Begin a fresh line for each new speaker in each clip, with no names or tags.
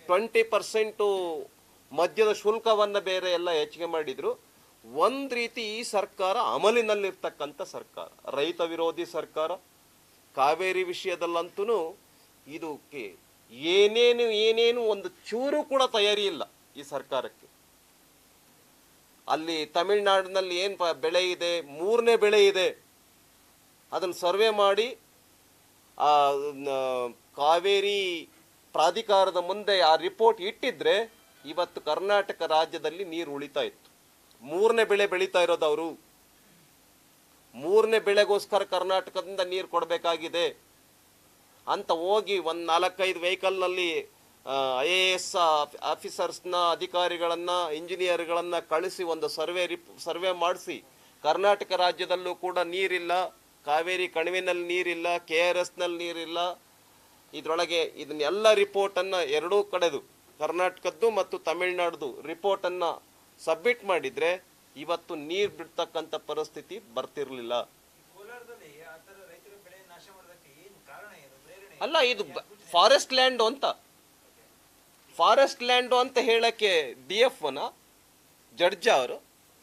Twenty percent ಮದ್ಯದ ಶುಲ್ಕವನ್ನು ಬೇರೆ ಎಲ್ಲ ಹೆಚ್ಚಿಗೆ ಮಾಡಿದ್ರು ಒಂದು ರೀತಿ ಈ ಸರ್ಕಾರ ಅಮಲಿನಲ್ಲಿರ್ತಕ್ಕಂಥ ಸರ್ಕಾರ ರೈತ ವಿರೋಧಿ ಸರ್ಕಾರ ಕಾವೇರಿ ವಿಷಯದಲ್ಲಂತೂ ಇದು ಕೆ- ಏನೇನು ಏನೇನು ಒಂದು ಚೂರು ಕೂಡ ತಯಾರಿ ಇಲ್ಲ ಈ ಸರ್ಕಾರಕ್ಕೆ ಅಲ್ಲಿ ತಮಿಳ್ನಾಡಿನಲ್ಲಿ ಏನು ಪ- ಬೆಳೆ ಇದೆ ಮೂರನೇ ಬೆಳೆ ಇದೆ ಅದನ್ನು ಸರ್ವೆ ಮಾಡಿ ಆ ನ- ಕಾವೇರಿ ಪ್ರಾಧಿಕಾರದ ಮುಂದೆ ಆ ರಿಪೋರ್ಟ್ ಇಟ್ಟಿದ್ರೆ ಇವತ್ತು ಕರ್ನಾಟಕ ರಾಜ್ಯದಲ್ಲಿ ನೀರು ಉಳಿತಾ ಇತ್ತು ಮೂರನೇ ಬೆಳೆ ಬೆಳೀತಾ ಇರೋದು ಅವರು ಮೂರನೇ ಬೆಳೆಗೋಸ್ಕರ ಕರ್ನಾಟಕದಿಂದ ನೀರು ಕೊಡಬೇಕಾಗಿದೆ ಅಂತ ಹೋಗಿ ಒಂದು ನಾಲ್ಕೈದು ವೆಹಿಕಲ್ನಲ್ಲಿ ಐ ಎ ಎಸ್ ಆಫೀಸರ್ಸ್ನ ಅಧಿಕಾರಿಗಳನ್ನು ಇಂಜಿನಿಯರ್ಗಳನ್ನು ಕಳಿಸಿ ಒಂದು ಸರ್ವೆ ರಿಪ್ ಸರ್ವೆ ಮಾಡಿಸಿ ಕರ್ನಾಟಕ ರಾಜ್ಯದಲ್ಲೂ ಕೂಡ ನೀರಿಲ್ಲ ಕಾವೇರಿ ಕಣಿವೆನಲ್ಲಿ ನೀರಿಲ್ಲ ಕೆ ಆರ್ ಎಸ್ನಲ್ಲಿ ನೀರಿಲ್ಲ ಇದರೊಳಗೆ ಇದನ್ನೆಲ್ಲ ರಿಪೋರ್ಟನ್ನು ಎರಡೂ ಕಡೆದು ಕರ್ನಾಟಕದ್ದು ಮತ್ತು ತಮಿಳುನಾಡ್ದು ರಿಪೋರ್ಟನ್ನು ಸಬ್ಮಿಟ್ ಮಾಡಿದರೆ ಇವತ್ತು ನೀರು ಬಿಡ್ತಕ್ಕಂಥ ಪರಿಸ್ಥಿತಿ ಬರ್ತಿರಲಿಲ್ಲ
ಕೋಲಾರದಲ್ಲಿ ಆ ತರ ರೈತರ ಬೆಳೆ ನಾಶ ಮಾಡೋದಕ್ಕೆ ಏನು ಕಾರಣ ಏನು ಪ್ರೇರಣೆ
ಅಲ್ಲ ಇದು ಫಾರೆಸ್ಟ್ ಲ್ಯಾಂಡು ಅಂತ ಫಾರೆಸ್ಟ್ ಲ್ಯಾಂಡು ಅಂತ ಹೇಳಕ್ಕೆ ಡಿ ಎಫ್ ನ ಜಡ್ಜ ಅವರು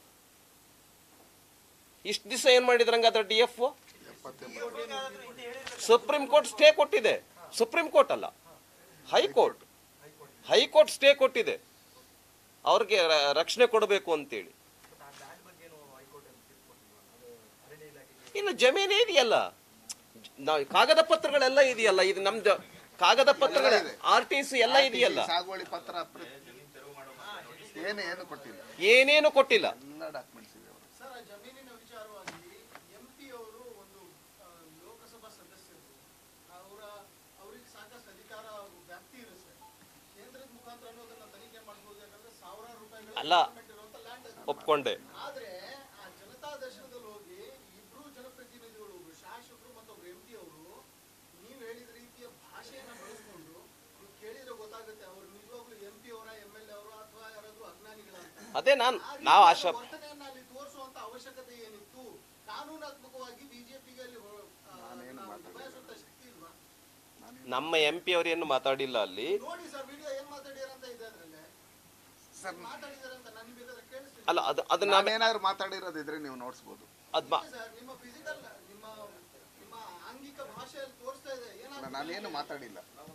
ಇಷ್ಟು ದಿವಸ ಏನ್ ಮಾಡಿದ್ರಂಗಾದ್ರೆ D F supreme court stay ಕೊಟ್ಟಿದೆ ಸುಪ್ರೀಂ ಕೋರ್ಟ್ ಅಲ್ಲ ಹೈಕೋರ್ಟ್ ಹೈಕೋರ್ಟ್ ಸ್ಟೇ ಕೊಟ್ಟಿದೆ ಅವ್ರಿಗೆ ರ- ರಕ್ಷಣೆ ಕೊಡಬೇಕು ಅಂತೇಳಿ ಇನ್ನು ಜಮೀನೇ ಇದೆಯಲ್ಲ ನಾವು ಕಾಗದ ಪತ್ರಗಳೆಲ್ಲ ಇದೆಯಲ್ಲ ಇದು ನಮ್ದು ಕಾಗದ ಪತ್ರಗಳ ಆರ್ ಟಿ ಸಿ ಎಲ್ಲ ಇದೆಯಲ್ಲ
ಸಾಗುವಳಿ ಪತ್ರ ಪ್ರ- ಏನು ಏನು ಕೊಟ್ಟಿಲ್ಲ
ಏನೇನು ಕೊಟ್ಟಿಲ್ಲ
ಎಲ್ಲ ಡಾಕ್ಯುಮೆಂಟ್ಸ್ ಇದೆ ಅವ್ರ
ಸರ್ ಆ ಜಮೀನಿನ ವಿಚಾರವಾಗಿ ಎಂ ಪಿ ಅವರು ಒಂದು ಆ, ಲೋಕಸಭಾ ಸದಸ್ಯರು ಅವರ ಅವ್ರಿಗೆ ಸಾಕಷ್ಟು ಅಧಿಕಾರ ವ್ಯಾಪ್ತಿ ಇರುತ್ತೆ ಕೇಂದ್ರದ ಮುಖಾಂತರ ಅನ್ನೋದನ್ನ ತನಿಖೆ ಮಾಡ್ಬೋದು ಯಾಕಂದ್ರೆ ಸಾವಿರಾರು ರೂಪಾಯಿಗಳ
ಅಲ್ಲ.
government ಇರುವಂತ ಲ್ಯಾಂಡ್ ಅದು.
ಒಪ್ಕೊಂಡೆ
ಆದ್ರೆ ಆ ಜನತಾ ದರ್ಶನದಲ್ಲಿ ಹೋಗಿ ಇಬ್ರು ಜನಪ್ರತಿನಿಧಿಗಳು ಒಬ್ರು ಶಾಸಕರು ಮತ್ತು ಒಬ್ರು ಎಂ ಪಿ ಅವರು ನೀವು ಹೇಳಿದ ರೀತಿಯ ಭಾಷೆಯನ್ನ ಬಳಸ್ಕೊಂಡು ನೀವು ಕೇಳಿದ್ರೆ ಗೊತ್ತಾಗುತ್ತೆ ಅವ್ರು ನಿಜವಾಗ್ಲೂ ಎಂ ಪಿ ಅವರ ಎಂ ಎಲ್ ಎ ಅವರ ಅಥವಾ ಯಾರಾದ್ರೂ ಅಜ್ಞಾನಿಗಳ ಅಂತ
ಅದೇ ನಾನು ನಾವು ಆಶಾ
ವರ್ತನೆಯನ್ನ ಅಲ್ಲಿ ತೋರಿಸುವಂತ ಅವಶ್ಯಕತೆ ಏನಿತ್ತು ಕಾನೂನಾತ್ಮಕವಾಗಿ ಬಿಜೆಪಿಗೆ ಅಲ್ಲಿ ಹೊ- ಆ, ನಾವು ನಿಭಾಯಿಸುವಂತ ಶಕ್ತಿ ಇಲ್ವಾ
ನಮ್ಮ ಎಂ ಪಿ ಅವರೇನು ಮಾತಾಡಿಲ್ಲ ಅಲ್ಲಿ
ನೋಡಿ ಸರ್ ವಿಡಿಯೋ ಏನ್ ಮಾತಾಡಿದಾರೆ ಅಂತ ಇದೆ ಅದ್ರಲ್ಲಿ
ಸರ್
ಮಾತಾಡಿದಾರೆ ಅಂತ ನನಗೆ ಬೇಕಾದ್ರೆ ಕೇಳಿಸ್ತೀನಿ
ಅಲ್ಲ ಅದು ಅದನ್ನ
ನಾನೇನಾದ್ರು ಮಾತಾಡಿರೋದಿದ್ರೆ ನೀವು ನೋಡಿಸ್ಬೋದು
ಅದ್ ಮಾ-
ಸರ್ ನಿಮ್ಮ ಫಿಸಿಕಲ್ ನಿಮ್ಮ ನಿಮ್ಮ ಆಂಗಿಕ ಭಾಷೆಯಲ್ಲಿ ತೋರಿಸ್ತಾ ಇದೆ ಏನಾಗ್ತದೆ
ನಾನೇನು ಮಾತಾಡಿಲ್ಲ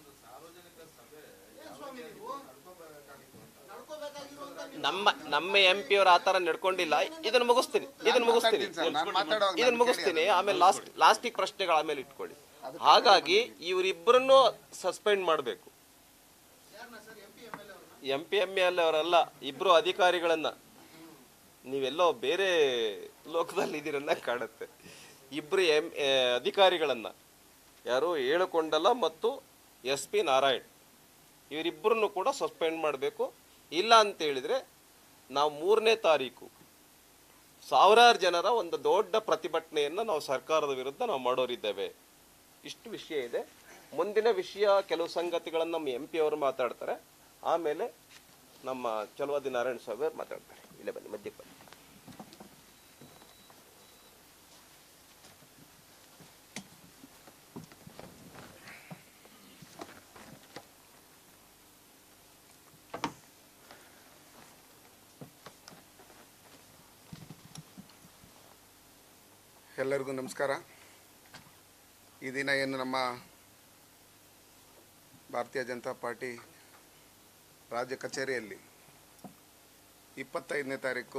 ಏನ್ ಸ್ವಾಮಿ ನೀವು ನಡ್ಕೋಬೇಕಾಗಿರುವಂತ ನೀವು
ನಮ್ಮ ನಮ್ಮ ಎಂ ಪಿ ಅವರು ಆತರ ನಡ್ಕೊಂಡಿಲ್ಲ ಇದನ್ನ ಮುಗಿಸ್ತೀನಿ ಇದನ್ನ ಮುಗಿಸ್ತೀನಿ
ಮಾತಾಡ್ತೀನಿ ಸರ್, ನಾನ್ ಮಾತಾಡುವಾಗ
ಇದನ್ನ
ನಾನು
ಮುಗಿಸ್ತೀನಿ ಆಮೇಲೆ ಲಾಸ್ಟ್ ಲಾಸ್ಟಿಗೆ ಪ್ರಶ್ನೆಗಳು ಆಮೇಲೆ ಇಟ್ಕೊಳ್ಳಿ ಹಾಗಾಗಿ ಇವರಿಬ್ಬರನ್ನು ಸಸ್ಪೆಂಡ್ ಮಾಡಬೇಕು
ಯಾರನ್ನ sir M P M L A ಅವ್ರನ್ನ
ಎಂ ಪಿ ಎಂ ಎಲ್ ಅವರಲ್ಲ ಇಬ್ರು ಅಧಿಕಾರಿಗಳನ್ನ ನೀವೆಲ್ಲೋ ಬೇರೆ ಲೋಕದಲ್ಲಿ ಇದೀರನ್ನ ಕಾಣುತ್ತೆ ಇಬ್ರು ಎಂ ಎ, ಅಧಿಕಾರಿಗಳನ್ನ ಯಾರು ಏಳುಕೊಂಡಲ ಮತ್ತು ಎಸ್ ಪಿ ನಾರಾಯಣ್ ಇವರಿಬ್ಬರನ್ನು ಕೂಡ ಸಸ್ಪೆಂಡ್ ಮಾಡಬೇಕು ಇಲ್ಲ ಅಂತ ಹೇಳಿದ್ರೆ ನಾವು ಮೂರನೇ ತಾರೀಕು ಸಾವಿರಾರು ಜನರ ಒಂದು ದೊಡ್ಡ ಪ್ರತಿಭಟನೆಯನ್ನು ನಾವು ಸರ್ಕಾರದ ವಿರುದ್ಧ ನಾವು ಮಾಡೋರಿದ್ದೇವೆ ಇಷ್ಟು ವಿಷಯ ಇದೆ ಮುಂದಿನ ವಿಷಯ ಕೆಲವು ಸಂಗತಿಗಳನ್ನು ನಮ್ಮ ಎಂ ಪಿ ಅವರು ಮಾತಾಡ್ತಾರೆ ಆಮೇಲೆ ನಮ್ಮ ಚಲವಾದಿ ನಾರಾಯಣ ಸ್ವಾಮಿ ಅವರು ಮಾತಾಡ್ತಾರೆ ಇಲ್ಲೇ ಬನ್ನಿ ಮಧ್ಯಕ್ಕೆ ಬನ್ನಿ
ಎಲ್ಲರಿಗೂ ನಮಸ್ಕಾರ ಈ ದಿನ ಏನು ನಮ್ಮ ಭಾರತೀಯ ಜನತಾ ಪಾರ್ಟಿ ರಾಜ್ಯ ಕಚೇರಿಯಲ್ಲಿ ಇಪ್ಪತ್ತೈದನೇ ತಾರೀಕು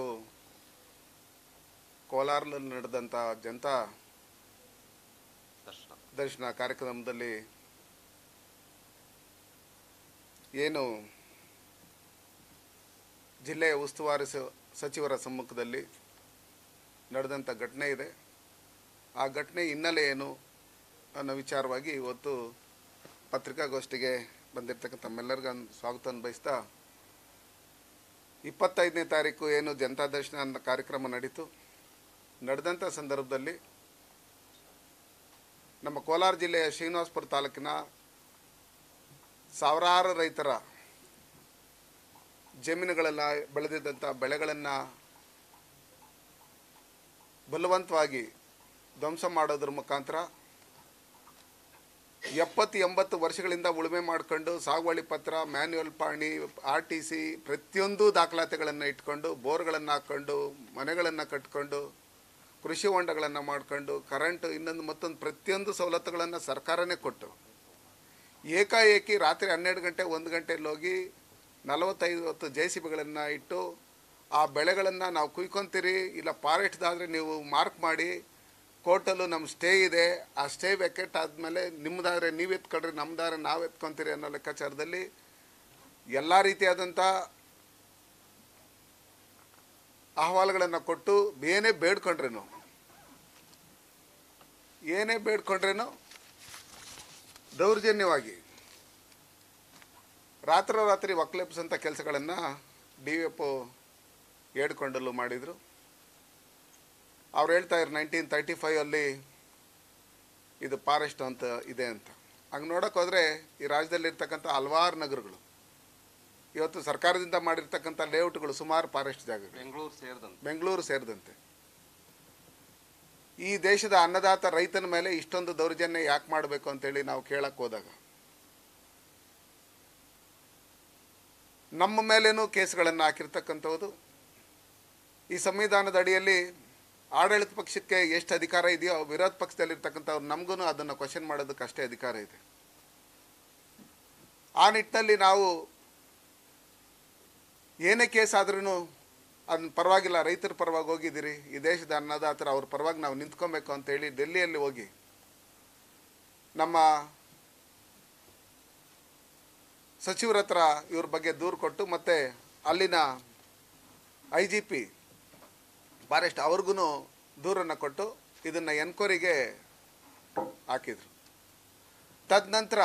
ಕೋಲಾರಲ್ಲಿ ನಡೆದಂಥ ಜನತಾ
ದರ್ಶನ
ದರ್ಶನ ಕಾರ್ಯಕ್ರಮದಲ್ಲಿ ಏನು ಜಿಲ್ಲೆಯ ಉಸ್ತುವಾರಿ ಸ- ಸಚಿವರ ಸಮ್ಮುಖದಲ್ಲಿ ನಡೆದಂಥ ಘಟನೆ ಇದೆ ಆ ಘಟನೆ ಹಿನ್ನೆಲೆ ಏನು ಅನ್ನೋ ವಿಚಾರವಾಗಿ ಇವತ್ತು ಪತ್ರಿಕಾಗೋಷ್ಠಿಗೆ ಬಂದಿರತಕ್ಕಂಥ ತಮ್ಮೆಲ್ಲರಿಗೂ ಸ್ವಾಗತ ಬಯಸ್ತಾ ಇಪ್ಪತ್ತೈದನೇ ತಾರೀಕು ಏನು ಜನತಾ ದರ್ಶನ ಅನ್ನೋ ಕಾರ್ಯಕ್ರಮ ನಡೀತು ನಡೆದಂಥ ಸಂದರ್ಭದಲ್ಲಿ ನಮ್ಮ ಕೋಲಾರ ಜಿಲ್ಲೆಯ ಶ್ರೀನಿವಾಸಪುರ ತಾಲೂಕಿನ ಸಾವಿರಾರು ರೈತರ ಜಮೀನುಗಳೆಲ್ಲ ಬೆಳೆದಿದ್ದಂಥ ಬೆಳೆಗಳನ್ನು ಬಲವಂತವಾಗಿ ಧ್ವಂಸ ಮಾಡೋದ್ರ ಮುಖಾಂತರ ಎಪ್ಪತ್ತು ಎಂಬತ್ತು ವರ್ಷಗಳಿಂದ ಉಳುಮೆ ಮಾಡ್ಕೊಂಡು ಸಾಗುವಳಿ ಪತ್ರ ಮ್ಯಾನ್ಯುವಲ್ ಪಾಣಿ ಆರ್ ಟಿ ಸಿ ಪ್ರತಿಯೊಂದು ದಾಖಲಾತಿಗಳನ್ನು ಇಟ್ಕೊಂಡು ಬೋರ್ಗಳನ್ನು ಹಾಕ್ಕೊಂಡು ಮನೆಗಳನ್ನು ಕಟ್ಕೊಂಡು ಕೃಷಿ ಹೊಂಡಗಳನ್ನು ಮಾಡ್ಕೊಂಡು ಕರೆಂಟ್ ಇನ್ನೊಂದು ಮತ್ತೊಂದು ಪ್ರತಿಯೊಂದು ಸವಲತ್ತುಗಳನ್ನು ಸರ್ಕಾರನೇ ಕೊಟ್ಟು ಏಕಾಏಕಿ ರಾತ್ರಿ ಹನ್ನೆರಡು ಗಂಟೆ ಒಂದು ಗಂಟೆಯಲ್ಲಿ ಹೋಗಿ ನಲವತ್ತೈದು ಹೊತ್ತು ಜೆ ಸಿ ಬಿಗಳನ್ನು ಇಟ್ಟು ಆ ಬೆಳೆಗಳನ್ನು ನಾವು ಕುಯ್ಕೊಂತೀರಿ ಇಲ್ಲ ಫಾರೆಸ್ಟ್ದಾದರೆ ನೀವು ಮಾರ್ಕ್ ಮಾಡಿ ಕೋರ್ಟಲ್ಲೂ ನಮ್ಮ ಸ್ಟೇ ಇದೆ ಆ ಸ್ಟೇ ವೆಕೆಟ್ ಆದಮೇಲೆ ನಿಮ್ಮದಾದ್ರೆ ನೀವು ಎತ್ಕೊಳ್ರಿ ನಮ್ಮದಾದ್ರೆ ನಾವು ಎತ್ಕೊತೀರಿ ಅನ್ನೋ ಲೆಕ್ಕಾಚಾರದಲ್ಲಿ ಎಲ್ಲ ರೀತಿಯಾದಂಥ ಅಹವಾಲುಗಳನ್ನು ಕೊಟ್ಟು ಏನೇ ಬೇಡ್ಕೊಂಡ್ರೇನು ಏನೇ ಬೇಡ್ಕೊಂಡ್ರೇನು ದೌರ್ಜನ್ಯವಾಗಿ ರಾತ್ರೋರಾತ್ರಿ ಒಕ್ಲೆಪ್ಸಂಥ ಕೆಲಸಗಳನ್ನು ಡಿ ಎಫ್ ಹೇಳ್ಕೊಂಡಲ್ಲೂ ಮಾಡಿದರು ಅವ್ರು ಹೇಳ್ತಾ ಇದ್ರು ನೈನ್ಟೀನ್ ತರ್ಟಿ ಫೈವಲ್ಲಿ ಇದು ಫಾರೆಸ್ಟ್ ಅಂತ ಇದೆ ಅಂತ ಹಂಗೆ ನೋಡೋಕೆ ಹೋದರೆ ಈ ರಾಜ್ಯದಲ್ಲಿರ್ತಕ್ಕಂಥ ಹಲವಾರು ನಗರಗಳು ಇವತ್ತು ಸರ್ಕಾರದಿಂದ ಮಾಡಿರ್ತಕ್ಕಂಥ ಲೇಔಟ್ಗಳು ಸುಮಾರು ಫಾರೆಸ್ಟ್ ಜಾಗಗಳು
ಬೆಂಗಳೂರು ಸೇರಿದಂತೆ
ಬೆಂಗಳೂರು ಸೇರಿದಂತೆ ಈ ದೇಶದ ಅನ್ನದಾತ ರೈತನ ಮೇಲೆ ಇಷ್ಟೊಂದು ದೌರ್ಜನ್ಯ ಯಾಕೆ ಮಾಡಬೇಕು ಅಂತೇಳಿ ನಾವು ಕೇಳಕ್ಕೆ ಹೋದಾಗ ನಮ್ಮ ಮೇಲೇನೂ ಕೇಸ್ಗಳನ್ನು ಹಾಕಿರ್ತಕ್ಕಂಥದ್ದು ಈ ಸಂವಿಧಾನದ ಅಡಿಯಲ್ಲಿ ಆಡಳಿತ ಪಕ್ಷಕ್ಕೆ ಎಷ್ಟು ಅಧಿಕಾರ ಇದೆಯೋ ವಿರೋಧ ಪಕ್ಷದಲ್ಲಿರ್ತಕ್ಕಂಥವ್ರು ನಮಗೂ ಅದನ್ನು ಕ್ವಶನ್ ಮಾಡೋದಕ್ಕೆ ಅಷ್ಟೇ ಅಧಿಕಾರ ಇದೆ ಆ ನಿಟ್ಟಿನಲ್ಲಿ ನಾವು ಏನೇ ಕೇಸ್ ಆದ್ರೂ ಅದನ್ನ ಪರವಾಗಿಲ್ಲ ರೈತರ ಪರವಾಗಿ ಹೋಗಿದ್ದೀರಿ ಈ ದೇಶದ ಅನ್ನದಾತರ ಅವ್ರ ಪರವಾಗಿ ನಾವು ನಿಂತ್ಕೊಬೇಕು ಅಂತೇಳಿ ಡೆಲ್ಲಿಯಲ್ಲಿ ಹೋಗಿ ನಮ್ಮ ಸಚಿವರ ಹತ್ರ ಇವ್ರ ಬಗ್ಗೆ ದೂರು ಕೊಟ್ಟು ಮತ್ತು ಅಲ್ಲಿನ ಐ ಜಿ ಪಿ ಫಾರೆಸ್ಟ್ ಅವ್ರಿಗೂ ದೂರನ್ನು ಕೊಟ್ಟು ಇದನ್ನು ಎನ್ಕ್ವೈರಿಗೆ ಹಾಕಿದರು ತದನಂತರ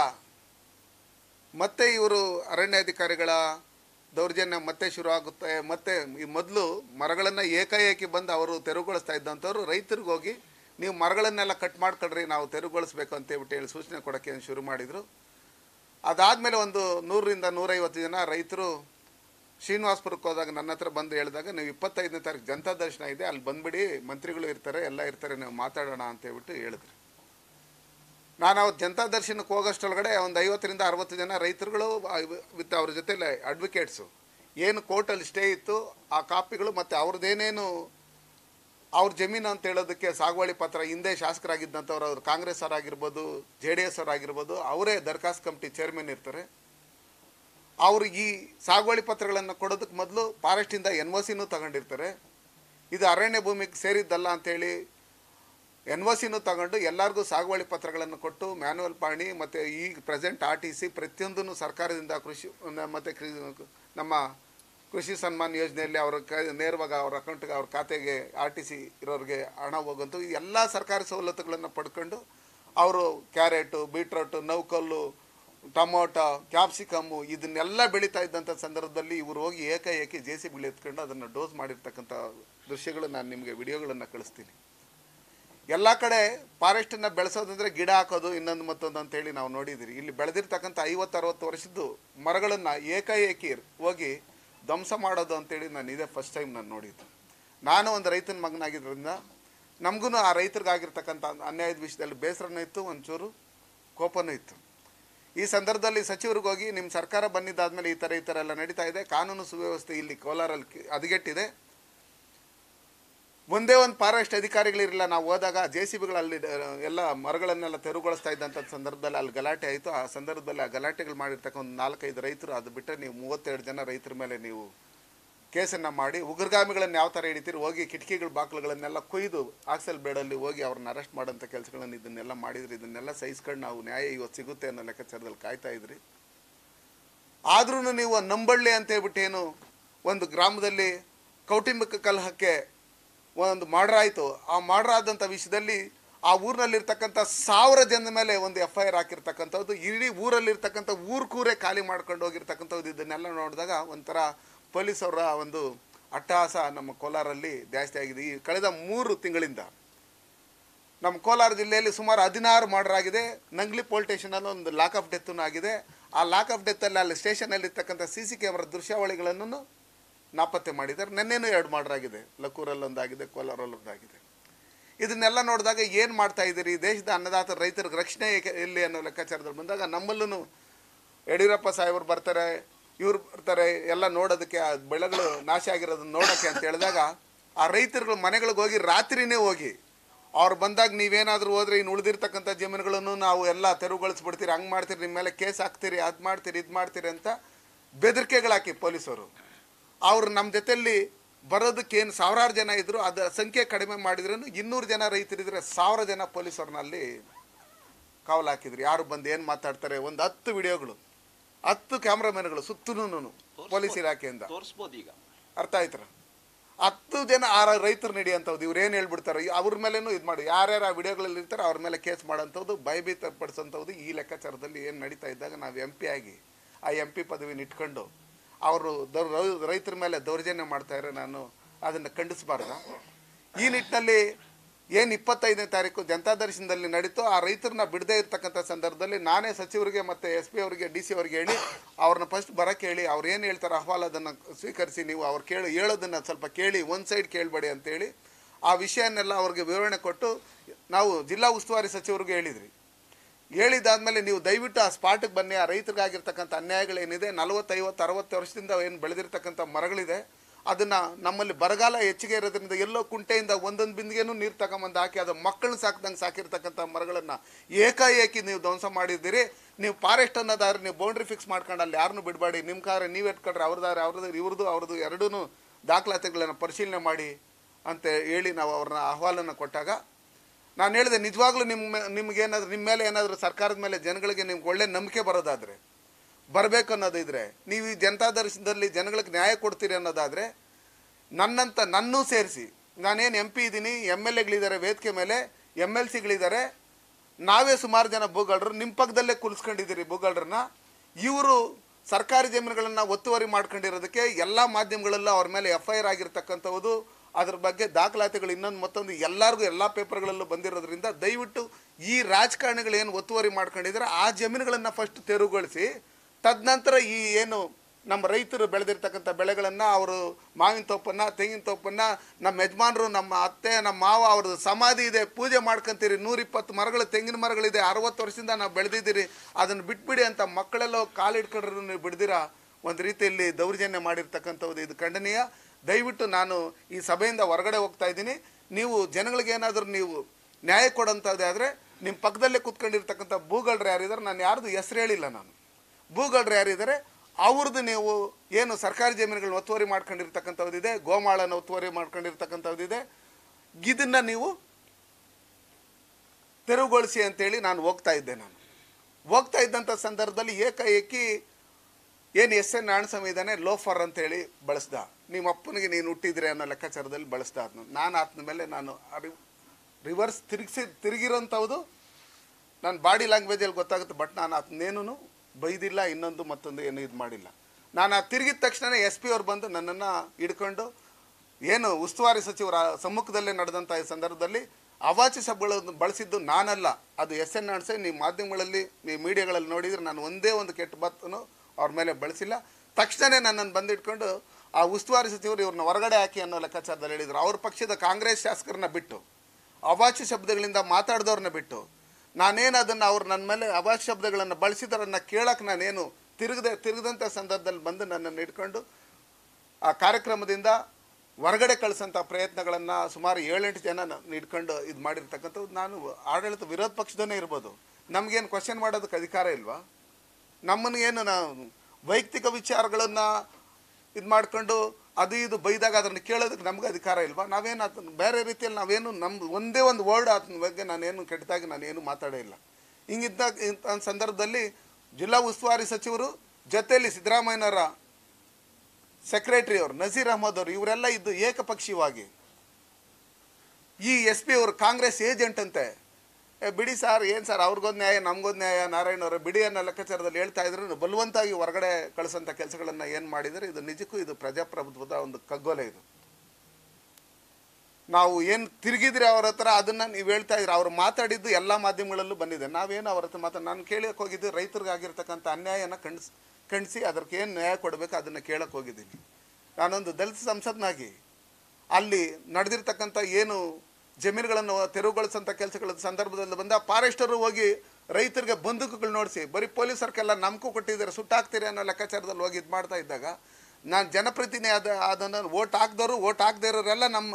ಮತ್ತೆ ಇವರು ಅರಣ್ಯಾಧಿಕಾರಿಗಳ ದೌರ್ಜನ್ಯ ಮತ್ತೆ ಶುರು ಆಗುತ್ತೆ ಮತ್ತೆ ಈ ಮೊದಲು ಮರಗಳನ್ನು ಏಕಾಏಕಿ ಬಂದು ಅವರು ತೆರವುಗೊಳಿಸ್ತಾ ಇದ್ದಂಥವ್ರು ರೈತರಿಗೆ ಹೋಗಿ ನೀವು ಮರಗಳನ್ನೆಲ್ಲ ಕಟ್ ಮಾಡ್ಕೊಳ್ರಿ ನಾವು ತೆರವುಗೊಳಿಸ್ಬೇಕು ಅಂತ ಹೇಳ್ಬಿಟ್ಟು ಹೇಳಿ ಸೂಚನೆ ಕೊಡೋಕ್ಕೆ ಶುರು ಮಾಡಿದರು ಅದಾದಮೇಲೆ ಒಂದು ನೂರರಿಂದ ನೂರೈವತ್ತು ಜನ ರೈತರು ಶ್ರೀನಿವಾಸಪುರಕ್ಕೆ ಹೋದಾಗ ನನ್ನ ಹತ್ರ ಬಂದು ಹೇಳಿದಾಗ ನೀವು ಇಪ್ಪತ್ತೈದನೇ ತಾರೀಕು ಜನತಾ ದರ್ಶನ ಇದೆ ಅಲ್ಲಿ ಬಂದ್ಬಿಡಿ ಮಂತ್ರಿಗಳು ಇರ್ತಾರೆ ಎಲ್ಲ ಇರ್ತಾರೆ ನೀವು ಮಾತಾಡೋಣ ಅಂತ ಹೇಳ್ಬಿಟ್ಟು ಹೇಳಿದ್ರು ನಾನು ಅವತ್ತು ಜನತಾ ದರ್ಶನಕ್ಕೆ ಹೋಗೋಷ್ಟೊಳಗಡೆ ಒಂದು ಐವತ್ತರಿಂದ ಅರವತ್ತು ಜನ ರೈತರುಗಳು ವಿತ್ ಅವ್ರ ಜೊತೆಲೆ ಅಡ್ವೊಕೇಟ್ಸು ಏನು ಕೋರ್ಟಲ್ಲಿ ಸ್ಟೇ ಇತ್ತು ಆ ಕಾಪಿಗಳು ಮತ್ತು ಅವ್ರದ್ದೇನೇನು ಅವ್ರ ಜಮೀನು ಅಂತ ಹೇಳೋದಕ್ಕೆ ಸಾಗುವಳಿ ಪತ್ರ ಹಿಂದೆ ಶಾಸಕರಾಗಿದ್ದಂಥವ್ರು ಅವ್ರು ಕಾಂಗ್ರೆಸ್ ಅವರಾಗಿರ್ಬೋದು ಜೆ ಡಿ ಎಸ್ ಅವರಾಗಿರ್ಬೋದು ಅವರೇ ದರ್ಖಾಸ್ತ್ ಕಮಿಟಿ ಚೇರ್ಮನ್ ಇರ್ತಾರೆ ಅವರು ಈ ಸಾಗುವಳಿ ಪತ್ರಗಳನ್ನು ಕೊಡೋದಕ್ಕೆ ಮೊದಲು ಫಾರೆಸ್ಟಿಂದ ಎನ್ ಒ ಸಿನೂ ತಗೊಂಡಿರ್ತಾರೆ ಇದು ಅರಣ್ಯ ಭೂಮಿಗೆ ಸೇರಿದ್ದಲ್ಲ ಅಂತೇಳಿ ಎನ್ ಒ ಸಿನೂ ತಗೊಂಡು ಎಲ್ಲರಿಗೂ ಸಾಗುವಳಿ ಪತ್ರಗಳನ್ನು ಕೊಟ್ಟು ಮ್ಯಾನುವಲ್ ಪಾಣಿ ಮತ್ತು ಈ ಪ್ರೆಸೆಂಟ್ ಆರ್ ಟಿ ಸಿ ಪ್ರತಿಯೊಂದನ್ನು ಸರ್ಕಾರದಿಂದ ಕೃಷಿ ಮತ್ತು ನಮ್ಮ ಕೃಷಿ ಸನ್ಮಾನ್ ಯೋಜನೆಯಲ್ಲಿ ಅವ್ರ ಕ ನೇರವಾಗಿ ಅವ್ರ ಅಕೌಂಟ್ಗೆ ಅವ್ರ ಖಾತೆಗೆ ಆರ್ ಟಿ ಸಿ ಇರೋರಿಗೆ ಹಣ ಹೋಗಂತು ಈ ಎಲ್ಲ ಸರ್ಕಾರಿ ಸವಲತ್ತುಗಳನ್ನು ಪಡ್ಕೊಂಡು ಅವರು ಕ್ಯಾರೆಟು ಬೀಟ್ರೋಟು ನೌಕಲ್ಲು ಟೊಮೊಟೊ ಕ್ಯಾಪ್ಸಿಕಮ್ಮು ಇದನ್ನೆಲ್ಲ ಬೆಳೀತಾ ಇದ್ದಂಥ ಸಂದರ್ಭದಲ್ಲಿ ಇವರು ಹೋಗಿ ಏಕಾಏಕಿ ಜೆ ಸಿ ಬಿಳಿ ಎತ್ಕೊಂಡು ಅದನ್ನು ಡೋಸ್ ಮಾಡಿರ್ತಕ್ಕಂಥ ದೃಶ್ಯಗಳು ನಾನು ನಿಮಗೆ ವಿಡಿಯೋಗಳನ್ನು ಕಳಿಸ್ತೀನಿ ಎಲ್ಲ ಕಡೆ ಫಾರೆಸ್ಟನ್ನು ಬೆಳೆಸೋದಂದ್ರೆ ಗಿಡ ಹಾಕೋದು ಇನ್ನೊಂದು ಮತ್ತೊಂದು ಅಂತೇಳಿ ನಾವು ನೋಡಿದ್ದೀರಿ ಇಲ್ಲಿ ಬೆಳೆದಿರ್ತಕ್ಕಂಥ ಐವತ್ತು ಅರವತ್ತು ವರ್ಷದ್ದು ಮರಗಳನ್ನು ಏಕಾಏಕಿ ಹೋಗಿ ಧ್ವಂಸ ಮಾಡೋದು ಅಂತೇಳಿ ನಾನು ಇದೇ ಫಸ್ಟ್ ಟೈಮ್ ನಾನು ನೋಡಿದ್ದು ನಾನು ಒಂದು ರೈತನ ಮಗನಾಗಿದ್ದರಿಂದ ನಮಗೂ ಆ ರೈತರಿಗಾಗಿರ್ತಕ್ಕಂಥ ಅನ್ಯಾಯದ ವಿಷಯದಲ್ಲಿ ಬೇಸರನೂ ಇತ್ತು ಒಂಚೂರು ಕೋಪನೂ ಇತ್ತು ಈ ಸಂದರ್ಭದಲ್ಲಿ ಸಚಿವರಿಗೆ ಹೋಗಿ ನಿಮ್ಮ ಸರ್ಕಾರ ಬಂದಿದ್ದಾದ್ಮೇಲೆ ಈ ಥರ ಈ ಥರ ಎಲ್ಲ ನಡೀತಾ ಇದೆ ಕಾನೂನು ಸುವ್ಯವಸ್ಥೆ ಇಲ್ಲಿ ಕೋಲಾರಲ್ಲಿ ಕಿ- ಹದಗೆಟ್ಟಿದೆ ಒಂದೇ ಒಂದು ಫಾರೆಸ್ಟ್ ಅಧಿಕಾರಿಗಳಿರಲಿಲ್ಲ ನಾವು ಹೋದಾಗ ಜೆ ಸಿ ಬಿಗಳಲ್ಲಿ ಎಲ್ಲ ಮರಗಳನ್ನೆಲ್ಲ ತೆರವುಗೊಳಿಸ್ತಾ ಇದ್ದಂಥ ಸಂದರ್ಭದಲ್ಲಿ ಅಲ್ಲಿ ಗಲಾಟೆ ಆಯಿತು ಆ ಸಂದರ್ಭದಲ್ಲಿ ಆ ಗಲಾಟೆಗಳು ಮಾಡಿರ್ತಕ್ಕ ಒಂದು ನಾಲ್ಕೈದು ರೈತರು ಅದು ಬಿಟ್ಟರೆ ನೀವು ಮೂವತ್ತೆರಡು ಜನ ರೈತರ ಮೇಲೆ ನೀವು ಕೇಸನ್ನು ಮಾಡಿ ಉಗ್ರಗಾಮಿಗಳನ್ನು ಯಾವ ಥರ ಹಿಡಿತೀರಿ ಹೋಗಿ ಕಿಟಕಿಗಳ ಬಾಗಿಲುಗಳನ್ನೆಲ್ಲ ಕೊಯ್ದು ಆಕ್ಸಲ್ ಬೇಡಲ್ಲಿ ಹೋಗಿ ಅವ್ರನ್ನ ಅರೆಸ್ಟ್ ಮಾಡೋಂಥ ಕೆಲಸಗಳನ್ನು ಇದನ್ನೆಲ್ಲ ಮಾಡಿದ್ರಿ ಇದನ್ನೆಲ್ಲ ಸಹಿಸ್ಕೊಂಡು ನಾವು ನ್ಯಾಯ ಇವತ್ತು ಸಿಗುತ್ತೆ ಅನ್ನೋ ಲೆಕ್ಕಾಚಾರದಲ್ಲಿ ಕಾಯ್ತಾ ಇದ್ರಿ ಆದ್ರೂ ನೀವು ನಂಬಳ್ಳಿ ಅಂತ ಹೇಳ್ಬಿಟ್ಟು ಏನು ಒಂದು ಗ್ರಾಮದಲ್ಲಿ ಕೌಟುಂಬಿಕ ಕಲಹಕ್ಕೆ ಒಂದು ಮರ್ಡರ್ ಆಯಿತು ಆ ಮರ್ಡರ್ ಆದಂಥ ವಿಷಯದಲ್ಲಿ ಆ ಊರಿನಲ್ಲಿರ್ತಕ್ಕಂಥ ಸಾವಿರ ಜನದ ಮೇಲೆ ಒಂದು ಎಫ್ ಐ ಆರ್ ಹಾಕಿರ್ತಕ್ಕಂಥದ್ದು ಇಡೀ ಊರಲ್ಲಿರ್ತಕ್ಕಂಥ ಊರು ಕೂರೇ ಖಾಲಿ ಮಾಡ್ಕೊಂಡು ಹೋಗಿರ್ತಕ್ಕಂಥದ್ದು ಇದನ್ನೆಲ್ಲ ನೋಡಿದಾಗ ಒಂಥರ ಪೊಲೀಸವರ ಒಂದು ಅಟ್ಟಹಾಸ ನಮ್ಮ ಕೋಲಾರಲ್ಲಿ ಜಾಸ್ತಿ ಆಗಿದೆ ಈ ಕಳೆದ ಮೂರು ತಿಂಗಳಿಂದ ನಮ್ಮ ಕೋಲಾರ ಜಿಲ್ಲೆಯಲ್ಲಿ ಸುಮಾರು ಹದಿನಾರು ಮರ್ಡರ್ ಆಗಿದೆ ನಂಗ್ಲಿ ಪೊಲೀಸ್ ಸ್ಟೇಷನಲ್ಲಿ ಒಂದು ಲಾಕ್ ಆಫ್ ಡೆತ್ತೂ ಆಗಿದೆ ಆ ಲಾಕ್ ಆಫ್ ಡೆತ್ತಲ್ಲಿ ಅಲ್ಲಿ ಸ್ಟೇಷನಲ್ಲಿ ಇರ್ತಕ್ಕಂಥ ಸಿ ಸಿ ಕ್ಯಾಮ್ರಾ ದೃಶ್ಯಾವಳಿಗಳನ್ನು ನಾಪತ್ತೆ ಮಾಡಿದ್ದಾರೆ ನಿನ್ನೆನೂ ಎರಡು ಮರ್ಡರ್ ಆಗಿದೆ ಲಕ್ಕೂರಲ್ಲಿ ಒಂದಾಗಿದೆ ಕೋಲಾರಲ್ಲಿ ಒಂದಾಗಿದೆ ಇದನ್ನೆಲ್ಲ ನೋಡಿದಾಗ ಏನು ಮಾಡ್ತಾ ಇದ್ದೀರಿ ದೇಶದ ಅನ್ನದಾತ ರೈತರ ರಕ್ಷಣೆ ಏಕೆ- ಎಲ್ಲಿ ಅನ್ನೋ ಲೆಕ್ಕಾಚಾರದಲ್ಲಿ ಬಂದಾಗ ನಮ್ಮಲ್ಲೂ ಯಡಿಯೂರಪ್ಪ ಸಾಹೇಬರು ಬರ್ತಾರೆ ಇವ್ರು ಬರ್ತಾರೆ ಎಲ್ಲ ನೋಡೋದಕ್ಕೆ ಆ ಬೆಳೆಗಳು ನಾಶ ಆಗಿರೋದನ್ನ ನೋಡೋಕ್ಕೆ ಅಂತ ಹೇಳಿದಾಗ ಆ ರೈತರುಗಳು ಮನೆಗಳಿಗೆ ಹೋಗಿ ರಾತ್ರಿನೇ ಹೋಗಿ ಅವ್ರು ಬಂದಾಗ ನೀವೇನಾದರೂ ಹೋದ್ರೆ ಇನ್ನು ಉಳಿದಿರ್ತಕ್ಕಂಥ ಜಮೀನುಗಳನ್ನು ನಾವು ಎಲ್ಲ ತೆರವುಗೊಳಿಸ್ಬಿಡ್ತೀರಿ ಹಂಗೆ ಮಾಡ್ತೀರಿ ನಿಮ್ಮ ಮೇಲೆ ಕೇಸ್ ಹಾಕ್ತೀರಿ ಅದು ಮಾಡ್ತೀರಿ ಇದು ಮಾಡ್ತೀರಿ ಅಂತ ಬೆದರಿಕೆಗಳಾಕಿ ಪೊಲೀಸರು ಅವ್ರು ನಮ್ಮ ಜೊತೆಯಲ್ಲಿ ಬರೋದಕ್ಕೆ ಏನು ಸಾವಿರಾರು ಜನ ಇದ್ರು ಅದರ ಸಂಖ್ಯೆ ಕಡಿಮೆ ಮಾಡಿದ್ರೂ ಇನ್ನೂರು ಜನ ರೈತರಿದ್ರೆ ಸಾವಿರ ಜನ ಪೊಲೀಸರನ್ನಲ್ಲಿ ಕಾವಲು ಹಾಕಿದ್ರು ಯಾರು ಬಂದು ಏನು ಮಾತಾಡ್ತಾರೆ ಒಂದು ಹತ್ತು ವಿಡಿಯೋಗಳು ಹತ್ತು ಕ್ಯಾಮ್ರಾಮನ್ಗಳು ಸುತ್ತಲೂ ಪೊಲೀಸ್ ಇಲಾಖೆಯಿಂದ
ತೋರಿಸ್ಬೋದು ಈಗ
ಅರ್ಥ ಆಯ್ತರ ಹತ್ತು ಜನ ಆ ರೈತರು ನಡೆಯುವಂಥದ್ದು ಇವ್ರು ಏನು ಹೇಳ್ಬಿಡ್ತಾರೆ ಅವ್ರ ಮೇಲೇನು ಇದು ಮಾಡಿ ಯಾರ್ಯಾರು ಆ ವಿಡಿಯೋಗಳಲ್ಲಿ ಇರ್ತಾರೆ ಅವ್ರ ಮೇಲೆ ಕೇಸ್ ಮಾಡೋಂಥದ್ದು ಭಯಭೀತ ಪಡಿಸೋಂಥದ್ದು ಈ ಲೆಕ್ಕಾಚಾರದಲ್ಲಿ ಏನು ನಡೀತಾ ಇದ್ದಾಗ ನಾವು ಎಂ ಪಿ ಆಗಿ ಆ ಎಂ ಪಿ ಪದವಿನ ಇಟ್ಕೊಂಡು ಅವರು ದೌ ರೈ- ರೈತರ ಮೇಲೆ ದೌರ್ಜನ್ಯ ಮಾಡ್ತಾಯಿದ್ರೆ ನಾನು ಅದನ್ನು ಖಂಡಿಸಬಾರ್ದ ಈ ನಿಟ್ಟಿನಲ್ಲಿ ಏನು ಇಪ್ಪತ್ತೈದನೇ ತಾರೀಕು ಜನತಾ ದರ್ಶನದಲ್ಲಿ ನಡೀತು ಆ ರೈತರನ್ನ ಬಿಡದೇ ಇರ್ತಕ್ಕಂಥ ಸಂದರ್ಭದಲ್ಲಿ ನಾನೇ ಸಚಿವರಿಗೆ ಮತ್ತು ಎಸ್ ಪಿ ಅವರಿಗೆ ಡಿ ಸಿ ಅವರಿಗೆ ಹೇಳಿ ಅವ್ರನ್ನ ಫಸ್ಟ್ ಬರೋಕ್ಕೆ ಹೇಳಿ ಅವ್ರು ಏನು ಹೇಳ್ತಾರೆ ಅಹವಾಲು ಅದನ್ನು ಸ್ವೀಕರಿಸಿ ನೀವು ಅವ್ರು ಕೇಳಿ ಹೇಳೋದನ್ನು ಸ್ವಲ್ಪ ಕೇಳಿ ಒಂದು ಸೈಡ್ ಕೇಳಬೇಡಿ ಅಂತೇಳಿ ಆ ವಿಷಯನ್ನೆಲ್ಲ ಅವ್ರಿಗೆ ವಿವರಣೆ ಕೊಟ್ಟು ನಾವು ಜಿಲ್ಲಾ ಉಸ್ತುವಾರಿ ಸಚಿವರಿಗೆ ಹೇಳಿದ್ರಿ ಹೇಳಿದಾದ್ಮೇಲೆ ನೀವು ದಯವಿಟ್ಟು ಆ ಸ್ಪಾಟಿಗೆ ಬನ್ನಿ ಆ ರೈತರಿಗಾಗಿರ್ತಕ್ಕಂಥ ಅನ್ಯಾಯಗಳೇನಿದೆ ನಲವತ್ತೈವತ್ತು ಅರವತ್ತು ವರ್ಷದಿಂದ ಏನು ಬೆಳೆದಿರ್ತಕ್ಕಂಥ ಮರಗಳಿದೆ ಅದನ್ನು ನಮ್ಮಲ್ಲಿ ಬರಗಾಲ ಹೆಚ್ಚಿಗೆ ಇರೋದ್ರಿಂದ ಎಲ್ಲೋ ಕುಂಟೆಯಿಂದ ಒಂದೊಂದು ಬಿಂದಿಗೆನೂ ನೀರು ತಗೊಂಬಂದು ಹಾಕಿ ಅದು ಮಕ್ಕಳನ್ನ ಸಾಕ್ದಂಗೆ ಸಾಕಿರ್ತಕ್ಕಂಥ ಮರಗಳನ್ನು ಏಕಾಏಕಿ ನೀವು ಧ್ವಂಸ ಮಾಡಿದ್ದೀರಿ ನೀವು ಫಾರೆಸ್ಟ್ ಅನ್ನೋದಾದ್ರೆ ನೀವು ಬೌಂಡ್ರಿ ಫಿಕ್ಸ್ ಮಾಡ್ಕೊಂಡು ಅಲ್ಲಿ ಯಾರನ್ನೂ ಬಿಡಬೇಡಿ ನಿಮ್ಮ ಕಾರ್ಯ ನೀವು ಎತ್ಕೊಂಡ್ರೆ ಅವ್ರದಾರೆ ಅವ್ರದ್ದು ಇವ್ರದ್ದು ಅವ್ರದ್ದು ಎರಡೂ ದಾಖಲಾತಿಗಳನ್ನು ಪರಿಶೀಲನೆ ಮಾಡಿ ಅಂತ ಹೇಳಿ ನಾವು ಅವ್ರನ್ನ ಅಹವಾಲನ್ನು ಕೊಟ್ಟಾಗ ನಾನು ಹೇಳಿದೆ ನಿಜವಾಗ್ಲೂ ನಿಮ್ಮ ನಿಮ್ಗೇನಾದ್ರು ನಿಮ್ಮ ಮೇಲೆ ಏನಾದರೂ ಸರ್ಕಾರದ ಮೇಲೆ ಜನಗಳಿಗೆ ನಿಮ್ಗೆ ಒಳ್ಳೆ ನಂಬಿಕೆ ಬರೋದಾದರೆ ಬರಬೇಕು ಅನ್ನೋದು ಇದ್ರೆ ನೀವು ಈ ಜನತಾ ದರ್ಶನದಲ್ಲಿ ಜನಗಳಿಗೆ ನ್ಯಾಯ ಕೊಡ್ತೀರಿ ಅನ್ನೋದಾದರೆ ನನ್ನಂತ ನನ್ನೂ ಸೇರಿಸಿ ನಾನೇನು ಎಂ ಪಿ ಇದ್ದೀನಿ ಎಮ್ ಎಲ್ ಎಗಳಿದ್ದಾರೆ ವೇದಿಕೆ ಮೇಲೆ ಎಮ್ ಎಲ್ ಸಿಗಳಿದ್ದಾರೆ ನಾವೇ ಸುಮಾರು ಜನ ಭೂಗಳರು ನಿಮ್ಮ ಪಕ್ಕದಲ್ಲೇ ಕುಲ್ಸ್ಕೊಂಡಿದ್ದೀರಿ ಭೂಗಳರನ್ನ ಇವರು ಸರ್ಕಾರಿ ಜಮೀನುಗಳನ್ನು ಒತ್ತುವರಿ ಮಾಡ್ಕೊಂಡಿರೋದಕ್ಕೆ ಎಲ್ಲ ಮಾಧ್ಯಮಗಳಲ್ಲೂ ಅವ್ರ ಮೇಲೆ ಎಫ್ ಐ ಆರ್ ಆಗಿರ್ತಕ್ಕಂಥದ್ದು ಅದ್ರ ಬಗ್ಗೆ ದಾಖಲಾತಿಗಳು ಇನ್ನೊಂದು ಮತ್ತೊಂದು ಎಲ್ಲರಿಗೂ ಎಲ್ಲ ಪೇಪರ್ಗಳಲ್ಲೂ ಬಂದಿರೋದ್ರಿಂದ ದಯವಿಟ್ಟು ಈ ರಾಜಕಾರಣಿಗಳು ಏನು ಒತ್ತುವರಿ ಮಾಡ್ಕೊಂಡಿದ್ದಾರೆ ಆ ಜಮೀನುಗಳನ್ನು ಫಸ್ಟ್ ತೆರವುಗೊಳಿಸಿ ತದನಂತರ ಈ ಏನು ನಮ್ಮ ರೈತರು ಬೆಳೆದಿರ್ತಕ್ಕಂಥ ಬೆಳೆಗಳನ್ನು ಅವರು ಮಾವಿನ ತೋಪನ್ನು ತೆಂಗಿನ ತೋಪನ್ನು ನಮ್ಮ ಯಜಮಾನರು ನಮ್ಮ ಅತ್ತೆ ನಮ್ಮ ಮಾವ ಅವ್ರದ್ದು ಸಮಾಧಿ ಇದೆ ಪೂಜೆ ಮಾಡ್ಕೊಂತೀರಿ ನೂರಿಪ್ಪತ್ತು ಮರಗಳು ತೆಂಗಿನ ಮರಗಳಿದೆ ಅರವತ್ತು ವರ್ಷದಿಂದ ನಾವು ಬೆಳೆದಿದ್ದೀರಿ ಅದನ್ನು ಬಿಟ್ಬಿಡಿ ಅಂತ ಮಕ್ಕಳೆಲ್ಲ ಕಾಲಿಡ್ಕೊಂಡ್ರು ನೀವು ಬಿಡ್ದಿರಾ ಒಂದು ರೀತಿಯಲ್ಲಿ ದೌರ್ಜನ್ಯ ಮಾಡಿರ್ತಕ್ಕಂಥದ್ದು ಇದು ಖಂಡನೀಯ ದಯವಿಟ್ಟು ನಾನು ಈ ಸಭೆಯಿಂದ ಹೊರಗಡೆ ಹೋಗ್ತಾ ಇದ್ದೀನಿ ನೀವು ಜನಗಳಿಗೆ ಏನಾದರೂ ನೀವು ನ್ಯಾಯ ಕೊಡೋಂಥದ್ದೇ ಆದರೆ ನಿಮ್ಮ ಪಕ್ಕದಲ್ಲೇ ಕೂತ್ಕೊಂಡಿರ್ತಕ್ಕಂಥ ಭೂಗಳರು ಯಾರಿದ್ದಾರೆ ನಾನು ಯಾರ್ದು ಹೆಸರು ಹೇಳಿಲ್ಲ ನಾನು ಭೂಗಳರು ಯಾರಿದ್ದಾರೆ ಅವ್ರದ್ದು ನೀವು ಏನು ಸರ್ಕಾರಿ ಜಮೀನುಗಳನ್ನ ಒತ್ತುವರಿ ಮಾಡ್ಕೊಂಡಿರ್ತಕ್ಕಂಥದ್ದಿದೆ ಗೋಮಾಳನ ಒತ್ತುವರಿ ಮಾಡ್ಕೊಂಡಿರ್ತಕ್ಕಂಥದ್ದಿದೆ ಇದನ್ನ ನೀವು ತೆರವುಗೊಳಿಸಿ ಅಂತೇಳಿ ನಾನು ಹೋಗ್ತಾ ಇದ್ದೆ ನಾನು ಹೋಗ್ತಾ ಇದ್ದಂಥ ಸಂದರ್ಭದಲ್ಲಿ ಏಕಾಏಕಿ ಏನು ಎಸ್ ಎನ್ ನಾರಾಯಣಸ್ವಾಮಿ ಇದ್ದಾನೆ ಲೋಫರ್ ಅಂತೇಳಿ ಬಳಸ್ದ ನಿಮ್ಮ ಅಪ್ಪನಿಗೆ ನೀನು ಹುಟ್ಟಿದ್ರೆ ಅನ್ನೋ ಲೆಕ್ಕಾಚಾರದಲ್ಲಿ ಬಳಸ್ದ ಅದನ್ನ ನಾನು ಆತನ ಮೇಲೆ ನಾನು ರಿವರ್ಸ್ ತಿರುಗಿಸಿ ತಿರುಗಿರೋಂಥದ್ದು ನನ್ನ ಬಾಡಿ ಲ್ಯಾಂಗ್ವೇಜಲ್ಲಿ ಗೊತ್ತಾಗುತ್ತೆ ಬಟ್ ನಾನು ಅದನ್ನೇನು ಬೈದಿಲ್ಲ ಇನ್ನೊಂದು ಮತ್ತೊಂದು ಏನು ಇದು ಮಾಡಿಲ್ಲ ನಾನು ಆ ತಿರುಗಿದ ತಕ್ಷಣ ಎಸ್ ಪಿ ಅವ್ರು ಬಂದು ನನ್ನನ್ನು ಹಿಡ್ಕೊಂಡು ಏನು ಉಸ್ತುವಾರಿ ಸಚಿವರ ಸಮ್ಮುಖದಲ್ಲೇ ನಡೆದಂಥ ಈ ಸಂದರ್ಭದಲ್ಲಿ ಅವಾಚ್ಯ ಶಬ್ದಗಳನ್ನು ಬಳಸಿದ್ದು ನಾನಲ್ಲ ಅದು ಎಸ್ ಎನ್ ಅನ್ಸೆ ನೀವು ಮಾಧ್ಯಮಗಳಲ್ಲಿ ನೀವು ಮೀಡಿಯಾಗಳಲ್ಲಿ ನೋಡಿದರೆ ನಾನು ಒಂದೇ ಒಂದು ಕೆಟ್ಟ ಮಾತನ್ನು ಅವ್ರ ಮೇಲೆ ಬಳಸಿಲ್ಲ ತಕ್ಷಣ ನನ್ನನ್ನು ಬಂದಿಟ್ಕೊಂಡು ಆ ಉಸ್ತುವಾರಿ ಸಚಿವರು ಇವ್ರನ್ನ ಹೊರಗಡೆ ಹಾಕಿ ಅನ್ನೋ ಲೆಕ್ಕಾಚಾರದಲ್ಲಿ ಹೇಳಿದರು ಅವ್ರ ಪಕ್ಷದ ಕಾಂಗ್ರೆಸ್ ಶಾಸಕರನ್ನ ಬಿಟ್ಟು ಅವಾಚ್ಯ ಶಬ್ದಗಳಿಂದ ಮಾತಾಡಿದವ್ರನ್ನ ಬಿಟ್ಟು ನಾನೇನು ಅದನ್ನು ಅವ್ರು ನನ್ನ ಮೇಲೆ ಅವಾಚ್ಯ ಶಬ್ದಗಳನ್ನು ಬಳಸಿದರನ್ನ ಕೇಳಕ್ಕೆ ನಾನೇನು ತಿರುಗದೆ ತಿರುಗದಂಥ ಸಂದರ್ಭದಲ್ಲಿ ಬಂದು ನನ್ನನ್ನು ಇಟ್ಕೊಂಡು ಆ ಕಾರ್ಯಕ್ರಮದಿಂದ ಹೊರಗಡೆ ಕಳಿಸೋಂಥ ಪ್ರಯತ್ನಗಳನ್ನು ಸುಮಾರು ಏಳೆಂಟು ಜನ ನ- ಇಟ್ಕೊಂಡು ಇದು ಮಾಡಿರ್ತಕ್ಕಂಥದ್ದು ನಾನು ಆಡಳಿತ ವಿರೋಧ ಪಕ್ಷದನೇ ಇರ್ಬೋದು ನಮಗೇನು ಕ್ವಶನ್ ಮಾಡೋದಕ್ಕೆ ಅಧಿಕಾರ ಇಲ್ವಾ ನಮ್ಮನ್ನೇನು ನಾವು ವೈಯಕ್ತಿಕ ವಿಚಾರಗಳನ್ನು ಇದು ಮಾಡ್ಕೊಂಡು ಅದು ಇದು ಬೈದಾಗ ಅದನ್ನು ಕೇಳೋದಕ್ಕೆ ನಮ್ಗೆ ಅಧಿಕಾರ ಇಲ್ವಾ ನಾವೇನು ಅದನ್ನು ಬೇರೆ ರೀತಿಯಲ್ಲಿ ನಾವೇನು ನಮ್ಮ ಒಂದೇ ಒಂದು ವರ್ಡ್ ಆತನ ಬಗ್ಗೆ ನಾನೇನು ಕೆಟ್ಟದಾಗಿ ನಾನೇನು ಮಾತಾಡೇ ಇಲ್ಲ ಹಿಂಗಿದ್ದಾಗ ಇಂಥ ಸಂದರ್ಭದಲ್ಲಿ ಜಿಲ್ಲಾ ಉಸ್ತುವಾರಿ ಸಚಿವರು ಜೊತೆಯಲ್ಲಿ ಸಿದ್ದರಾಮಯ್ಯನವರ ಸೆಕ್ರೆಟರಿ ಅವರು ನಜೀರ್ ಅಹಮದ್ ಅವರು ಇವರೆಲ್ಲ ಇದ್ದು ಏಕಪಕ್ಷೀಯವಾಗಿ ಈ ಎಸ್ ಪಿ ಅವರು ಕಾಂಗ್ರೆಸ್ ಏಜೆಂಟ್ ಅಂತೆ ಏ ಬಿಡಿ ಸರ್ ಏನು ಸರ್ ಅವ್ರಿಗೊಂದು ನ್ಯಾಯ ನಮ್ಗೊಂದು ನ್ಯಾಯ ನಾರಾಯಣ ಅವರು ಬಿಡಿ ಅನ್ನೋ ಲೆಕ್ಕಾಚಾರದಲ್ಲಿ ಹೇಳ್ತಾ ಇದ್ರು ಬಲವಂತಾಗಿ ಹೊರಗಡೆ ಕಳಿಸೋಂಥ ಕೆಲಸಗಳನ್ನು ಏನು ಮಾಡಿದರೆ ಇದು ನಿಜಕ್ಕೂ ಇದು ಪ್ರಜಾಪ್ರಭುತ್ವದ ಒಂದು ಕಗ್ಗೊಲೆ ಇದು ನಾವು ಏನು ತಿರುಗಿದ್ರೆ ಅವ್ರ ಹತ್ರ ಅದನ್ನು ನೀವು ಹೇಳ್ತಾ ಇದ್ರೆ ಅವ್ರು ಮಾತಾಡಿದ್ದು ಎಲ್ಲ ಮಾಧ್ಯಮಗಳಲ್ಲೂ ಬಂದಿದೆ ನಾವೇನು ಅವ್ರ ಹತ್ರ ಮಾತಾಡಿ ನಾನು ಕೇಳಕ್ಕೆ ಹೋಗಿದ್ದು ರೈತರಿಗಾಗಿರ್ತಕ್ಕಂಥ ಅನ್ಯಾಯನ ಖಂಡಿಸ್ ಖಂಡಿಸಿ ಅದಕ್ಕೆ ಏನು ನ್ಯಾಯ ಕೊಡಬೇಕು ಅದನ್ನು ಕೇಳಕ್ಕೆ ಹೋಗಿದ್ದೀನಿ ನಾನೊಂದು ದಲಿತ ಸಂಸತ್ನಾಗಿ ಅಲ್ಲಿ ನಡೆದಿರ್ತಕ್ಕಂಥ ಏನು ಜಮೀನುಗಳನ್ನು ತೆರವುಗೊಳಿಸಂಥ ಕೆಲಸಗಳ ಸಂದರ್ಭದಲ್ಲಿ ಬಂದ ಫಾರೆಸ್ಟರು ಹೋಗಿ ರೈತರಿಗೆ ಬಂದೂಕುಗಳು ನೋಡಿಸಿ ಬರೀ ಪೊಲೀಸರ್ಗೆಲ್ಲ ನಮಗೂ ಕೊಟ್ಟಿದ್ದಾರೆ ಸುಟ್ಟಾಕ್ತೀರಿ ಅನ್ನೋ ಲೆಕ್ಕಾಚಾರದಲ್ಲಿ ಹೋಗಿ ಇದು ಮಾಡ್ತಾ ಇದ್ದಾಗ ನಾನು ಜನಪ್ರತಿನಿಧಿ ಆದ ಅದನ್ನು ಓಟ್ ಹಾಕ್ದವರು ಓಟ್ ಹಾಕದೇ ಇರೋರೆಲ್ಲ ನಮ್ಮ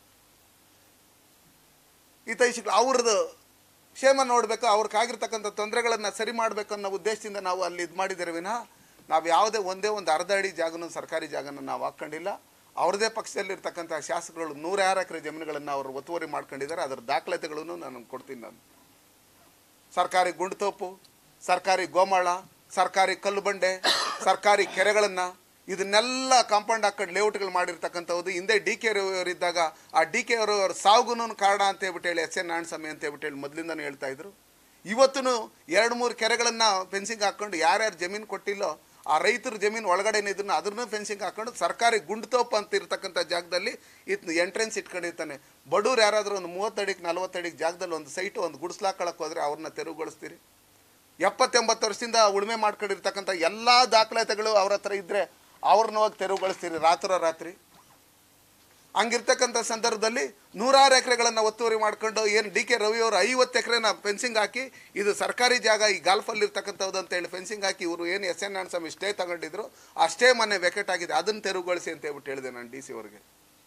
ಹಿತೈಷಿಗಳು ಅವ್ರದ್ದು ಕ್ಷೇಮ ನೋಡಬೇಕು ಅವ್ರಿಗಾಗಿರ್ತಕ್ಕಂಥ ತೊಂದರೆಗಳನ್ನು ಸರಿ ಮಾಡಬೇಕು ಅನ್ನೋ ಉದ್ದೇಶದಿಂದ ನಾವು ಅಲ್ಲಿ ಇದು ಮಾಡಿದ್ದೇವೆ ವಿನಃ ನಾವು ಯಾವುದೇ ಒಂದೇ ಒಂದು ಅರ್ಧ ಅಡಿ ಜಾಗನೂ ಸರ್ಕಾರಿ ಜಾಗನ ನಾವು ಹಾಕ್ಕೊಂಡಿಲ್ಲ ಅವ್ರದೇ ಪಕ್ಷದಲ್ಲಿರ್ತಕ್ಕಂಥ ಶಾಸಕರು ನೂರಾರು ಎಕರೆ ಜಮೀನುಗಳನ್ನು ಅವರು ಒತ್ತುವರಿ ಮಾಡ್ಕೊಂಡಿದ್ದಾರೆ ಅದರ ದಾಖಲಾತಿಗಳನ್ನು ನಾನು ಕೊಡ್ತೀನಿ ನಾನು ಸರ್ಕಾರಿ ಗುಂಡ್ತೋಪು ಸರ್ಕಾರಿ ಗೋಮಾಳ ಸರ್ಕಾರಿ ಕಲ್ಲು ಬಂಡೆ ಸರ್ಕಾರಿ ಕೆರೆಗಳನ್ನು ಇದನ್ನೆಲ್ಲ ಕಾಂಪೌಂಡ್ ಹಾಕೊಂಡು ಲೇಔಟ್ಗಳು ಮಾಡಿರ್ತಕ್ಕಂಥದ್ದು ಹಿಂದೆ ಡಿ ಕೆ ಇದ್ದಾಗ ಆ ಡಿ ಕೆ ಅವರ ಸಾವುಗೂ ಕಾರಣ ಅಂತ ಹೇಳ್ಬಿಟ್ಟು ಹೇಳಿ ಎಸ್ ಎನ್ ನಾರಾಯಣಸ್ವಾಮಿ ಅಂತ ಹೇಳ್ಬಿಟ್ಟು ಹೇಳಿ ಮೊದಲಿಂದನೂ ಹೇಳ್ತಾ ಇದ್ರು ಇವತ್ತೂ ಎರಡು ಮೂರು ಕೆರೆಗಳನ್ನು ಫೆನ್ಸಿಂಗ್ ಹಾಕ್ಕೊಂಡು ಯಾರ್ಯಾರು ಜಮೀನು ಕೊಟ್ಟಿಲ್ಲೋ ಆ ರೈತರ ಜಮೀನು ಒಳಗಡೆನೇ ಇದನ್ನು ಅದನ್ನು ಫೆನ್ಸಿಂಗ್ ಹಾಕೊಂಡು ಸರ್ಕಾರಿ ಗುಂಡ್ತೋಪ್ ಅಂತ ಇರ್ತಕ್ಕಂಥ ಜಾಗದಲ್ಲಿ ಇತ್ತು ಎಂಟ್ರೆನ್ಸ್ ಇಟ್ಕೊಂಡಿರ್ತಾನೆ ಬಡವ್ರು ಯಾರಾದರೂ ಒಂದು ಮೂವತ್ತಡಿಗೆ ನಲ್ವತ್ತಡಿಗೆ ಜಾಗದಲ್ಲಿ ಒಂದು ಸೈಟು ಒಂದು ಗುಡಿಸ್ಲಾಕೊಳಕ್ಕೆ ಹೋದರೆ ಅವ್ರನ್ನ ತೆರವುಗೊಳಿಸ್ತೀರಿ ಎಪ್ಪತ್ತೆಂಬತ್ತು ವರ್ಷದಿಂದ ಉಳುಮೆ ಮಾಡ್ಕೊಂಡಿರ್ತಕ್ಕಂಥ ಎಲ್ಲ ದಾಖಲಾತಿಗಳು ಅವ್ರ ಹತ್ರ ಇದ್ದರೆ ಅವ್ರನ್ನ ಹೋಗಿ ತೆರವುಗೊಳಿಸ್ತೀರಿ ರಾತ್ರೋ ರಾತ್ರಿ ಹಂಗಿರ್ತಕ್ಕಂಥ ಸಂದರ್ಭದಲ್ಲಿ ನೂರಾರು ಎಕರೆಗಳನ್ನು ಒತ್ತುವರಿ ಮಾಡ್ಕೊಂಡು ಏನು ಡಿ ಕೆ ರವಿ ಅವರು ಐವತ್ತು ಎಕರೆನ ಫೆನ್ಸಿಂಗ್ ಹಾಕಿ ಇದು ಸರ್ಕಾರಿ ಜಾಗ ಈ ಗಾಲ್ಫಲ್ಲಿ ಇರ್ತಕ್ಕಂಥದ್ದು ಅಂತ ಹೇಳಿ ಫೆನ್ಸಿಂಗ್ ಹಾಕಿ ಇವರು ಏನು ಎಸ್ ಎನ್ ಸ್ವಾಮಿ ಸ್ಟೇ ತಗೊಂಡಿದ್ರು ಆ ಸ್ಟೇ ಮೊನ್ನೆ ವೆಕೆಟ್ ಆಗಿದೆ ಅದನ್ನು ತೆರವುಗೊಳಿಸಿ ಅಂತ ಹೇಳ್ಬಿಟ್ಟು ಹೇಳಿದೆ ನಾನು ಡಿ ಸಿ ಅವ್ರಿಗೆ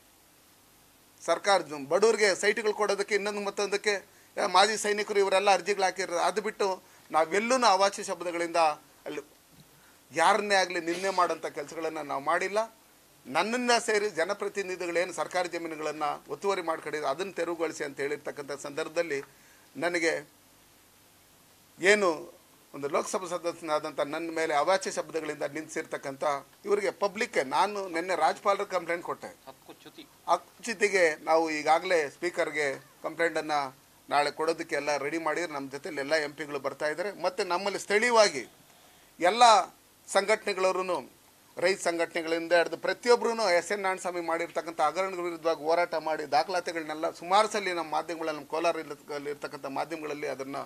ಸರ್ಕಾರ ಬಡವ್ರಿಗೆ ಸೈಟ್ಗಳು ಕೊಡೋದಕ್ಕೆ ಇನ್ನೊಂದು ಮತ್ತೊಂದಕ್ಕೆ ಆ, ಮಾಜಿ ಸೈನಿಕರು ಇವರೆಲ್ಲ ಅರ್ಜಿಗಳು ಹಾಕಿರೋದು ಅದು ಬಿಟ್ಟು ನಾವೆಲ್ಲೂ ಅವಾಚ್ಯ ಶಬ್ದಗಳಿಂದ ಅಲ್ಲಿ ಯಾರನ್ನೇ ಆಗಲಿ ನಿನ್ನೆ ಮಾಡೋಂಥ ಕೆಲಸಗಳನ್ನು ನಾವು ಮಾಡಿಲ್ಲ ನನ್ನನ್ನು ಸೇರಿ ಜನಪ್ರತಿನಿಧಿಗಳೇನು ಸರ್ಕಾರಿ ಜಮೀನುಗಳನ್ನು ಒತ್ತುವರಿ ಮಾಡ್ಕೊಂಡಿದ್ರು ಅದನ್ನು ತೆರವುಗೊಳಿಸಿ ಅಂತ ಹೇಳಿರ್ತಕ್ಕಂಥ ಸಂದರ್ಭದಲ್ಲಿ ನನಗೆ ಏನು ಒಂದು ಲೋಕಸಭಾ ಸದಸ್ಯನಾದಂಥ ನನ್ನ ಮೇಲೆ ಅವಾಚ್ಯ ಶಬ್ದಗಳಿಂದ ನಿಂತಿರ್ತಕ್ಕಂಥ ಇವರಿಗೆ ಪಬ್ಲಿಕ್ಗೆ ನಾನು ನಿನ್ನೆ ರಾಜ್ಪಾಲರ ಕಂಪ್ಲೇಂಟ್ ಕೊಟ್ಟೆ
ಹಕ್ಕು ಚ್ಯುತಿ
ಅಕ್ಷಿತಿಗೆ ನಾವು ಈಗಾಗಲೇ ಸ್ಪೀಕರ್ಗೆ ಕಂಪ್ಲೇಂಟನ್ನು ನಾಳೆ ಕೊಡೋದಕ್ಕೆ ಎಲ್ಲ ರೆಡಿ ಮಾಡಿದ್ರೆ ನಮ್ಮ ಜೊತೆಲಿ ಎಲ್ಲ ಎಂ ಪಿಗಳು ಬರ್ತಾ ಇದ್ದಾರೆ ಮತ್ತು ನಮ್ಮಲ್ಲಿ ಸ್ಥಳೀಯವಾಗಿ ಎಲ್ಲ ಸಂಘಟನೆಗಳವರು ರೈತ ಸಂಘಟನೆಗಳಿಂದ ಹಿಡಿದು ಪ್ರತಿಯೊಬ್ಬರೂ ಎಸ್ ಎನ್ ನಾರಾಯಣಸ್ವಾಮಿ ಮಾಡಿರ್ತಕ್ಕಂಥ ಹಗರಣಗಳ ವಿರುದ್ಧವಾಗಿ ಹೋರಾಟ ಮಾಡಿ ದಾಖಲಾತಿಗಳನ್ನೆಲ್ಲ ಸುಮಾರು ಸಲ ನಮ್ಮ ಮಾಧ್ಯಮಗಳಲ್ಲಿ ನಮ್ಮ ಕೋಲಾರ ಇರ್ತಕ್ಕ- ಇರ್ತಕ್ಕಂಥ ಮಾಧ್ಯಮಗಳಲ್ಲಿ ಅದನ್ನು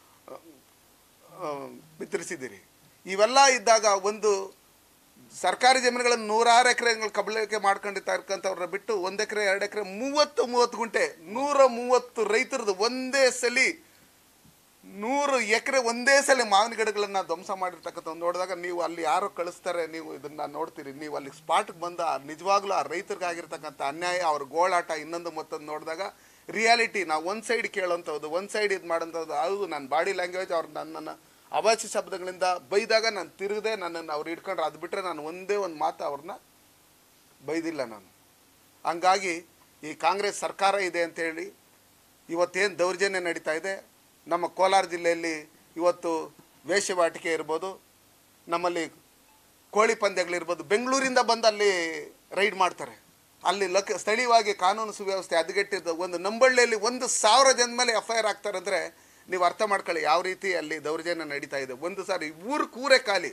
ಬಿತ್ತರಿಸಿದ್ದೀರಿ ಇವೆಲ್ಲ ಇದ್ದಾಗ ಒಂದು ಸರ್ಕಾರಿ ಜಮೀನುಗಳನ್ನು ನೂರಾರು ಎಕರೆಗಳು ಕಬಳಿಕೆ ಮಾಡ್ಕೊಂಡಿರ್ತಕ್ಕಂಥವ್ರನ್ನ ಬಿಟ್ಟು ಒಂದು ಎಕರೆ ಎರಡು ಎಕರೆ ಮೂವತ್ತು ಮೂವತ್ತು ಗುಂಟೆ ನೂರ ಮೂವತ್ತು ರೈತರದ್ದು ಒಂದೇ ಸಲಿ ನೂರು ಎಕರೆ ಒಂದೇ ಸಲ ಮಾವಿನ ಗಿಡಗಳನ್ನು ಧ್ವಂಸ ಮಾಡಿರ್ತಕ್ಕಂಥ ನೋಡಿದಾಗ ನೀವು ಅಲ್ಲಿ ಯಾರೋ ಕಳಿಸ್ತಾರೆ ನೀವು ಇದನ್ನ ನೋಡ್ತೀರಿ ನೀವು ಅಲ್ಲಿ ಸ್ಪಾಟ್ಗೆ ಬಂದ ಆ ನಿಜವಾಗ್ಲೂ ಆ ರೈತರಿಗಾಗಿರ್ತಕ್ಕಂಥ ಅನ್ಯಾಯ ಅವ್ರ ಗೋಳಾಟ ಇನ್ನೊಂದು ಮತ್ತೊಂದು ನೋಡಿದಾಗ ರಿಯಾಲಿಟಿ ನಾವು ಒಂದು ಸೈಡ್ ಕೇಳೋಂಥದ್ದು ಒಂದು ಸೈಡ್ ಇದು ಮಾಡೋಂಥದ್ದು ಅದು ನನ್ನ ಬಾಡಿ ಲ್ಯಾಂಗ್ವೇಜ್ ಅವ್ರು ನನ್ನನ್ನು ಅವಾಚ್ಯ ಶಬ್ದಗಳಿಂದ ಬೈದಾಗ ನಾನು ತಿರುಗದೆ ನನ್ನನ್ನು ಅವ್ರು ಹಿಡ್ಕೊಂಡ್ರೆ ಅದು ಬಿಟ್ಟರೆ ನಾನು ಒಂದೇ ಒಂದು ಮಾತು ಅವ್ರನ್ನ ಬೈದಿಲ್ಲ ನಾನು ಹಂಗಾಗಿ ಈ ಕಾಂಗ್ರೆಸ್ ಸರ್ಕಾರ ಇದೆ ಅಂತೇಳಿ ಇವತ್ತೇನು ದೌರ್ಜನ್ಯ ನಡೀತಾ ಇದೆ ನಮ್ಮ ಕೋಲಾರ ಜಿಲ್ಲೆಯಲ್ಲಿ ಇವತ್ತು ವೇಶ್ಯವಾಟಿಕೆ ಇರ್ಬೋದು ನಮ್ಮಲ್ಲಿ ಕೋಳಿ ಪಂದ್ಯಗಳಿರ್ಬೋದು ಬೆಂಗಳೂರಿಂದ ಬಂದು ಅಲ್ಲಿ ರೈಡ್ ಮಾಡ್ತಾರೆ ಅಲ್ಲಿ ಲಕ್ ಸ್ಥಳೀಯವಾಗಿ ಕಾನೂನು ಸುವ್ಯವಸ್ಥೆ ಹದಗೆಟ್ಟಿದ್ದು ಒಂದು ನಂಬಳ್ಳಿಯಲ್ಲಿ ಒಂದು ಸಾವಿರ ಜನ ಮೇಲೆ ಎಫ್ ಐ ಆರ್ ಆಗ್ತಾರೆ ಅಂದರೆ ನೀವು ಅರ್ಥ ಮಾಡ್ಕೊಳ್ಳಿ ಯಾವ ರೀತಿ ಅಲ್ಲಿ ದೌರ್ಜನ್ಯ ನಡೀತಾ ಇದೆ ಒಂದು ಸಾರಿ ಊರು ಕೂರೆ ಖಾಲಿ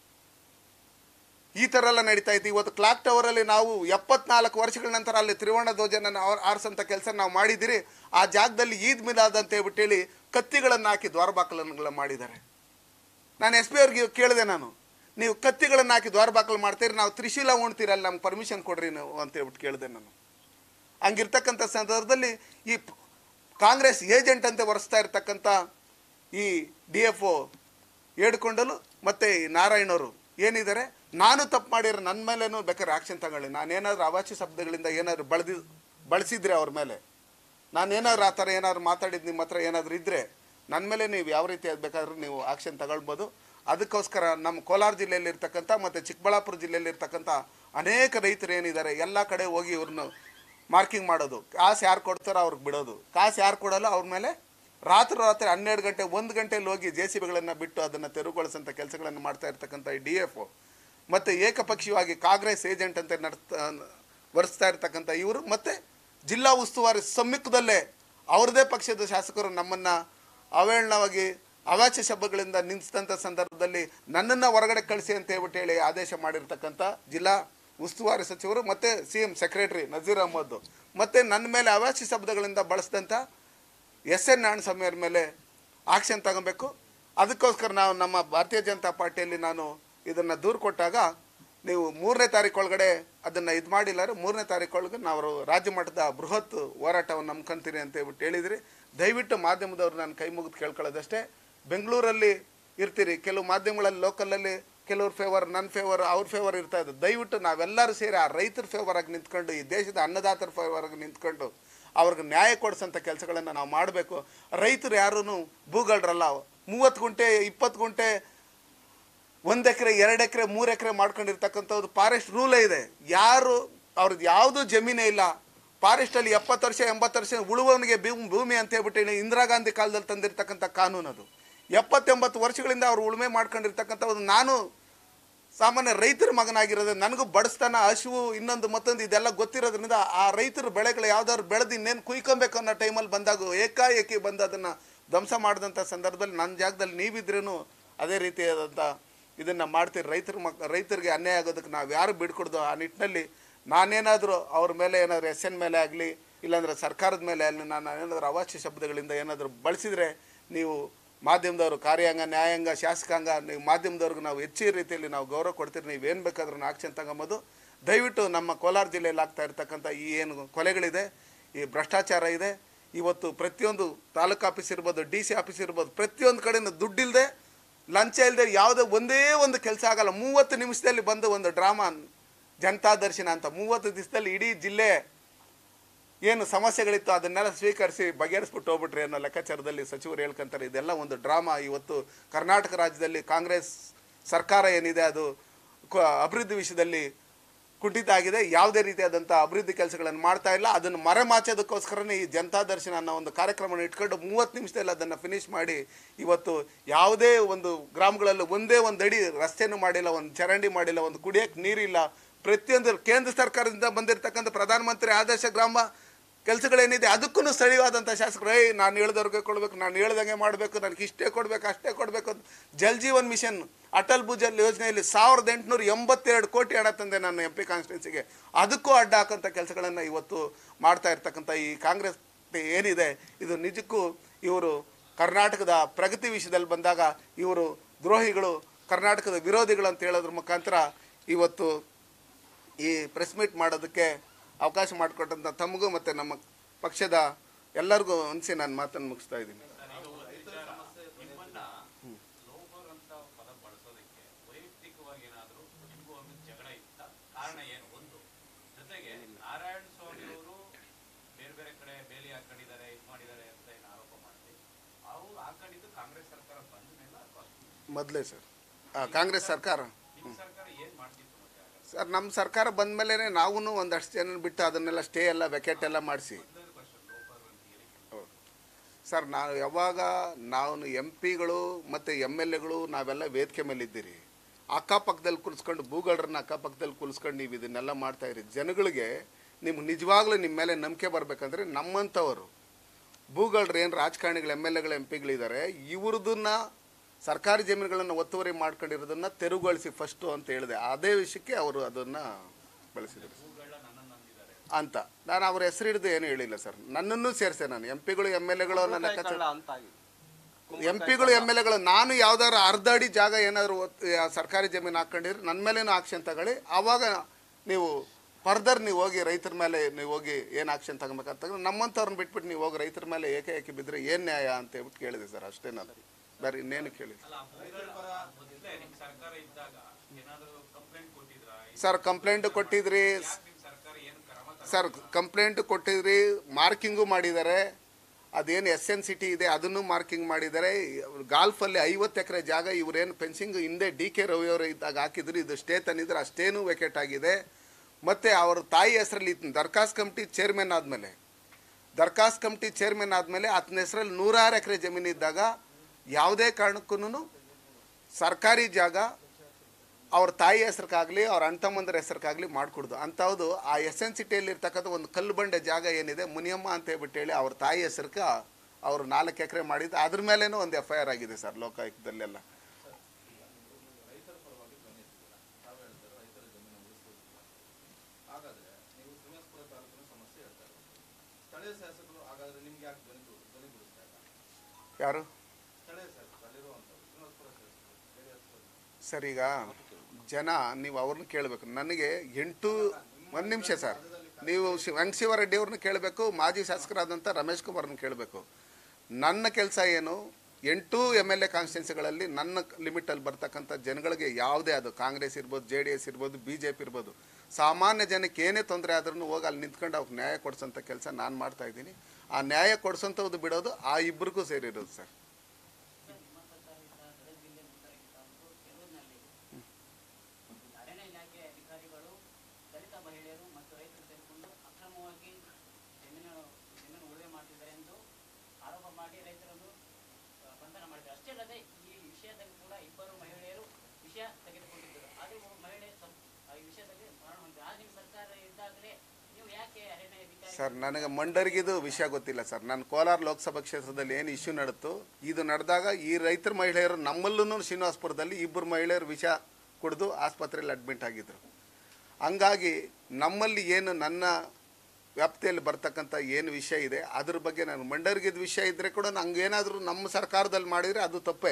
ಈ ಥರ ಎಲ್ಲ ನಡೀತಾ ಇತ್ತು ಇವತ್ತು ಕ್ಲಾಕ್ ಟವರಲ್ಲಿ ನಾವು ಎಪ್ಪತ್ನಾಲ್ಕು ವರ್ಷಗಳ ನಂತರ ಅಲ್ಲಿ ತ್ರಿವರ್ಣ ಧ್ವಜನ ನಾವು ಆರಿಸೋಂಥ ಕೆಲಸ ನಾವು ಮಾಡಿದ್ದೀರಿ ಆ ಜಾಗದಲ್ಲಿ ಈದ್ ಮಿಲಾದ್ ಅಂತ ಹೇಳ್ಬಿಟ್ಟು ಹೇಳಿ ಕತ್ತಿಗಳನ್ನು ಹಾಕಿ ದ್ವಾರಬಾಕಲನ್ನೆಲ್ಲ ಮಾಡಿದ್ದಾರೆ ನಾನು ಎಸ್ ಪಿ ಅವ್ರಿಗೆ ಕೇಳಿದೆ ನಾನು ನೀವು ಕತ್ತಿಗಳನ್ನು ಹಾಕಿ ದ್ವಾರಬಾಕಲು ಮಾಡ್ತೀರಿ ನಾವು ತ್ರಿಶೂಲ ಉಣ್ತೀರಲ್ಲ ನಮ್ಗೆ ಪರ್ಮಿಷನ್ ಕೊಡ್ರಿ ನೀವು ಅಂತ ಹೇಳ್ಬಿಟ್ಟು ಕೇಳಿದೆ ನಾನು ಹಂಗಿರ್ತಕ್ಕಂಥ ಸಂದರ್ಭದಲ್ಲಿ ಈ ಪ್- ಕಾಂಗ್ರೆಸ್ ಏಜೆಂಟ್ ಅಂತ ಒರೆಸ್ತಾ ಇರ್ತಕ್ಕಂಥ ಈ ಡಿ ಎಫ್ ಒ ಏಡ್ಕೊಂಡಲು ಮತ್ತು ಈ ನಾರಾಯಣವರು ಏನಿದ್ದಾರೆ ನಾನು ತಪ್ಪು ಮಾಡಿರೋ ನನ್ನ ಮೇಲೇನೂ ಬೇಕಾದ್ರೆ ಆ್ಯಕ್ಷನ್ ತಗೊಳ್ಳಿ ನಾನೇನಾದರೂ ಅವಾಚ್ಯ ಶಬ್ದಗಳಿಂದ ಏನಾದರೂ ಬಳದಿ ಬಳಸಿದ್ರೆ ಅವ್ರ ಮೇಲೆ ನಾನೇನಾದ್ರು ಆ ಥರ ಏನಾದ್ರು ಮಾತಾಡಿದ್ದು ನಿಮ್ಮ ಹತ್ರ ಏನಾದರೂ ಇದ್ದರೆ ನನ್ನ ಮೇಲೆ ನೀವು ಯಾವ ರೀತಿ ಬೇಕಾದ್ರೂ ನೀವು ಆಕ್ಷನ್ ತಗೊಳ್ಬೋದು ಅದಕ್ಕೋಸ್ಕರ ನಮ್ಮ ಕೋಲಾರ ಜಿಲ್ಲೆಯಲ್ಲಿ ಇರ್ತಕ್ಕಂಥ ಮತ್ತು ಚಿಕ್ಕಬಳ್ಳಾಪುರ ಜಿಲ್ಲೆಯಲ್ಲಿ ಇರ್ತಕ್ಕಂಥ ಅನೇಕ ರೈತರು ಏನಿದ್ದಾರೆ ಎಲ್ಲ ಕಡೆ ಹೋಗಿ ಇವ್ರನ್ನ ಮಾರ್ಕಿಂಗ್ ಮಾಡೋದು ಕಾಸು ಯಾರು ಕೊಡ್ತಾರೋ ಅವ್ರಿಗೆ ಬಿಡೋದು ಕಾಸು ಯಾರು ಕೊಡಲ್ಲ ಅವ್ರ ಮೇಲೆ ರಾತ್ರಿ ರಾತ್ರಿ ಹನ್ನೆರಡು ಗಂಟೆ ಒಂದು ಗಂಟೆಯಲ್ಲಿ ಹೋಗಿ ಜೆ ಸಿ ಬಿಗಳನ್ನು ಬಿಟ್ಟು ಅದನ್ನು ತೆರವುಗೊಳಿಸೋಂಥ ಕೆಲಸಗಳನ್ನು ಮಾಡ್ತಾ ಇರ್ತಕ್ಕಂಥ ಈ ಡಿ ಎಫ್ ಮತ್ತು ಏಕಪಕ್ಷೀಯವಾಗಿ ಕಾಂಗ್ರೆಸ್ ಏಜೆಂಟ್ ಅಂತ ನಡೆಸ್ತಾ ವರ್ಸ್ತಾ ಇರ್ತಕ್ಕಂಥ ಇವರು ಮತ್ತು ಜಿಲ್ಲಾ ಉಸ್ತುವಾರಿ ಸಮ್ಮುಖದಲ್ಲೇ ಅವ್ರದ್ದೇ ಪಕ್ಷದ ಶಾಸಕರು ನಮ್ಮನ್ನು ಅವೇಳನವಾಗಿ ಅವಾಚ್ಯ ಶಬ್ದಗಳಿಂದ ನಿಲ್ಲಿಸಿದಂಥ ಸಂದರ್ಭದಲ್ಲಿ ನನ್ನನ್ನು ಹೊರಗಡೆ ಕಳಿಸಿ ಅಂತ ಹೇಳ್ಬಿಟ್ಟು ಹೇಳಿ ಆದೇಶ ಮಾಡಿರ್ತಕ್ಕಂಥ ಜಿಲ್ಲಾ ಉಸ್ತುವಾರಿ ಸಚಿವರು ಮತ್ತು C M secretary Nazeer Ahmed ಮತ್ತು ನನ್ನ ಮೇಲೆ ಅವಾಚ್ಯ ಶಬ್ದಗಳಿಂದ ಬಳಸಿದಂಥ ಎಸ್ ಎನ್ ನಾರಾಯಣಸ್ವಾಮಿ ಅವ್ರ ಮೇಲೆ ಆಕ್ಷನ್ ತಗೊಬೇಕು ಅದಕ್ಕೋಸ್ಕರ ನಾವು ನಮ್ಮ ಭಾರತೀಯ ಜನತಾ ಪಾರ್ಟಿಯಲ್ಲಿ ನಾನು ಇದನ್ನು ದೂರು ಕೊಟ್ಟಾಗ ನೀವು ಮೂರನೇ ತಾರೀಕು ಒಳಗಡೆ ಅದನ್ನು ಇದು ಮಾಡಿಲ್ಲ ಮೂರನೇ ತಾರೀಕು ಒಳಗೆ ನಾವು ರಾಜ್ಯ ಮಟ್ಟದ ಬೃಹತ್ ಹೋರಾಟವನ್ನು ನಂಬ್ಕೊಂತೀನಿ ಅಂತ ಹೇಳ್ಬಿಟ್ಟು ಹೇಳಿದ್ರಿ ದಯವಿಟ್ಟು ಮಾಧ್ಯಮದವ್ರು ನಾನು ಕೈ ಮುಗಿದು ಕೇಳ್ಕೊಳ್ಳೋದಷ್ಟೇ ಬೆಂಗಳೂರಲ್ಲಿ ಇರ್ತೀರಿ ಕೆಲವು ಮಾಧ್ಯಮಗಳಲ್ಲಿ ಲೋಕಲಲ್ಲಿ ಕೆಲವ್ರ ಫೇವರ್ ನನ್ನ ಫೇವರ್ ಅವ್ರ ಫೇವರ್ ಇರ್ತಾ ಇದ್ದು ದಯವಿಟ್ಟು ನಾವೆಲ್ಲರೂ ಸೇರಿ ಆ ರೈತರ ಫೇವರ್ ಆಗಿ ನಿಂತ್ಕೊಂಡು ಈ ದೇಶದ ಅನ್ನದಾತರ ಫೇವರ್ ಆಗಿ ನಿಂತ್ಕೊಂಡು ಅವ್ರಿಗೆ ನ್ಯಾಯ ಕೊಡಿಸೋಂಥ ಕೆಲಸಗಳನ್ನು ನಾವು ಮಾಡಬೇಕು ರೈತರು ಯಾರೂ ಭೂಗಳರಲ್ಲ ಮೂವತ್ತು ಗುಂಟೆ ಇಪ್ಪತ್ತು ಗುಂಟೆ ಒಂದು ಎಕರೆ ಎರಡು ಎಕರೆ ಮೂರು ಎಕರೆ ಮಾಡ್ಕೊಂಡಿರ್ತಕ್ಕಂಥದ್ದು ಫಾರೆಸ್ಟ್ ರೂಲೇ ಇದೆ ಯಾರು ಅವ್ರದ್ದು ಯಾವುದೂ ಜಮೀನೇ ಇಲ್ಲ ಫಾರೆಸ್ಟಲ್ಲಿ ಎಪ್ಪತ್ತು ವರ್ಷ ಎಂಬತ್ತು ವರ್ಷ ಉಳುವವನಿಗೆ ಭೂಮಿ ಭೂಮಿ ಅಂತ ಹೇಳ್ಬಿಟ್ಟು ಹೇಳಿ ಇಂದಿರಾ ಗಾಂಧಿ ಕಾಲದಲ್ಲಿ ತಂದಿರತಕ್ಕಂಥ ಕಾನೂನು ಅದು ಎಪ್ಪತ್ತೆಂಬತ್ತು ವರ್ಷಗಳಿಂದ ಅವ್ರು ಉಳುಮೆ ಮಾಡ್ಕೊಂಡಿರ್ತಕ್ಕಂಥದ್ದು ನಾನು ಸಾಮಾನ್ಯ ರೈತರ ಮಗನಾಗಿರೋದು ನನಗೂ ಬಡಸ್ತಾನ ಹಸಿವು ಇನ್ನೊಂದು ಮತ್ತೊಂದು ಇದೆಲ್ಲ ಗೊತ್ತಿರೋದ್ರಿಂದ ಆ ರೈತರ ಬೆಳೆಗಳು ಯಾವ್ದಾದ್ರು ಬೆಳೆದು ಇನ್ನೇನು ಕುಯ್ಕೊಬೇಕು ಅನ್ನೋ ಟೈಮಲ್ಲಿ ಬಂದಾಗ ಏಕಾಏಕಿ ಬಂದು ಅದನ್ನು ಧ್ವಂಸ ಮಾಡಿದಂಥ ಸಂದರ್ಭದಲ್ಲಿ ನನ್ನ ಜಾಗದಲ್ಲಿ ನೀವಿದ್ರೂ ಅದೇ ರೀತಿಯಾದಂಥ ಇದನ್ನು ಮಾಡ್ತೀರಿ ರೈತರ ಮಕ್ ರೈತರಿಗೆ ಅನ್ಯಾಯ ಆಗೋದಕ್ಕೆ ನಾವು ಯಾರು ಬಿಡ್ಕೊಡ್ದು ಆ ನಿಟ್ಟಿನಲ್ಲಿ ನಾನೇನಾದರೂ ಅವ್ರ ಮೇಲೆ ಏನಾದರೂ ಎಸ್ ಎನ್ ಮೇಲೆ ಆಗಲಿ ಇಲ್ಲಾಂದ್ರೆ ಸರ್ಕಾರದ ಮೇಲೆ ಆಗಲಿ ನಾನು ಏನಾದರೂ ಅವಾಚ್ಯ ಶಬ್ದಗಳಿಂದ ಏನಾದರೂ ಬಳಸಿದರೆ ನೀವು ಮಾಧ್ಯಮದವರು ಕಾರ್ಯಾಂಗ ನ್ಯಾಯಾಂಗ ಶಾಸಕಾಂಗ ನೀವು ಮಾಧ್ಯಮದವ್ರಿಗೆ ನಾವು ಹೆಚ್ಚಿನ ರೀತಿಯಲ್ಲಿ ನಾವು ಗೌರವ ಕೊಡ್ತೀರಿ ನೀವು ಏನು ಬೇಕಾದ್ರೂ ಆಕ್ಷನ್ ತಗೊಂಬೋದು ದಯವಿಟ್ಟು ನಮ್ಮ ಕೋಲಾರ ಜಿಲ್ಲೆಯಲ್ಲಿ ಆಗ್ತಾ ಇರ್ತಕ್ಕಂಥ ಈ ಏನು ಕೊಲೆಗಳಿದೆ ಈ ಭ್ರಷ್ಟಾಚಾರ ಇದೆ ಇವತ್ತು ಪ್ರತಿಯೊಂದು ತಾಲೂಕು ಆಫೀಸ್ ಇರ್ಬೋದು ಡಿ ಸಿ ಆಫೀಸ್ ಇರ್ಬೋದು ಪ್ರತಿಯೊಂದು ಕಡೆನೂ ದುಡ್ಡಿಲ್ಲದೆ ಲಂಚ ಇಲ್ಲದೆ ಯಾವುದೇ ಒಂದೇ ಒಂದು ಕೆಲಸ ಆಗಲ್ಲ ಮೂವತ್ತು ನಿಮಿಷದಲ್ಲಿ ಬಂದು ಒಂದು ಡ್ರಾಮಾ ಜನತಾ ದರ್ಶನ ಅಂತ ಮೂವತ್ತು ದಿವಸದಲ್ಲಿ ಇಡೀ ಜಿಲ್ಲೆ ಏನು ಸಮಸ್ಯೆಗಳಿತ್ತು ಅದನ್ನೆಲ್ಲ ಸ್ವೀಕರಿಸಿ ಬಗೆಹರಿಸ್ಬಿಟ್ಟು ಹೋಗ್ಬಿಟ್ರಿ ಅನ್ನೋ ಲೆಕ್ಕಾಚಾರದಲ್ಲಿ ಸಚಿವರು ಹೇಳ್ಕೊಂತಾರೆ ಇದೆಲ್ಲ ಒಂದು ಡ್ರಾಮಾ ಇವತ್ತು ಕರ್ನಾಟಕ ರಾಜ್ಯದಲ್ಲಿ ಕಾಂಗ್ರೆಸ್ ಸರ್ಕಾರ ಏನಿದೆ ಅದು ಕ- ಅಭಿವೃದ್ಧಿ ವಿಷಯದಲ್ಲಿ ಕುಂಠಿತ ಆಗಿದೆ ಯಾವುದೇ ರೀತಿಯಾದಂಥ ಅಭಿವೃದ್ಧಿ ಕೆಲಸಗಳನ್ನು ಮಾಡ್ತಾ ಇಲ್ಲ ಅದನ್ನು ಮರೆಮಾಚೋದಕ್ಕೋಸ್ಕರನೇ ಈ ಜನತಾ ದರ್ಶನ ಅನ್ನೋ ಒಂದು ಕಾರ್ಯಕ್ರಮವನ್ನು ಇಟ್ಕೊಂಡು ಮೂವತ್ತು ನಿಮಿಷದಲ್ಲಿ ಅದನ್ನು ಫಿನಿಶ್ ಮಾಡಿ ಇವತ್ತು ಯಾವುದೇ ಒಂದು ಗ್ರಾಮಗಳಲ್ಲಿ ಒಂದೇ ಒಂದು ಅಡಿ ರಸ್ತೆನೂ ಮಾಡಿಲ್ಲ ಒಂದು ಚರಂಡಿ ಮಾಡಿಲ್ಲ ಒಂದು ಕುಡಿಯೋಕ್ಕೆ ನೀರಿಲ್ಲ ಪ್ರತಿಯೊಂದು ಕೇಂದ್ರ ಸರ್ಕಾರದಿಂದ ಬಂದಿರತಕ್ಕಂಥ ಪ್ರಧಾನಮಂತ್ರಿ ಆದರ್ಶ ಗ್ರಾಮ ಕೆಲಸಗಳೇನಿದೆ ಅದಕ್ಕೂ ಸ್ಥಳೀಯವಾದಂಥ ಶಾಸಕರು ಏಯ್ ನಾನು ಹೇಳ್ದವ್ರಿಗೆ ಕೊಡಬೇಕು ನಾನು ಹೇಳ್ದಂಗೆ ಮಾಡಬೇಕು ನನಗೆ ಇಷ್ಟೇ ಕೊಡಬೇಕು ಅಷ್ಟೇ ಕೊಡಬೇಕು ಅಂತ ಜಲ್ ಜೀವನ್ ಮಿಷನ್ ಅಟಲ್ ಭೂಜಲ್ ಯೋಜನೆಯಲ್ಲಿ ಸಾವಿರದ ಎಂಟುನೂರ ಎಂಬತ್ತೆರಡು ಕೋಟಿ ಹಣ ತಂದೆ ನಾನು ಎಂ ಪಿ ಕಾನ್ಸ್ಟಿಟ್ಯೂನ್ಸಿಗೆ ಅದಕ್ಕೂ ಅಡ್ಡ ಹಾಕೋಂಥ ಕೆಲಸಗಳನ್ನು ಇವತ್ತು ಮಾಡ್ತಾ ಇರ್ತಕ್ಕಂಥ ಈ ಕಾಂಗ್ರೆಸ್ ಏನಿದೆ ಇದು ನಿಜಕ್ಕೂ ಇವರು ಕರ್ನಾಟಕದ ಪ್ರಗತಿ ವಿಷಯದಲ್ಲಿ ಬಂದಾಗ ಇವರು ದ್ರೋಹಿಗಳು ಕರ್ನಾಟಕದ ವಿರೋಧಿಗಳು ಅಂತ ಹೇಳೋದ್ರ ಮುಖಾಂತರ ಇವತ್ತು ಈ ಪ್ರೆಸ್ ಮೀಟ್ ಮಾಡೋದಕ್ಕೆ ಅವಕಾಶ ಮಾಡಿಕೊಟ್ಟಂಥ ತಮಗೂ ಮತ್ತು ನಮ್ಮ ಪಕ್ಷದ ಎಲ್ಲರಿಗೂ ಅನಿಸಿ ನಾನು ಮಾತನ್ನು ಮುಗಿಸ್ತಾ ಇದ್ದೀನಿ
ನಿಮ್ಮನ್ನ ಲೋಫರ್ ಅಂತ ಪದ ಬಳಸೋದಕ್ಕೆ ವೈಯಕ್ತಿಕವಾಗಿ ಏನಾದರೂ ನಿಮಗೂ ಒಂದು ಜಗಳ ಇತ್ತ ಕಾರಣ ಏನು ಒಂದು ಜೊತೆಗೆ ನಾರಾಯಣ ಸ್ವಾಮಿ ಅವರು ಬೇರೆ ಬೇರೆ ಕಡೆ ಬೇಲಿ ಹಾಕೊಂಡಿದ್ದಾರೆ ಇದು ಮಾಡಿದ್ದಾರೆ ಅಂತ ಏನು ಆರೋಪ ಮಾಡಿ ಅವ್ರು ಹಾಕೊಂಡಿದ್ದು ಕಾಂಗ್ರೆಸ್ ಸರ್ಕಾರ ಬಂದ ಮೇಲೆ ಅಥವಾ
ಮೊದಲೇ ಸರ್ ಕಾಂಗ್ರೆಸ್ ಸರ್ಕಾರ
ನಿಮ್ಮ ಸರ್ಕಾರ ಏನ್ ಮಾಡ್ತಿತ್ತು ಮತ್ತೆ ಆಗ
ಸರ್ ನಮ್ಮ ಸರ್ಕಾರ ಬಂದ ಮೇಲೆ ನಾವು ಒಂದಷ್ಟು ಜನ ಬಿಟ್ಟು ಅದನ್ನೆಲ್ಲ ಸ್ಟೇ ಎಲ್ಲ ವೆಕೆಟ್ ಎಲ್ಲ ಮಾಡಿಸಿ ಸರ್ ನಾವು ಯಾವಾಗ ನಾವು ಎಂ ಪಿಗಳು ಮತ್ತು ಎಮ್ ಎಲ್ ಎಗಳು ನಾವೆಲ್ಲ ವೇದಿಕೆ ಮೇಲೆ ಇದ್ದೀರಿ ಅಕ್ಕಪಕ್ಕದಲ್ಲಿ ಕುಲ್ಸ್ಕೊಂಡು ಭೂಗಳರನ್ನ ಅಕ್ಕಪಕ್ಕದಲ್ಲಿ ಕುಲ್ಸ್ಕೊಂಡು ನೀವು ಇದನ್ನೆಲ್ಲ ಮಾಡ್ತಾ ಇರಿ ಜನಗಳಿಗೆ ನಿಮ್ಗೆ ನಿಜವಾಗ್ಲೂ ನಿಮ್ಮ ಮೇಲೆ ನಂಬಿಕೆ ಬರಬೇಕಂದ್ರೆ ನಮ್ಮಂಥವರು ಭೂಗಳರು ಏನು ರಾಜಕಾರಣಿಗಳು ಎಮ್ ಎಲ್ ಎಗಳು ಎಂ ಪಿಗಳಿದ್ದಾರೆ ಇವ್ರದನ್ನ ಸರ್ಕಾರಿ ಜಮೀನುಗಳನ್ನು ಒತ್ತುವರಿ ಮಾಡ್ಕೊಂಡಿರೋದನ್ನ ತೆರವುಗೊಳಿಸಿ ಫಸ್ಟು ಅಂತ ಹೇಳಿದೆ ಅದೇ ವಿಷಯಕ್ಕೆ ಅವರು ಅದನ್ನು ಬಳಸಿದರು ಅಂತ ನಾನು ಅವ್ರ ಹೆಸರು ಹಿಡಿದು ಏನು ಹೇಳಿಲ್ಲ ಸರ್ ನನ್ನನ್ನು ಸೇರಿಸೆ ನಾನು ಎಂ ಪಿಗಳು ಎಮ್ ಎಲ್ ಎಗಳು ನನ್ನ ಲೆಕ್ಕಾಚಾರ
ಅಂತ ಆಗಿ
ಎಂ ಪಿಗಳು ಎಮ್ ಎಲ್ ಎಗಳು ನಾನು ಯಾವ್ದಾದ್ರು ಅರ್ಧ ಅಡಿ ಜಾಗ ಏನಾದ್ರು ಒತ್- ಆ, ಸರ್ಕಾರಿ ಜಮೀನು ಹಾಕೊಂಡಿದ್ರೆ ನನ್ನ ಮೇಲೇನು ಆಕ್ಷನ್ ತಗೊಳ್ಳಿ ಆವಾಗ ನೀವು ಫರ್ದರ್ ನೀವು ಹೋಗಿ ರೈತರ ಮೇಲೆ ನೀವು ಹೋಗಿ ಏನು ಆಕ್ಷನ್ ತಗೊಬೇಕಂತ ನಮ್ಮಂಥವ್ರನ್ನ ಬಿಟ್ಬಿಟ್ಟು ನೀವು ಹೋಗಿ ರೈತರ ಮೇಲೆ ಏಕೆ ಏಕೆ ಬಿದ್ದರೆ ಏನು ನ್ಯಾಯ ಅಂತ ಹೇಳ್ಬಿಟ್ಟು ಕೇಳಿದೆ ಸರ್ ಅಷ್ಟೇ ನಾನು ಬೇರೆ ಇನ್ನೇನು ಕೇಳಿದೆ
ಅಲ್ಲ ಮೊದಲೇ ನಿಮ್ ಸರ್ಕಾರ ಇದ್ದಾಗ ಏನಾದರೂ ಕಂಪ್ಲೇಂಟ್ ಕೊಟ್ಟಿದ್ರಾ
ಸರ್ ಕಂಪ್ಲೇಂಟ್ ಕೊಟ್ಟಿದ್ರಿ
ನಿಮ್ ಸರ್ಕಾರ ಏನು ಕ್ರಮ ತಗೊಂಡ್ರಾ?
ಸರ್ ಕಂಪ್ಲೇಂಟ್ ಕೊಟ್ಟಿದ್ರಿ ಮಾರ್ಕಿಂಗು ಮಾಡಿದ್ದಾರೆ ಅದೇನು ಎಸ್ ಎನ್ ಸಿಟಿ ಇದೆ ಅದನ್ನು ಮಾರ್ಕಿಂಗ್ ಮಾಡಿದ್ದಾರೆ ಗಾಲ್ಫಲ್ಲಿ ಐವತ್ತು ಎಕರೆ ಜಾಗ ಇವರೇನು ಫೆನ್ಸಿಂಗ್ ಹಿಂದೆ ಡಿ ಕೆ ರವಿಯವರು ಇದ್ದಾಗ ಹಾಕಿದ್ರು ಇದು ಸ್ಟೇ ತಂದಿದ್ರು ಆ ಸ್ಟೇನು ವೆಕೆಟ್ ಆಗಿದೆ ಮತ್ತು ಅವ್ರ ತಾಯಿ ಹೆಸರಲ್ಲಿ ದರ್ಖಾಸ್ ಕಮಿಟಿ ಚೇರ್ಮನ್ ಆದಮೇಲೆ ದರ್ಖಾಸ್ ಕಮಿಟಿ ಚೇರ್ಮನ್ ಆದಮೇಲೆ ಆತನ ಹೆಸರಲ್ಲಿ ನೂರಾರು ಎಕರೆ ಜಮೀನು ಇದ್ದಾಗ ಯಾವುದೇ ಕಾರಣಕ್ಕೂ ಸರ್ಕಾರಿ ಜಾಗ ಅವ್ರ ತಾಯಿ ಹೆಸ್ರಿಗಾಗಲಿ ಅವ್ರ ಅಣ್ಣ ತಮ್ಮಂದ್ರ ಹೆಸ್ರಿಗಾಗಲಿ ಮಾಡಿಕೊಡ್ದು ಅಂಥದ್ದು ಆ ಎಸ್ ಎನ್ ಸಿಟಿಯಲ್ಲಿ ಇರ್ತಕ್ಕಂಥ ಒಂದು ಕಲ್ಲು ಬಂಡೆ ಜಾಗ ಏನಿದೆ ಮುನಿಯಮ್ಮ ಅಂತ ಹೇಳ್ಬಿಟ್ಟು ಹೇಳಿ ಅವ್ರ ತಾಯಿ ಹೆಸ್ರಕ್ಕೆ ಅವರು ನಾಲ್ಕು ಎಕರೆ ಮಾಡಿದ್ದು ಅದ್ರ ಮೇಲೇನೂ ಒಂದು ಎಫ್ ಐ ಆರ್ ಆಗಿದೆ ಸರ್ ಲೋಕಾಯುಕ್ತದಲ್ಲೆಲ್ಲ
ಹಾಗಾದ್ರೆ ನೀವು ಶ್ರೀನಿವಾಸಪುರ ತಾಲೂಕಿನ ಸಮಸ್ಯೆ ಹೇಳ್ತಾರೆ ಸ್ಥಳೀಯ ಶಾಸಕರು ಹಾಗಾದ್ರೆ ನಿಮ್ಗೆ ಯಾಕೆ ಧ್ವನಿ ಧ್ವನಿಗೂಡಿಸ್ತಾ ಇಲ್ಲ
ಯಾರು
ಸ್ಥಳೀಯ ಶಾಸಕರು ಅಲ್ಲಿರುವಂಥವ್ರು ಶ್ರೀನಿವಾಸಪುರ ಶಾಸಕರು ಜೆಡಿಎಸ್
ಸರ್ ಈಗ ಜನ ನೀವು ಅವ್ರನ್ನ ಕೇಳಬೇಕು ನನಗೆ ಎಂಟು ಒಂದು ನಿಮಿಷ ಸರ್ ನೀವು ಶಿ- ವೆಂಕಟಶಿವರೆಡ್ಡಿ ಅವ್ರನ್ನ ಕೇಳಬೇಕು ಮಾಜಿ ಶಾಸಕರಾದಂಥ ರಮೇಶ್ ಕುಮಾರ್ನ ಕೇಳಬೇಕು ನನ್ನ ಕೆಲಸ ಏನು ಎಂಟು ಎಮ್ ಎಲ್ ಎ ಕಾನ್ಸ್ಟಿಟ್ಯೂನ್ಸಿಗಳಲ್ಲಿ ನನ್ನ ಲಿಮಿಟಲ್ಲಿ ಬರ್ತಕ್ಕಂಥ ಜನಗಳಿಗೆ ಯಾವುದೇ ಅದು ಕಾಂಗ್ರೆಸ್ ಇರ್ಬೋದು ಜೆ ಡಿ ಎಸ್ ಇರ್ಬೋದು ಬಿ ಜೆ ಪಿ ಇರ್ಬೋದು ಸಾಮಾನ್ಯ ಜನಕ್ಕೆ ಏನೇ ತೊಂದರೆ ಆದ್ರೂ ಹೋಗಿ ಅಲ್ಲಿ ನಿಂತ್ಕೊಂಡು ಅವ್ರಿಗೆ ನ್ಯಾಯ ಕೊಡಿಸೋಂಥ ಕೆಲಸ ನಾನು ಮಾಡ್ತಾ ಇದ್ದೀನಿ ಆ ನ್ಯಾಯ ಕೊಡಿಸೋಂಥದ್ದು ಬಿಡೋದು ಆ ಇಬ್ಬರಿಗೂ ಸೇರಿರೋದು ಸರ್
ನಿಮ್ಮ ಸರ್ಕಾರ ಇದ್ದ ಗದಗ ಜಿಲ್ಲೆ ಮುತ್ತರಗಿ ತಾಲೂಕು ಕೆಲೂರಿನಲ್ಲಿ ಅರಣ್ಯ ಇಲಾಖೆ ಅಧಿಕಾರಿಗಳು ದಲಿತ ಮಹಿಳೆಯರು ಮತ್ತು ರೈತರು ಸೇರಿಕೊಂಡು ಅಕ್ರಮವಾಗಿ ಜಮೀನು ಜಮೀನು ಉಳುಮೆ ಮಾಡ್ತಿದ್ದಾರೆ ಎಂದು ಆರೋಪ ಮಾಡಿ ರೈತರನ್ನು ಆ, ಬಂಧನ ಮಾಡಿದ್ದಾರೆ ಅಷ್ಟೇ ಅಲ್ಲದೆ ಈ ವಿಷಯದಲ್ಲಿ ಕೂಡ ಇಬ್ಬರು ಮಹಿಳೆಯರು ವಿಷಯ ತೆಗೆದುಕೊಂಡಿದ್ದರು ಅದು ಮಹಿಳೆ ಸಂ- ಆ, ಈ ವಿಷಯದಲ್ಲಿ ಮರಣ ಹೊಂದಿದೆ ಆ ನಿಮ್ಮ ಸರ್ಕಾರ ಇದ್ದಾಗಲೇ ನೀವು ಯಾಕೆ ಅರಣ್ಯ ಅಧಿಕಾರಿ
ಸರ್ ನನಗೆ ಮಂಡರಿಗಿದು ವಿಷಯ ಗೊತ್ತಿಲ್ಲ ಸರ್ ನಾನು ಕೋಲಾರ ಲೋಕಸಭಾ ಕ್ಷೇತ್ರದಲ್ಲಿ ಏನು ಇಶ್ಯೂ ನಡೆತು ಇದು ನಡೆದಾಗ ಈ ರೈತರ ಮಹಿಳೆಯರು ನಮ್ಮಲ್ಲೂ ಶ್ರೀನಿವಾಸಪುರದಲ್ಲಿ ಇಬ್ಬರು ಮಹಿಳೆಯರು ವಿಷ ಕುಡಿದು ಆಸ್ಪತ್ರೆಯಲ್ಲಿ ಅಡ್ಮಿಟ್ ಆಗಿದ್ದರು ಹಂಗಾಗಿ ನಮ್ಮಲ್ಲಿ ಏನು ನನ್ನ ವ್ಯಾಪ್ತಿಯಲ್ಲಿ ಬರ್ತಕ್ಕಂಥ ಏನು ವಿಷಯ ಇದೆ ಅದ್ರ ಬಗ್ಗೆ ನಾನು ಮಂಡರಿಗಿದ ವಿಷಯ ಇದ್ದರೆ ಕೂಡ ನಂಗೆ ಏನಾದರೂ ನಮ್ಮ ಸರ್ಕಾರದಲ್ಲಿ ಮಾಡಿದರೆ ಅದು ತಪ್ಪೇ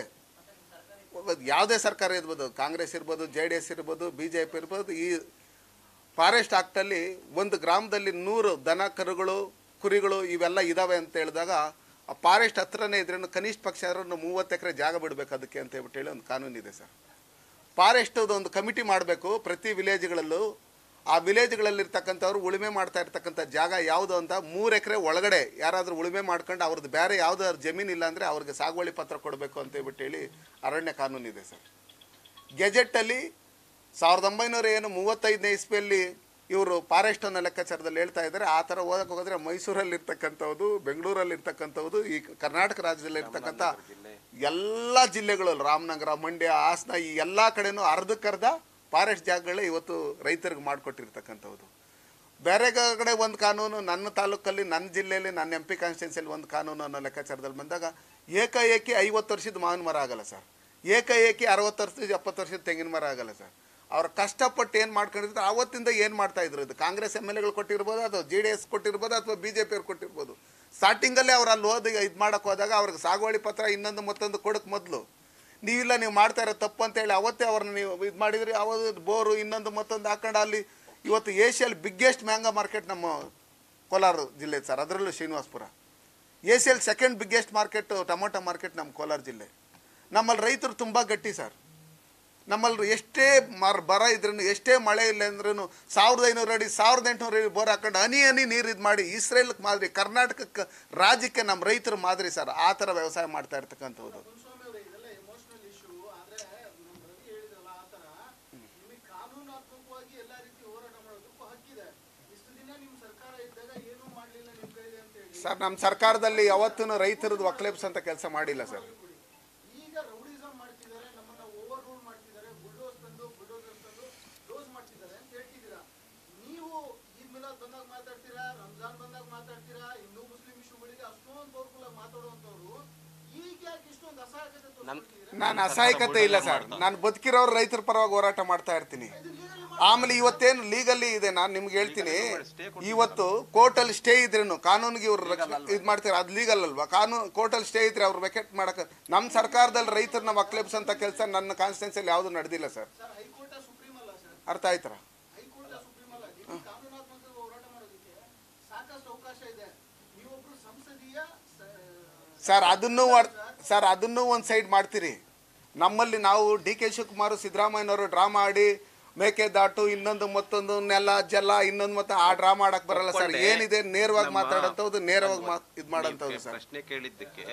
ಯಾವುದೇ ಸರ್ಕಾರ ಇರ್ಬೋದು ಕಾಂಗ್ರೆಸ್ ಇರ್ಬೋದು ಜೆ ಡಿ ಎಸ್ ಇರ್ಬೋದು ಬಿ ಜೆ ಪಿ ಇರ್ಬೋದು ಈ ಫಾರೆಸ್ಟ್ ಆ್ಯಕ್ಟಲ್ಲಿ ಒಂದು ಗ್ರಾಮದಲ್ಲಿ ನೂರು ದನ ಕರುಗಳು ಕುರಿಗಳು ಇವೆಲ್ಲ ಇದ್ದಾವೆ ಅಂತ ಹೇಳಿದಾಗ ಆ ಫಾರೆಸ್ಟ್ ಹತ್ರನೇ ಇದ್ರೂ ಕನಿಷ್ಠ ಪಕ್ಷ ಆದ್ರೂ ಮೂವತ್ತು ಎಕರೆ ಜಾಗ ಬಿಡಬೇಕು ಅದಕ್ಕೆ ಅಂತ ಹೇಳ್ಬಿಟ್ಟು ಹೇಳಿ ಒಂದು ಕಾನೂನು ಇದೆ ಸರ್ ಫಾರೆಸ್ಟದು ಒಂದು ಕಮಿಟಿ ಮಾಡಬೇಕು ಪ್ರತಿ ವಿಲೇಜ್ಗಳಲ್ಲೂ ಆ ವಿಲೇಜ್ಗಳಲ್ಲಿರ್ತಕ್ಕಂಥವ್ರು ಉಳುಮೆ ಮಾಡ್ತಾ ಇರ್ತಕ್ಕಂಥ ಜಾಗ ಯಾವುದು ಅಂತ ಮೂರು ಎಕರೆ ಒಳಗಡೆ ಯಾರಾದರೂ ಉಳುಮೆ ಮಾಡ್ಕೊಂಡು ಅವ್ರದ್ದು ಬೇರೆ ಯಾವುದಾದ್ರು ಜಮೀನು ಇಲ್ಲ ಅಂದರೆ ಅವ್ರಿಗೆ ಸಾಗುವಳಿ ಪತ್ರ ಕೊಡಬೇಕು ಅಂತ ಹೇಳ್ಬಿಟ್ಟು ಹೇಳಿ ಅರಣ್ಯ ಕಾನೂನು ಇದೆ ಸರ್ ಗೆಜೆಟ್ಟಲ್ಲಿ ಸಾವಿರದ ಒಂಬೈನೂರ ಏನು ಮೂವತ್ತೈದನೇ ಇಸ್ವಿಯಲ್ಲಿ ಇವರು ಫಾರೆಸ್ಟ್ ಅನ್ನೋ ಲೆಕ್ಕಾಚಾರದಲ್ಲಿ ಹೇಳ್ತಾ ಇದ್ದಾರೆ ಆ ಥರ ಓದಕ್ಕೆ ಹೋದರೆ ಮೈಸೂರಲ್ಲಿ ಇರ್ತಕ್ಕಂಥದ್ದು ಬೆಂಗಳೂರಲ್ಲಿ ಇರ್ತಕ್ಕಂಥದ್ದು ಈ ಕರ್ನಾಟಕ ರಾಜ್ಯದಲ್ಲಿ ಇರ್ತಕ್ಕಂಥ ಎಲ್ಲ ಜಿಲ್ಲೆಗಳು ರಾಮನಗರ ಮಂಡ್ಯ ಹಾಸನ ಈ ಎಲ್ಲ ಕಡೆನೂ ಅರ್ಧಕ್ಕರ್ಧ ಫಾರೆಸ್ಟ್ ಜಾಗಗಳೇ ಇವತ್ತು ರೈತರಿಗೆ ಮಾಡಿಕೊಟ್ಟಿರ್ತಕ್ಕಂಥದ್ದು ಬೇರೆ ಕಡೆ ಒಂದು ಕಾನೂನು ನನ್ನ ತಾಲೂಕಲ್ಲಿ ನನ್ನ ಜಿಲ್ಲೆಯಲ್ಲಿ ನನ್ನ ಎಂ ಪಿ ಕಾನ್ಸ್ಟಿಟ್ಯೂನ್ಸಿಯಲ್ಲಿ ಒಂದು ಕಾನೂನು ಅನ್ನೋ ಲೆಕ್ಕಾಚಾರದಲ್ಲಿ ಬಂದಾಗ ಏಕಾಏಕಿ ಐವತ್ತು ವರ್ಷದ ಮಾವಿನ ಮರ ಆಗಲ್ಲ ಸರ್ ಏಕಾಏಕಿ ಅರವತ್ತು ವರ್ಷದ ಎಪ್ಪತ್ತು ವರ್ಷದ ತೆಂಗಿನ ಮರ ಆಗಲ್ಲ ಸರ್ ಅವ್ರು ಕಷ್ಟಪಟ್ಟು ಏನು ಮಾಡ್ಕೊಂಡಿರ್ತಾರೆ ಆವತ್ತಿಂದ ಏನು ಮಾಡ್ತಾ ಇದ್ರು ಇದು ಕಾಂಗ್ರೆಸ್ ಎಮ್ ಎಲ್ ಎಗಳು ಕೊಟ್ಟಿರ್ಬೋದು ಅಥವಾ ಜೆ ಡಿ ಎಸ್ ಕೊಟ್ಟಿರ್ಬೋದು ಅಥವಾ ಬಿ ಜೆ ಪಿಯವ್ರು ಕೊಟ್ಟಿರ್ಬೋದು ಸ್ಟಾರ್ಟಿಂಗಲ್ಲೇ ಅವ್ರು ಅಲ್ಲಿ ಓದಿ ಇದು ಮಾಡೋಕೆ ಹೋದಾಗ ಅವ್ರಿಗೆ ಸಾಗುವಳಿ ಪತ್ರ ಇನ್ನೊಂದು ಮತ್ತೊಂದು ಕೊಡೋಕೆ ಮೊದಲು ನೀವಿಲ್ಲ ನೀವು ಮಾಡ್ತಾ ಇರೋ ತಪ್ಪು ಅಂತೇಳಿ ಅವತ್ತೇ ಅವ್ರನ್ನ ನೀವು ಇದು ಮಾಡಿದ್ರಿ ಅವತ್ತು ಬೋರು ಇನ್ನೊಂದು ಮತ್ತೊಂದು ಹಾಕೊಂಡು ಅಲ್ಲಿ ಇವತ್ತು ಏಷ್ಯಲ್ಲಿ ಬಿಗ್ಗೆಸ್ಟ್ ಮ್ಯಾಂಗೋ ಮಾರ್ಕೆಟ್ ನಮ್ಮ ಕೋಲಾರ ಜಿಲ್ಲೆ ಸರ್ ಅದರಲ್ಲೂ ಶ್ರೀನಿವಾಸಪುರ ಏಷ್ಯಲ್ಲಿ second biggest market tomato market ನಮ್ಮ ಕೋಲಾರ ಜಿಲ್ಲೆ ನಮ್ಮಲ್ಲಿ ರೈತರು ತುಂಬ ಗಟ್ಟಿ ಸರ್ ನಮ್ಮಲ್ಲಿ ಎಷ್ಟೇ ಮರ ಬರ ಇದ್ರೂ ಎಷ್ಟೇ ಮಳೆ ಇಲ್ಲ ಅಂದ್ರೂ ಸಾವಿರದ ಐನೂರು ಅಡಿ ಸಾವಿರದ ಎಂಟುನೂರು ಅಡಿ ಬೋರ್ ಹಾಕೊಂಡು ಹನಿ ಹನಿ ನೀರು ಇದು ಮಾಡಿ ಇಸ್ರೇಲ್ಗೆ ಮಾದರಿ ಕರ್ನಾಟಕಕ್ಕೆ ರಾಜ್ಯಕ್ಕೆ ನಮ್ಮ ರೈತರು ಮಾದರಿ ಸರ್ ಆ ಥರ ವ್ಯವಸಾಯ ಮಾಡ್ತಾ ಇರ್ತಕ್ಕಂಥದ್ದು
ಮುನ್ಸ್ವಾಮಿ ಅವರೇ ಇದೆಲ್ಲ ಎಮೋಷನಲ್ ಇಶ್ಯೂ ಆದ್ರೆ ನಮ್ಮ ರವಿ ಹೇಳಿದ್ರಲ್ಲ ಆ ತರ ನಿಮಗೆ ಕಾನೂನಾತ್ಮಕವಾಗಿ ಎಲ್ಲಾ ರೀತಿ ಹೋರಾಟ ಮಾಡೋದಕ್ಕೂ ಹಕ್ಕಿದೆ ಇಷ್ಟು ದಿನ ನಿಮ್ ಸರ್ಕಾರ ಇದ್ದಾಗ ಏನೂ ಮಾಡ್ಲಿಲ್ಲ ನಿಮ್ ಕೈಲಿ ಅಂತ ಹೇಳಿ
ಸರ್ ನಮ್ಮ ಸರ್ಕಾರದಲ್ಲಿ ಯಾವತ್ತೂ ರೈತರದ್ದು ಒಕ್ಲೇಬ್ಸ್ ಅಂತ ಕೆಲಸ ಮಾಡಿಲ್ಲ ಸರ್
ಈಗ ರೌಡಿಸಂ ಮಾಡ್ತಿದ್ದಾರೆ ನಮ್ಮನ್ನ ಓವರ್ ರೂಲ್ ಮಾಡ್ತಿದ್ದಾರೆ ಬುಲ್ಡೋಸ್ ತಂದು ಬುಲ್ಡೋಸರ್ ತಂದು ಡೋಸ್ ಮಾಡ್ತಿದ್ದಾರೆ ಅಂತ ಹೇಳ್ತಿದ್ದೀರಾ ನೀವು ಈದ್ ಮಿಲಾದ್ ಬಂದಾಗ ಮಾತಾಡ್ತೀರಾ ರಂಜಾನ್ ಬಂದಾಗ ಮಾತಾಡ್ತೀರಾ ಹಿಂದೂ ಮುಸ್ಲಿಂ ಇಶ್ಯೂಗಳಿಗೆ ಅಷ್ಟೊಂದು ಪವರ್ಫುಲ್ ಆಗಿ ಮಾತಾಡುವಂತವ್ರು ಈಗ ಯಾಕೆ ಇಷ್ಟೊಂದು ಅಸಹಾಯಕತೆ ತೋರಿಸ್ತಿದ್ದೀರಾ
ನಾನು ಅಸಹಾಯಕತೆ ಇಲ್ಲ ಸರ್ ನಾನು ಬದುಕಿರೋರು ರೈತರ ಪರವಾಗಿ ಹೋರಾಟ ಮಾಡ್ತಾ ಇರ್ತೀನಿ ಆಮೇಲೆ ಇವತ್ತೇನು ಲೀಗಲ್ಲಿ ಇದೆ ನಾನು ನಿಮ್ಗೆ ಹೇಳ್ತೀನಿ ಇವತ್ತು ಕೋರ್ಟಲ್ಲಿ ಸ್ಟೇ ಇದ್ರೇನು ಕಾನೂನಿಗೆ ಇವ್ರು ಇದು ಮಾಡ್ತಾರೆ ಅದು ಲೀಗಲ್ ಅಲ್ವಾ ಕಾನೂನು ಕೋರ್ಟಲ್ಲಿ ಸ್ಟೇ ಇದ್ರೆ ಅವ್ರು ವೆಕೆಟ್ ಮಾಡಕ್ಕೆ ನಮ್ಮ ಸರ್ಕಾರದಲ್ಲಿ ರೈತರನ್ನ ಮಕ್ಳೆಬ್ಸ್ ಅಂತ ಕೆಲಸ ನನ್ನ ಕಾನ್ಸ್ಟಿಟ್ಯೂನ್ಸಿಯಲ್ಲಿ ಯಾವುದು ನಡೆದಿಲ್ಲ ಸರ್
ಸರ್ ಹೈಕೋರ್ಟ್ ಸುಪ್ರೀಂ ಅಲ್ಲ ಸರ್
ಅರ್ಥ ಆಯ್ತರ
ಹೈಕೋರ್ಟ್ ಸುಪ್ರೀಂ ಅಲ್ಲ ನಿಮಗೆ ಕಾನೂನಾತ್ಮಕ ಹೋರಾಟ ಮಾಡೋದಕ್ಕೆ ಸಾಕಷ್ಟು ಅವಕಾಶ ಇದೆ ನೀವೊಬ್ರು ಸಂಸದೀಯ ಸ-
ಸರ್ ಅದನ್ನು ಸರ್ ಅದನ್ನು ಒಂದು ಸೈಡ್ ಮಾಡ್ತೀರಿ ನಮ್ಮಲ್ಲಿ ನಾವು ಡಿ ಕೆ ಶಿವಕುಮಾರ್ ಸಿದ್ದರಾಮಯ್ಯನವರು ಡ್ರಾಮಾ ಆಡಿ ಮೇಕೆದಾಟು ಇನ್ನೊಂದು ಮತ್ತೊಂದು ನೆಲ ಜಲ ಇನ್ನೊಂದು ಮತ್ತೆ ಆ ಡ್ರಾಮಾ ಆಡಕ್ ಬರಲ್ಲ ಸರ್
ಒಪ್ಕೊಂಡೆ.
ಏನಿದೆ ನೇರವಾಗಿ
ನಮ್ಮ-
ಮಾತಾಡಂಥದ್ದು ನೇರವಾಗಿ ಮಾತ್ ಇದು ಮಾಡೋಂಥದ್ದು
ನೀವು
ಸರ್
ಪ್ರಶ್ನೆ ಕೇಳಿದ್ದಕ್ಕೆ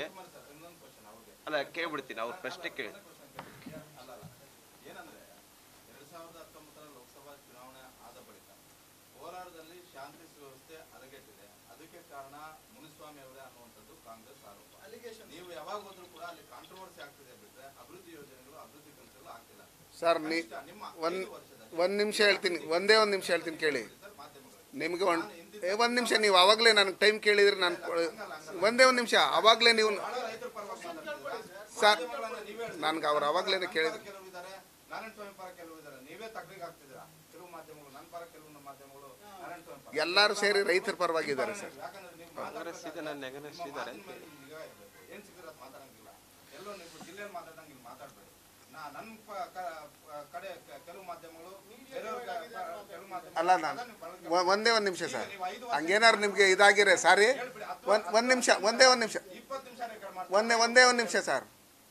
ಅಲ್ಲ ಕೇಳ್ಬಿಡ್ತೀನಿ ಅವ್ರ ಪ್ರಶ್ನೆ ಕೇಳಿ
ಅಲ್ಲಲ್ಲ ಏನಂದ್ರೆ ಎರಡ್ ಸಾವಿರದ ಹತ್ತೊಂಬತ್ತರ ಲೋಕಸಭಾ ಚುನಾವಣೆ ಆದ ಬಳಿಕ ಕೋಲಾರದಲ್ಲಿ ಶಾಂತಿ ಸುವ್ಯವಸ್ಥೆ ಹದಗೆಟ್ಟಿದೆ ಅದಕ್ಕೆ ಕಾರಣ ಮುನಿಸ್ವಾಮಿ ಅವರೇ ಅನ್ನುವಂಥದ್ದು ಕಾಂಗ್ರೆಸ್ ಆರೋಪ
ಅಲಿಗೇಷನ್
ನೀವು ಯಾವಾಗ ಹೋದ್ರೂ ಕೂಡ ಅಲ್ಲಿ ಕಾಂಟ್ರವರ್ಸಿ ಆಗ್ತಿದೆ ಬಿಟ್ರೆ ಅಭಿವೃದ್ಧಿ ಯೋಜನೆಗಳು ಅಭಿವೃದ್ಧಿ ಕೆಲಸಗಳು ಆಗ್ತಿಲ್ಲ
ಸರ್ ನೀ
ಕನಿಷ್ಠ ನಿಮ್ಮ
ಒಂದು
ಐದು ವರ್ಷದ
ಒಂದು ನಿಮಿಷ ಹೇಳ್ತೀನಿ ಒಂದೇ ಒಂದು ನಿಮಿಷ ಹೇಳ್ತೀನಿ ಕೇಳಿ
ಸರ್ ಮಾಧ್ಯಮಗಳು
ನಿಮಗೆ ಒಂದು ಏ ಒಂದು ನಿಮಿಷ ನೀವು ಅವಾಗಲೇ ನನಗೆ ಟೈಮ್ ಕೇಳಿದ್ರೆ ನಾನು ಒಂದೇ ಒಂದು ನಿಮಿಷ ಅವಾಗಲೇ ನೀವು
ರೈತರ ಪರವಾಗಿ ಮಾತಾಡ್ತಿದ್ದೀರಾ?
ಸರ್
ಮಾಧ್ಯಮಗಳನ್ನ ನೀವೇ ಹೇಳ್ತೀರಾ?
ನನ್ಗೆ ಅವ್ರು ಅವಾಗಲೇ ಕೇಳಿದ್ರು
ಕೆಲವು ಇದ್ದಾರೆ ನಾರಾಯಣ ಸ್ವಾಮಿ ಪರ ಕೆಲವು ಇದ್ದಾರೆ ನೀವೇ ತಗ್ಲಿಗೆ ಆಗ್ತಿದ್ದೀರಾ ಕೆಲವು ಮಾಧ್ಯಮಗಳು ನನ್ನ ಪರ ಕೆಲವು ಮಾಧ್ಯಮಗಳು ನಾರಾಯಣ ಸ್ವಾಮಿ ಪರ
ಎಲ್ಲರೂ ಸೇರಿ ರೈತರ ಪರವಾಗಿದ್ದಾರೆ ಸರ್
ಯಾಕಂದ್ರೆ ನೀವು
ಕಾಂಗ್ರೆಸ್ ಇದೆ ನನ್ನ ನೆಗನೆಸ್ಟ್ ಇದ್ದಾರೆ ಅಂತ
ಮಾತಿನ ಮೇಲೆ ನಿಮ್ಗೆ ನಿಗಾ ಇರ್ಬೇಕು. ಏನ್ ಸಿಕ್ಕಿದ್ರೆ ಅದ್ ಮಾತಾಡಂಗಿಲ್ಲ ಎಲ್ಲೋ ನೀವು ಜಿಲ್ಲೆಯಲ್ಲಿ ಮಾತಾಡಂಗೆ ಇಲ್ಲಿ ಮಾತಾಡ್ಬೇಡಿ ನಾ- ನನ್ನ ಪ- ಕ- ಪ- ಕಡೆ ಕ- ಕೆಲವು ಮಾಧ್ಯಮಗಳು ಕೆಲವು ಕ- ಪ- ಕೆಲವು ಮಾಧ್ಯಮಗಳು
ಅಲ್ಲ ನಾನು
ಅದನ್ನು ಬಳಕೆ-
ಒ- ಒಂದೇ ಒಂದು ನಿಮಿಷ ಸರ್
ನೀವು ಐದು ವರ್ಷ
ಹಂಗೇನಾದ್ರು ನಿಮಗೆ ಇದಾಗಿರೆ ಸಾರಿ ಒಂದು ಒಂದು ನಿಮಿಷ ಒಂದೇ ಒಂದು ನಿಮಿಷ
ಇಪ್ಪತ್ತು ನಿಮಿಷ ರೆಕಾರ್ಡ್ ಮಾಡ್ತಾರೆ
ಒಂದೇ ಒಂದೇ ಒಂದು ನಿಮಿಷ ಸರ್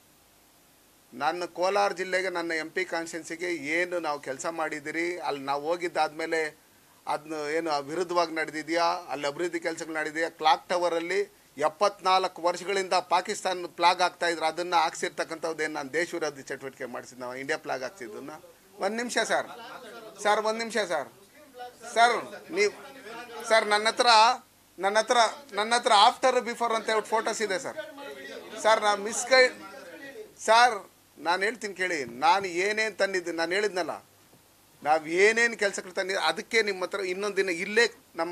ನನ್ನ ಕೋಲಾರ ಜಿಲ್ಲೆಗೆ ನನ್ನ ಎಂ ಪಿ ಕಾನ್ಸ್ಟಿಟ್ಯೂನ್ಸಿಗೆ ಏನು ನಾವು ಕೆಲಸ ಮಾಡಿದ್ದೀರಿ ಅಲ್ಲಿ ನಾವು ಹೋಗಿದ್ದಾದ್ಮೇಲೆ ಅದನ್ನ ಏನು ವಿರುದ್ಧವಾಗಿ ನಡೆದಿದೆಯಾ ಅಲ್ಲಿ ಅಭಿವೃದ್ಧಿ ಕೆಲಸಗಳು ನಡೆದಿದೆಯಾ ಕ್ಲಾಕ್ ಟವರಲ್ಲಿ ಎಪ್ಪತ್ನಾಲ್ಕು ವರ್ಷಗಳಿಂದ ಪಾಕಿಸ್ತಾನ ಫ್ಲಾಗ್ ಆಗ್ತಾ ಇದ್ರು ಅದನ್ನು ಹಾಕ್ಸಿರ್ತಕ್ಕಂಥದ್ದು ಏನು ನಾನು ದೇಶ ವಿರೋಧಿ ಚಟುವಟಿಕೆ ಮಾಡಿಸಿದ್ದು ನಾವು ಇಂಡಿಯಾ ಫ್ಲಾಗ್ ಹಾಕ್ಸಿದ್ದನ್ನ ಒಂದು ನಿಮಿಷ ಸರ್ ಸರ್ ಒಂದು ನಿಮಿಷ ಸರ್ ಸರ್ ನೀವು ಸರ್ ನನ್ನ ಹತ್ರ ನನ್ನ ಹತ್ರ ನನ್ನ ಹತ್ರ ಆಫ್ಟರ್ ಬಿಫೋರ್ ಅಂತ ಹೇಳ್ಬಿಟ್ಟು ಫೋಟೋಸ್ ಇದೆ ಸರ್ ಸರ್ ನಾನು ಮಿಸ್ಗೈಡ್ ಸರ್ ನಾನು ಹೇಳ್ತೀನಿ ಕೇಳಿ ನಾನು ಏನೇನು ತಂದಿದ್ದೀನಿ ನಾನು ಹೇಳಿದ್ನಲ್ಲ ನಾವು ಏನೇನು ಕೆಲಸಗಳು ತಂದಿದ್ದು ಅದಕ್ಕೆ ನಿಮ್ಮ ಹತ್ರ ಇನ್ನೊಂದು ದಿನ ಇಲ್ಲೇ ನಮ್ಮ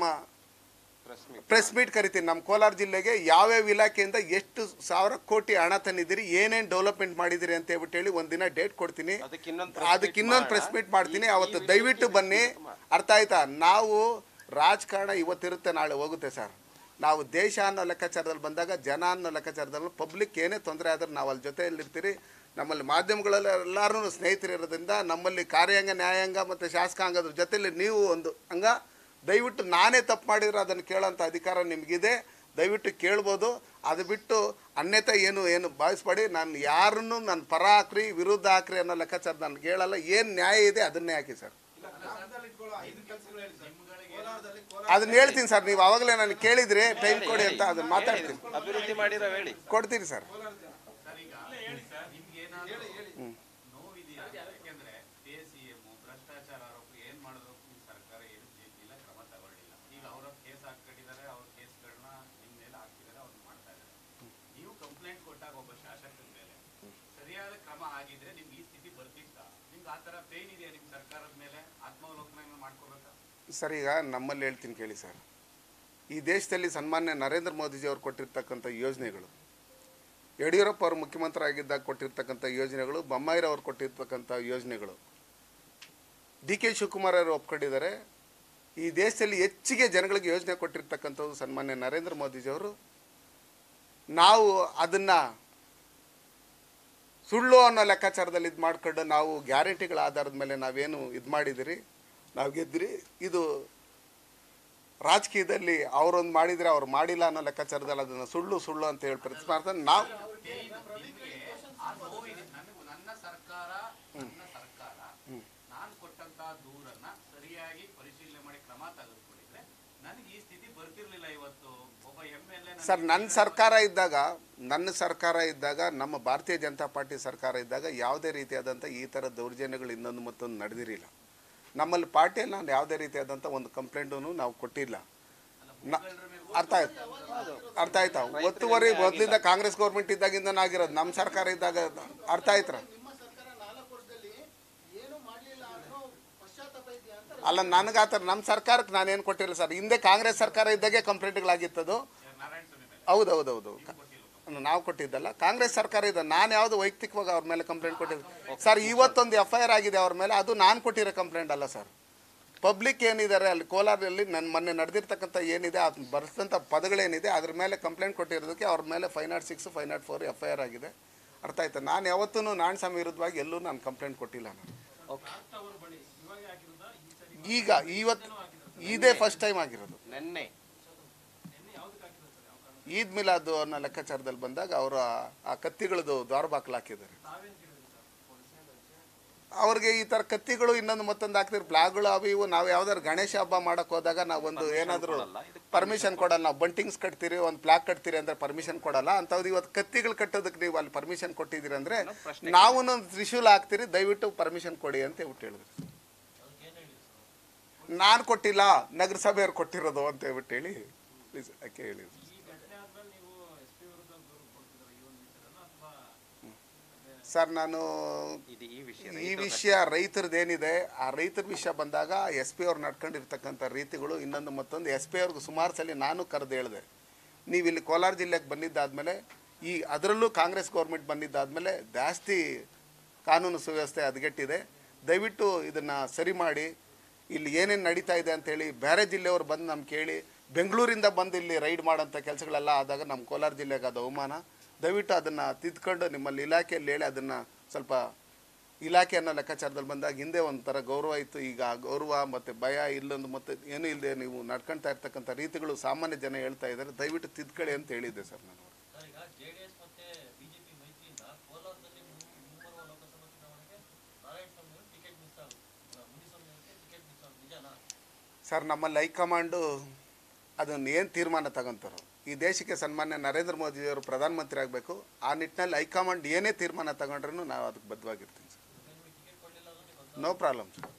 ಪ್ರೆಸ್ ಮೀಟ್ ಕರಿತೀನಿ ನಮ್ಮ ಕೋಲಾರ ಜಿಲ್ಲೆಗೆ ಯಾವ್ಯಾವ ಇಲಾಖೆಯಿಂದ ಎಷ್ಟು ಸಾವಿರ ಕೋಟಿ ಹಣ ತಂದಿದ್ದೀರಿ ಏನೇನು ಡೆವಲಪ್ಮೆಂಟ್ ಮಾಡಿದಿರಿ ಅಂತ ಹೇಳ್ಬಿಟ್ಟು ಹೇಳಿ ಒಂದಿನ ಡೇಟ್ ಕೊಡ್ತೀನಿ
ಅದಕ್ಕೆ ಇನ್ನೊಂದು press
ಅದಕ್ಕೆ
meet
ಇನ್ನೊಂದು
ಮಾಡೋಣ.
ಪ್ರೆಸ್ ಮೀಟ್ ಮಾಡ್ತೀನಿ
ಈ-
ಅವತ್ತು
ಈ
ದಯವಿಟ್ಟು
ವಿಷಯ
ಬನ್ನಿ ಅರ್ಥ ಆಯ್ತಾ ನಾವು ರಾಜಕಾರಣ ಇವತ್ತಿರುತ್ತೆ ನಾಳೆ ಹೋಗುತ್ತೆ ಸರ್ ನಾವು ದೇಶ ಅನ್ನೋ ಲೆಕ್ಕಾಚಾರದಲ್ಲಿ ಬಂದಾಗ ಜನ ಅನ್ನೋ ಲೆಕ್ಕಾಚಾರದಲ್ಲಿ ಪಬ್ಲಿಕ್ ಏನೇ ತೊಂದರೆ ಆದ್ರೆ ನಾವು ಅಲ್ಲಿ ಜೊತೆಯಲ್ಲಿರ್ತೀರಿ ನಮ್ಮಲ್ಲಿ ಮಾಧ್ಯಮಗಳಲ್ಲಿ ಎಲ್ಲರೂ ಸ್ನೇಹಿತರು ಇರೋದ್ರಿಂದ ನಮ್ಮಲ್ಲಿ ಕಾರ್ಯಾಂಗ ನ್ಯಾಯಾಂಗ ಮತ್ತು ಶಾಸಕಾಂಗದ ಜೊತೆಲಿ ನೀವು ಒಂದು ಹಂಗ ದಯವಿಟ್ಟು ನಾನೇ ತಪ್ಪು ಮಾಡಿದ್ರೆ ಅದನ್ನು ಕೇಳೋಂಥ ಅಧಿಕಾರ ನಿಮಗಿದೆ ದಯವಿಟ್ಟು ಕೇಳ್ಬೋದು ಅದು ಬಿಟ್ಟು ಅನ್ಯತಾ ಏನು ಏನು ಭಾವಿಸ್ಬೇಡಿ ನಾನು ಯಾರನ್ನು ನನ್ನ ಪರ ಹಾಕ್ರಿ ವಿರುದ್ಧ ಹಾಕ್ರಿ ಅನ್ನೋ ಲೆಕ್ಕಾಚಾರ ನನಗೆ ಹೇಳಲ್ಲ ಏನು ನ್ಯಾಯ ಇದೆ ಅದನ್ನೇ ಹಾಕಿ ಸರ್
ಗ್ರಾಮದಲ್ಲಿ ಇಟ್ಕೊಳ್ಳೋ ಐದು ಕೆಲಸಗಳು ಹೇಳಿ ಸರ್ ಕೋಲಾರದಲ್ಲಿ ಕೋಲಾರ
ಅದನ್ನ ಹೇಳ್ತೀನಿ ಸರ್ ನೀವು ಅವಾಗಲೇ ನಾನು ಕೇಳಿದ್ರಿ ಟೈಮ್ ಕೊಡಿ ಅಂತ ಅದನ್ನ ಮಾತಾಡ್ತೀನಿ
ಅಭಿವೃದ್ಧಿ ಮಾಡಿರೋ ಹೇಳಿ
ಕೊಡ್ತೀನಿ ಸರ್
ಸರ್ ಈಗ ನಿಮ್ಗೆ ಏನಾದ್ರು ನೋವಿದೆಯಾ ಯಾಕೆಂದ್ರೆ ಕೆ ಸಿ ಎಂ ಭ್ರಷ್ಟಾಚಾರ ಆರೋಪ ಏನ್ ಮಾಡಿದ್ರು ಈ ಸರ್ಕಾರ ಏನು ಇಲ್ಲ ಕ್ರಮ ತಗೊಳ್ಳಿಲ್ಲ ಈಗ ಅವರ ಕೇಸ್ ಹಾಕೊಂಡಿದ್ದಾರೆ ಅವ್ರ ಕೇಸ್ಗಳನ್ನ ನಿಮ್ ಮೇಲೆ ಹಾಕ್ತಿದ್ದಾರೆ ಅವ್ರು ಮಾಡ್ತಾ ಇದ್ದಾರೆ ನೀವು ಕಂಪ್ಲೇಂಟ್ ಕೊಟ್ಟಾಗ ಒಬ್ಬ ಶಾಸಕರ ಮೇಲೆ ಸರಿಯಾದ ಕ್ರಮ ಆಗಿದ್ರೆ ನಿಮ್ಗೆ ಈ ಸ್ಥಿತಿ ಬರ್ತಿತ್ತ ನಿಮ್ಗೆ ಆ ತರ ಪೇನ್ ಇದೆಯಾ ನಿಮ್ ಸರ್ಕಾರದ ಮೇಲೆ ಆತ್ಮಾವಲೋಕನ ಮಾಡ್ಕೋಬೇಕಾ
ಸರ್ ಈಗ ನಮ್ಮಲ್ಲಿ ಹೇಳ್ತೀನಿ ಕೇಳಿ ಸರ್ ಈ ದೇಶದಲ್ಲಿ ಸನ್ಮಾನ್ಯ ನರೇಂದ್ರ ಮೋದಿಜಿ ಅವರು ಕೊಟ್ಟಿರ್ತಕ್ಕಂಥ ಯೋಜನೆಗಳು ಯಡಿಯೂರಪ್ಪ ಅವರು ಮುಖ್ಯಮಂತ್ರಿ ಆಗಿದ್ದಾಗ ಕೊಟ್ಟಿರ್ತಕ್ಕಂಥ ಯೋಜನೆಗಳು ಬೊಮ್ಮಾಯಿರವ್ರು ಕೊಟ್ಟಿರ್ತಕ್ಕಂಥ ಯೋಜನೆಗಳು ಡಿ ಕೆ ಶಿವಕುಮಾರ್ ಅವರು ಒಪ್ಕೊಂಡಿದ್ದಾರೆ ಈ ದೇಶದಲ್ಲಿ ಹೆಚ್ಚಿಗೆ ಜನಗಳಿಗೆ ಯೋಜನೆ ಕೊಟ್ಟಿರ್ತಕ್ಕಂಥದ್ದು ಸನ್ಮಾನ್ಯ ನರೇಂದ್ರ ಮೋದಿಜಿಯವರು ನಾವು ಅದನ್ನು ಸುಳ್ಳು ಅನ್ನೋ ಲೆಕ್ಕಾಚಾರದಲ್ಲಿ ಇದು ಮಾಡ್ಕೊಂಡು ನಾವು ಗ್ಯಾರಂಟಿಗಳ ಆಧಾರದ ಮೇಲೆ ನಾವೇನು ಇದು ಮಾಡಿದಿರಿ ನಾವು ಗೆದ್ರಿ ಇದು ರಾಜಕೀಯದಲ್ಲಿ ಅವರೊಂದು ಮಾಡಿದರೆ ಅವ್ರು ಮಾಡಿಲ್ಲ ಅನ್ನೋ ಲೆಕ್ಕಾಚಾರದಲ್ಲಿ ಅದನ್ನು ಸುಳ್ಳು ಸುಳ್ಳು ಅಂತ ಹೇಳಿ ಪ್ರತಿಪಾದನೆ ನಾವು
ನಿಮ್ಗೆ ಆ ನೋವಿದೆ ನನಗೂ ನನ್ನ ಸರ್ಕಾರ ನನ್ನ ಸರ್ಕಾರ ನಾನು ಕೊಟ್ಟಂತ ದೂರನ್ನ ಸರಿಯಾಗಿ ಪರಿಶೀಲನೆ ಮಾಡಿ ಕ್ರಮ ತೆಗೆದುಕೊಂಡಿದ್ರೆ ನನಗೆ ಈ ಸ್ಥಿತಿ ಬರ್ತಿರ್ಲಿಲ್ಲ ಇವತ್ತು ಒಬ್ಬ ಎಮ್ ಎಲ್ ಎ
ಸರ್ ನನ್ನ ಸರ್ಕಾರ ಇದ್ದಾಗ ನನ್ನ ಸರ್ಕಾರ ಇದ್ದಾಗ ನಮ್ಮ ಭಾರತೀಯ ಜನತಾ ಪಾರ್ಟಿ ಸರ್ಕಾರ ಇದ್ದಾಗ ಯಾವುದೇ ರೀತಿಯಾದಂಥ ಈ ಥರ ದೌರ್ಜನ್ಯಗಳು ಇನ್ನೊಂದು ಮತ್ತೊಂದು ನಡೆದಿರಲಿಲ್ಲ ನಮ್ಮಲ್ಲಿ ಪಾರ್ಟಿಯಲ್ಲಿ ನಾನು ಯಾವುದೇ ರೀತಿಯಾದಂಥ ಒಂದು ಕಂಪ್ಲೇಂಟನ್ನು ನಾವು ಕೊಟ್ಟಿಲ್ಲ ನ- ಅರ್ಥ ಆಯ್ತು ಅರ್ಥ ಆಯ್ತಾ ಒತ್ತುವರಿ ಮೊದಲಿಂದ ಕಾಂಗ್ರೆಸ್ ಗೌರ್ಮೆಂಟ್ ಇದ್ದಾಗಿಂದ ಆಗಿರೋದು ನಮ್ಮ ಸರ್ಕಾರ ಇದ್ದಾಗ ಅರ್ಥ ಆಯ್ತರ
ನಿಮ್ಮ ಸರ್ಕಾರ ನಾಲ್ಕು ವರ್ಷದಲ್ಲಿ ಏನು ಮಾಡಲಿಲ್ಲ ಅನ್ನೋ ಪಶ್ಚಾತ್ತಾಪ ಇದೆಯಾ ಅಂತ
ಅಲ್ಲ ನನಗೆ ಆ ಥರ ನಮ್ಮ ಸರ್ಕಾರಕ್ಕೆ ನಾನೇನು ಕೊಟ್ಟಿಲ್ಲ ಸರ್ ಹಿಂದೆ ಕಾಂಗ್ರೆಸ್ ಸರ್ಕಾರ ಇದ್ದಾಗೆ ಕಂಪ್ಲೇಂಟ್ಗಳಾಗಿತ್ತದು
ನಾರಾಯಣ ಸ್ವಾಮಿ ಮೇಲೆ
ಹೌದು ಹೌದು ಹೌದು ನಾವು ಕೊಟ್ಟಿದ್ದಲ್ಲ ಕಾಂಗ್ರೆಸ್ ಸರ್ಕಾರ ಇದೆ ನಾನು ಯಾವುದು ವೈಯಕ್ತಿಕವಾಗಿ ಅವ್ರ ಮೇಲೆ ಕಂಪ್ಲೇಂಟ್ ಕೊಟ್ಟಿದ್ದೆ ಸರ್ ಇವತ್ತೊಂದು ಎಫ್ ಐ ಆರ್ ಆಗಿದೆ ಅವ್ರ ಮೇಲೆ ಅದು ನಾನು ಕೊಟ್ಟಿರೋ ಕಂಪ್ಲೇಂಟ್ ಅಲ್ಲ ಸರ್ ಪಬ್ಲಿಕ್ ಏನಿದ್ದಾರೆ ಅಲ್ಲಿ ಕೋಲಾರಲ್ಲಿ ನನ್ನ ಮೊನ್ನೆ ನಡೆದಿರ್ತಕ್ಕಂಥ ಏನಿದೆ ಅದು ಬರೆಸಿದಂಥ ಪದಗಳೇನಿದೆ ಅದ್ರ ಮೇಲೆ ಕಂಪ್ಲೇಂಟ್ ಕೊಟ್ಟಿರೋದಕ್ಕೆ ಅವ್ರ ಮೇಲೆ five naught six five naught four F I R ಆಗಿದೆ ಅರ್ಥ ಆಯ್ತಾ ನಾನು ಯಾವತ್ತೂ ನಾಣ್ಸ್ವಾಮಿ ವಿರುದ್ಧವಾಗಿ ಎಲ್ಲೂ ನಾನು ಕಂಪ್ಲೇಂಟ್ ಕೊಟ್ಟಿಲ್ಲ ನಾನು ಈಗ ಇವತ್ತು ಇದೇ ಫಸ್ಟ್ ಟೈಮ್ ಆಗಿರೋದು
ನೆನ್ನೆ
ಈದ್ ಮಿಲಾದ್ ಅನ್ನೋ ಲೆಕ್ಕಾಚಾರದಲ್ಲಿ ಬಂದಾಗ ಅವರು ಆ ಕತ್ತಿಗಳದ್ದು ದ್ವಾರ ಬಾಕ್ಲು ಹಾಕಿದ್ದಾರೆ ಅವ್ರಿಗೆ ಈ ಥರ ಕತ್ತಿಗಳು ಇನ್ನೊಂದು ಮತ್ತೊಂದು ಹಾಕ್ತಿರ್ ಬ್ಲಾಗ್ಗಳು ಅವು ಇವು ನಾವು ಯಾವ್ದಾದ್ರು ಗಣೇಶ ಹಬ್ಬ ಮಾಡಕ್ ಹೋದಾಗ ನಾವು ಒಂದು ಏನಾದರೂ
ಕೊಡಲ್ಲ, ಇದಕ್ಕೆ
ಪರ್ಮಿಷನ್ ಕೊಡಲ್ಲ ನಾವು ಬಂಟಿಂಗ್ಸ್ ಕಟ್ತೀರಿ ಒಂದು ಪ್ಲಾಕ್ ಕಟ್ತೀರಿ ಅಂದ್ರೆ ಪರ್ಮಿಷನ್ ಕೊಡಲ್ಲ ಅಂಥದ್ದು ಇವತ್ತು ಕತ್ತಿಗಳು ಕಟ್ಟೋದಕ್ಕೆ ನೀವು ಅಲ್ಲಿ ಪರ್ಮಿಷನ್ ಕೊಟ್ಟಿದ್ದೀರಿ ಅಂದ್ರೆ ನಾವು ತ್ರಿಶೂಲ ಹಾಕ್ತೀರಿ ದಯವಿಟ್ಟು ಪರ್ಮಿಷನ್ ಕೊಡಿ ಅಂತ ಹೇಳ್ಬಿಟ್ಟು ಹೇಳಿದ್ರು ನಾನು ಕೊಟ್ಟಿಲ್ಲ ನಗರಸಭೆಯವ್ರು ಕೊಟ್ಟಿರೋದು ಅಂತ ಹೇಳ್ಬಿಟ್ಟು ಹೇಳಿ ಪ್ಲೀಸ್ ಯಾಕೆ ಹೇಳಿದ್ರು ಸರ್ ನಾನು
ಇದು ಈ ವಿಷಯ
ಈ ವಿಷಯ ರೈತರದ್ದೇನಿದೆ ಆ ರೈತರ ವಿಷಯ ಬಂದಾಗ ಎಸ್ ಪಿ ಅವ್ರು ನಡ್ಕೊಂಡಿರ್ತಕ್ಕಂಥ ರೀತಿಗಳು ಇನ್ನೊಂದು ಮತ್ತೊಂದು ಎಸ್ ಪಿ ಅವ್ರಿಗೆ ಸುಮಾರು ಸಲ ನಾನು ಕರೆದು ಹೇಳಿದೆ ನೀವು ಇಲ್ಲಿ ಕೋಲಾರ ಜಿಲ್ಲೆಗೆ ಬಂದಿದ್ದಾದಮೇಲೆ ಈ ಅದರಲ್ಲೂ ಕಾಂಗ್ರೆಸ್ ಗೌರ್ಮೆಂಟ್ ಬಂದಿದ್ದಾದಮೇಲೆ ಜಾಸ್ತಿ ಕಾನೂನು ಸುವ್ಯವಸ್ಥೆ ಹದಗೆಟ್ಟಿದೆ ದಯವಿಟ್ಟು ಇದನ್ನು ಸರಿ ಮಾಡಿ ಇಲ್ಲಿ ಏನೇನು ನಡೀತಾ ಇದೆ ಅಂತೇಳಿ ಬೇರೆ ಜಿಲ್ಲೆಯವರು ಬಂದು ನಮ್ಗೆ ಕೇಳಿ ಬೆಂಗಳೂರಿಂದ ಬಂದು ಇಲ್ಲಿ ರೈಡ್ ಮಾಡೋಂಥ ಕೆಲಸಗಳೆಲ್ಲ ಆದಾಗ ನಮ್ಮ ಕೋಲಾರ ಜಿಲ್ಲೆಗೆ ಅದು ಅವಮಾನ ದಯವಿಟ್ಟು ಅದನ್ನು ತಿದ್ಕೊಂಡು ನಿಮ್ಮಲ್ಲಿ ಇಲಾಖೆಯಲ್ಲಿ ಹೇಳಿ ಅದನ್ನು ಸ್ವಲ್ಪ ಇಲಾಖೆ ಅನ್ನೋ ಲೆಕ್ಕಾಚಾರದಲ್ಲಿ ಬಂದಾಗ ಹಿಂದೆ ಒಂಥರ ಗೌರವ ಇತ್ತು ಈಗ ಆ ಗೌರವ ಮತ್ತು ಭಯ ಇಲ್ಲೊಂದು ಮತ್ತು ಏನೂ ಇಲ್ಲದೆ ನೀವು ನಡ್ಕೊಳ್ತಾ ಇರ್ತಕ್ಕಂಥ ರೀತಿಗಳು ಸಾಮಾನ್ಯ ಜನ ಹೇಳ್ತಾ ಇದ್ದಾರೆ ದಯವಿಟ್ಟು ತಿದ್ಕೊಳ್ಳಿ ಅಂತ ಹೇಳಿದ್ದೆ ಸರ್ ನಾನು
ಸರ್ ಈಗ ಜೆಡಿಎಸ್ ಮತ್ತೆ ಬಿಜೆಪಿ ಮೈತ್ರಿಯಿಂದ ಕೋಲಾರದಲ್ಲಿ ಮು- ಮುಂಬರುವ ಲೋಕಸಭಾ ಚುನಾವಣೆಗೆ ನಾರಾಯಣ ಸ್ವಾಮಿ ಅವರು ಟಿಕೆಟ್ ಮಿಸ್ ಆಗುತ್ತೆ ಮುನಿಸ್ವಾಮಿ ಅವರಿಗೆ ಟಿಕೆಟ್ ಮಿಸ್ ಆಗುತ್ತೆ ನಿಜನಾ
ಸರ್ ನಮ್ಮಲ್ಲಿ ಹೈಕಮಾಂಡು ಅದನ್ನು ಏನು ತೀರ್ಮಾನ ತಗೊಂತಾರೋ ಈ ದೇಶಕ್ಕೆ ಸನ್ಮಾನ್ಯ ನರೇಂದ್ರ ಮೋದಿಯವರು ಪ್ರಧಾನಮಂತ್ರಿ ಆಗಬೇಕು ಆ ನಿಟ್ಟಿನಲ್ಲಿ ಹೈಕಮಾಂಡ್ ಏನೇ ತೀರ್ಮಾನ ತಗೊಂಡ್ರೂ ನಾವು ಅದಕ್ಕೆ ಬದ್ಧವಾಗಿರ್ತೀವಿ sir no problem sir